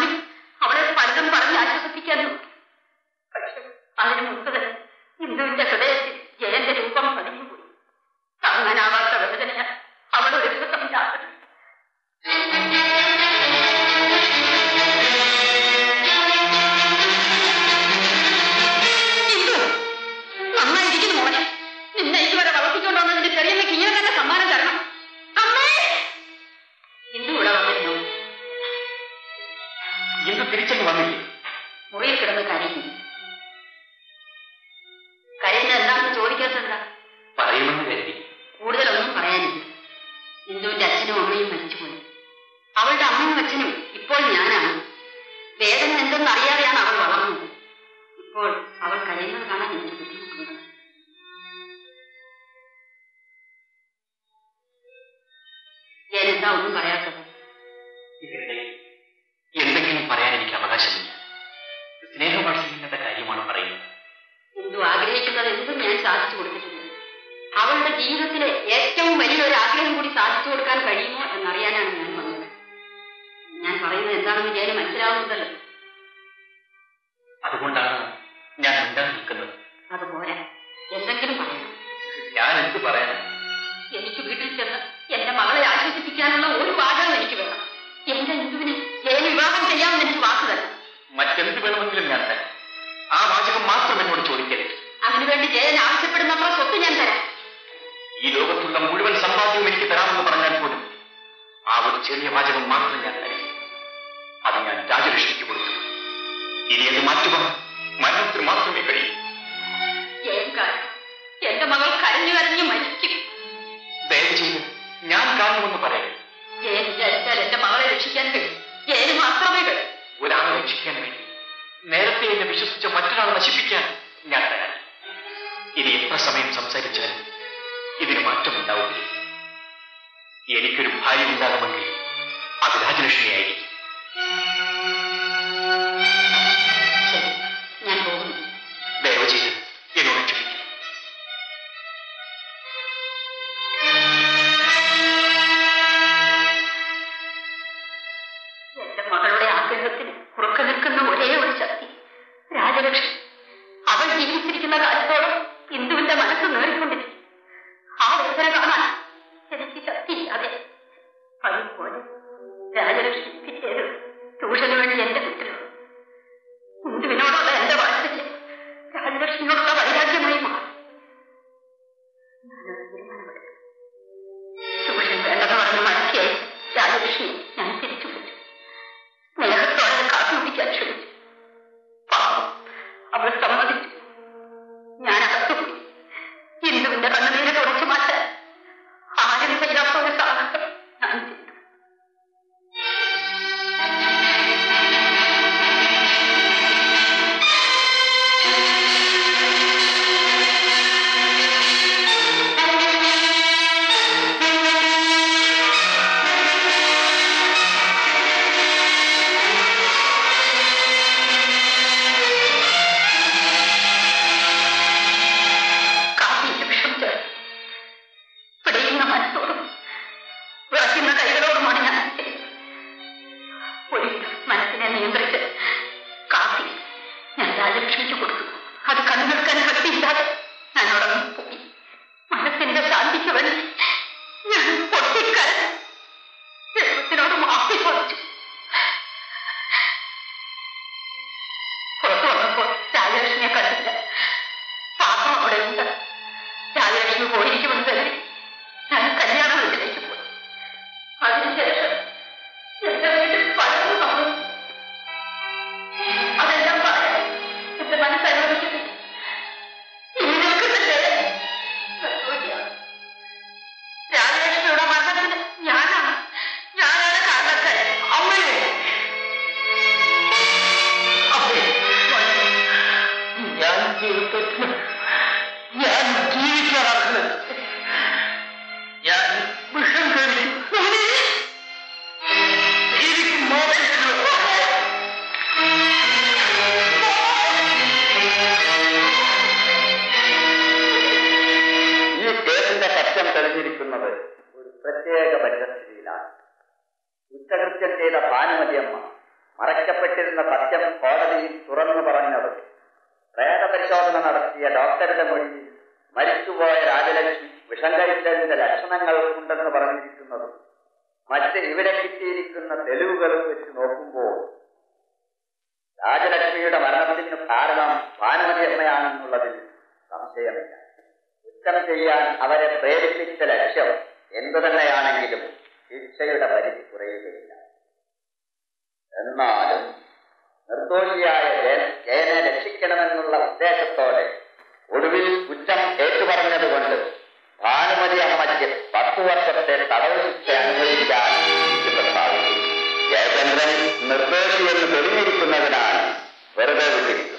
തിരിച്ചൊന്ന് വന്നില്ലേ മുറിയിൽ കിടന്ന് കരയുന്നു കരയുന്നത് എന്താണെന്ന് ചോദിക്കാത്തെന്താ പറയുമെന്ന് കരുതി കൂടുതലൊന്നും പറയാനില്ല ഇന്ദുവിന്റെ അച്ഛനും അമ്മയും മരിച്ചുപോയി അവളുടെ അമ്മയും അച്ഛനും ഇപ്പോൾ ഞാനാണ് വേദന എന്തെന്ന് അറിയാതെയാണ് അവൾ വളർന്നത് ഇപ്പോൾ അവൾ കരയുന്നത് കാണാൻ എനിക്ക് ബുദ്ധിമുട്ടുണ്ട് ഞാൻ എന്താ ഒന്നും പറയാത്തത് ഇവരുടെ എന്തെങ്കിലും പറയാൻ എനിക്ക് അവകാശമില്ല സ്നേഹവാത്സല്യങ്ങളുടെ കാര്യമാണ് പറയുന്നത് എന്തു ആഗ്രഹിക്കുന്നത് എന്തും ഞാൻ സാധിച്ചു കൊടുത്തിട്ടുണ്ട് അവളുടെ ജീവിതത്തിലെ ഏറ്റവും വലിയൊരു ആഗ്രഹം കൂടി സാധിച്ചു കൊടുക്കാൻ കഴിയുമോ എന്നറിയാനാണ് ഞാൻ വന്നത് ഞാൻ പറയുന്നത് എന്താണെന്ന് ജയന് മനസ്സിലാവുന്നതല്ലോ അതുകൊണ്ടാണ് ഞാൻ മിണ്ടാൻ നിൽക്കുന്നത് അതുപോലെ എന്തെങ്കിലും പറയണം ഞാൻ എന്ത് പറയാൻ എനിക്ക് വീട്ടിൽ ചെന്ന് എന്റെ മകളെ ആശ്വസിപ്പിക്കാനുള്ള ഒരു വാചകം എനിക്ക് വേണം എന്റെ ഹിന്ദുവിനെ ജയന് വിവാഹം ചെയ്യാമെന്ന് എനിക്ക് വാക്ക് തരണം മറ്റെന്ത് വേണമെങ്കിലും ഞാൻ തരാം ആ വാചകം മാത്രം എന്നോട് ചോദിക്കരുത് അതിനുവേണ്ടി ജയൻ ആവശ്യപ്പെടുന്നത്ര സ്വത്ത് ഞാൻ തരാം ഈ ലോകത്തുള്ള മുഴുവൻ സമ്പാദ്യവും എനിക്ക് തരാമെന്ന് പറഞ്ഞാൽ പോലും ആ ഒരു ചെറിയ വാചകം മാത്രം ഞാൻ തരും അത് ഞാൻ രാജലക്ഷ്മിക്ക് കൊടുത്തു ഇനി അത് മാറ്റുക മരണത്തിന് മാത്രമേ കഴിയൂ ജയൻ കാരണം എന്റെ മകൾ കരഞ്ഞു കരഞ്ഞു മരിക്കും ദയവ് ചെയ്ത് ഞാൻ കാരണമെന്ന് പറയരുത് ജയൻ വിചാരിച്ചാൽ എന്റെ മകളെ രക്ഷിക്കാൻ കഴിയും ജയന് മാത്രമേ കഴിയൂ ഒരാളെ രക്ഷിക്കാൻ വേണ്ടി നേരത്തെ എന്നെ വിശ്വസിച്ച മറ്റൊരാളെ നശിപ്പിക്കാൻ ഞാൻ തയ്യാറ് ഇനി എത്ര സമയം സംസാരിച്ചാലും ഇതിന് മാറ്റമുണ്ടാവുകയില്ല എനിക്കൊരു ഭാര്യ ഉണ്ടാകുമെങ്കിൽ അത് രാജലക്ഷ്മിയായിരിക്കും ശരി ഞാൻ പോകുന്നു ദയവ് ചെയ്ത് എന്നോട് ക്ഷമിക്കും എന്റെ മകളുടെ ആഗ്രഹത്തിന് കുറുക്ക നിൽക്കുന്ന ഒരേ ഒരു ശക്തി രാജലക്ഷ്മി അവൾ ജീവിച്ചിരിക്കുന്ന കാലത്തോളം ഹിന്ദുവിന്റെ മനസ്സ് നേറിക്കൊണ്ടിരിക്കും ആ വേദന കാണാൻ എനിക്ക് ശക്തിയില്ലാതെ അതുപോലെ രാജലക്ഷ്മി പിറ്റേത് ട്യൂഷന് വേണ്ടി എന്റെ വീട്ടിൽ വന്നു. ഹിന്ദുവിനോടുള്ള എന്റെ വാത്സല്യം രാജലക്ഷ്മിയോടുള്ള വൈരാഗ്യമായി മാറി ഞാനൊരു തീരുമാനമെടുത്തു ട്യൂഷൻ വേണ്ടെന്ന് പറഞ്ഞ് മടക്കി അയച്ച് രാജലക്ഷ്മി ഞാൻ തിരിച്ചു വിളിച്ചു സ്നേഹത്തോടെ കാത്തു പിടിക്കാൻ ശ്രമിച്ചു പാവം അവൾ സമ്മതിച്ചു ഞാൻ അകത്തുപോയി ഹിന്ദുവിന്റെ കണ്ണുനീര് തുടച്ചു മാറ്റാൻ ആരും ചെയ്യാത്ത ഒരു സാഹസം ഞാൻ ചെയ്തു കാപ്പിന്റെ വിഷം ചേർത്ത് പിടയുന്ന മനസ്സോടും വിറയ്ക്കുന്ന കൈകളോടുമാണ് ഞാൻ ചെയ്തത് ഒരിക്കൽ മനസ്സിനെ നിയന്ത്രിച്ച് കാപ്പി ഞാൻ രാജലക്ഷ്മിക്ക് കൊടുത്തു അത് കണ്ണുകൾക്കാൻ ശക്തിയില്ലാതെ ഞാൻ ഉടനെ പോയി മനസ്സിന്റെ ശാന്തിക്ക് വേണ്ടി ഞാൻ പൊട്ടിക്കരഞ്ഞു ദൈവത്തിനോട് മാപ്പി ചോദിച്ചു പുറത്തു വന്നപ്പോൾ രാജലക്ഷ്മിയെ കണ്ടില്ല പാത്രം അവിടെ ഉണ്ട് രാജലക്ഷ്മി പോയിരിക്കുമെന്ന് കരുതി ഞാൻ കല്യാണ വീട്ടിലേക്ക് പോയി അതിനുശേഷം എന്റെ വീട്ടിൽ പലതും സംഭവിച്ചു അതെല്ലാം പറയാൻ എന്റെ മനസ്സനുവദിക്കുന്നു ഈ നിൽക്കുന്ന ജയൻ സന്തോഷിയാണ്. രാജലക്ഷ്മിയുടെ മരണത്തിന് ഞാനാണ് ഞാനാണ് കാരണക്കാരൻ അമ്മയെ ഞാൻ ജീവിതത്തിൽ ഞാൻ ജീവിക്കാറാക്കുന്നത് ഞാൻ വിഷം കഴിക്കും എനിക്ക് മോശം ഈ കേസിന്റെ സത്യം തെളിഞ്ഞിരിക്കുന്നത് ഒരു പ്രത്യേക പരിതസ്ഥിതിയിലാണ് കുറ്റകൃത്യം ചെയ്ത ഭാനുമതിയമ്മ മറയ്ക്കപ്പെട്ടിരുന്ന സത്യം കോടതിയിൽ തുറന്നു പറഞ്ഞത് പ്രേതപരിശോധന നടത്തിയ ഡോക്ടറുടെ മൊഴിയിൽ മരിച്ചുപോയ രാജലക്ഷ്മി വിഷം കഴിച്ചതിന്റെ ലക്ഷണങ്ങൾ ഉണ്ടെന്ന് പറഞ്ഞിരിക്കുന്നത് മറ്റ് ഇവിടെ കിട്ടിയിരിക്കുന്ന തെളിവുകളും വെച്ച് നോക്കുമ്പോൾ രാജലക്ഷ്മിയുടെ മരണത്തിന് കാരണം ഭാനുമതിയമ്മയാണെന്നുള്ളതിൽ സംശയമില്ല കുറ്റം ചെയ്യാൻ അവരെ പ്രേരിപ്പിച്ച ലക്ഷ്യം എന്തു തന്നെയാണെങ്കിലും ശിക്ഷയുടെ പരിധി കുറയുകയില്ല എന്നാലും നിർദോഷിയായ ജയ- ജയനെ രക്ഷിക്കണമെന്നുള്ള ഉദ്ദേശത്തോടെ ഒടുവിൽ കുറ്റം ഏറ്റുപറഞ്ഞതുകൊണ്ട് ഭാനുമതി അമ്മയ്ക്ക് പത്തു വർഷത്തെ തടവ് ശിക്ഷ അനുഭവിക്കാൻ വിധി പ്രസ്താവിച്ചു ജയചന്ദ്രൻ നിർദോഷിയെന്ന് തെളിഞ്ഞിരിക്കുന്നതിനാൽ വെറുതെ വിട്ടിരിക്കുന്നു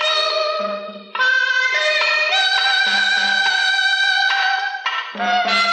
Thank you.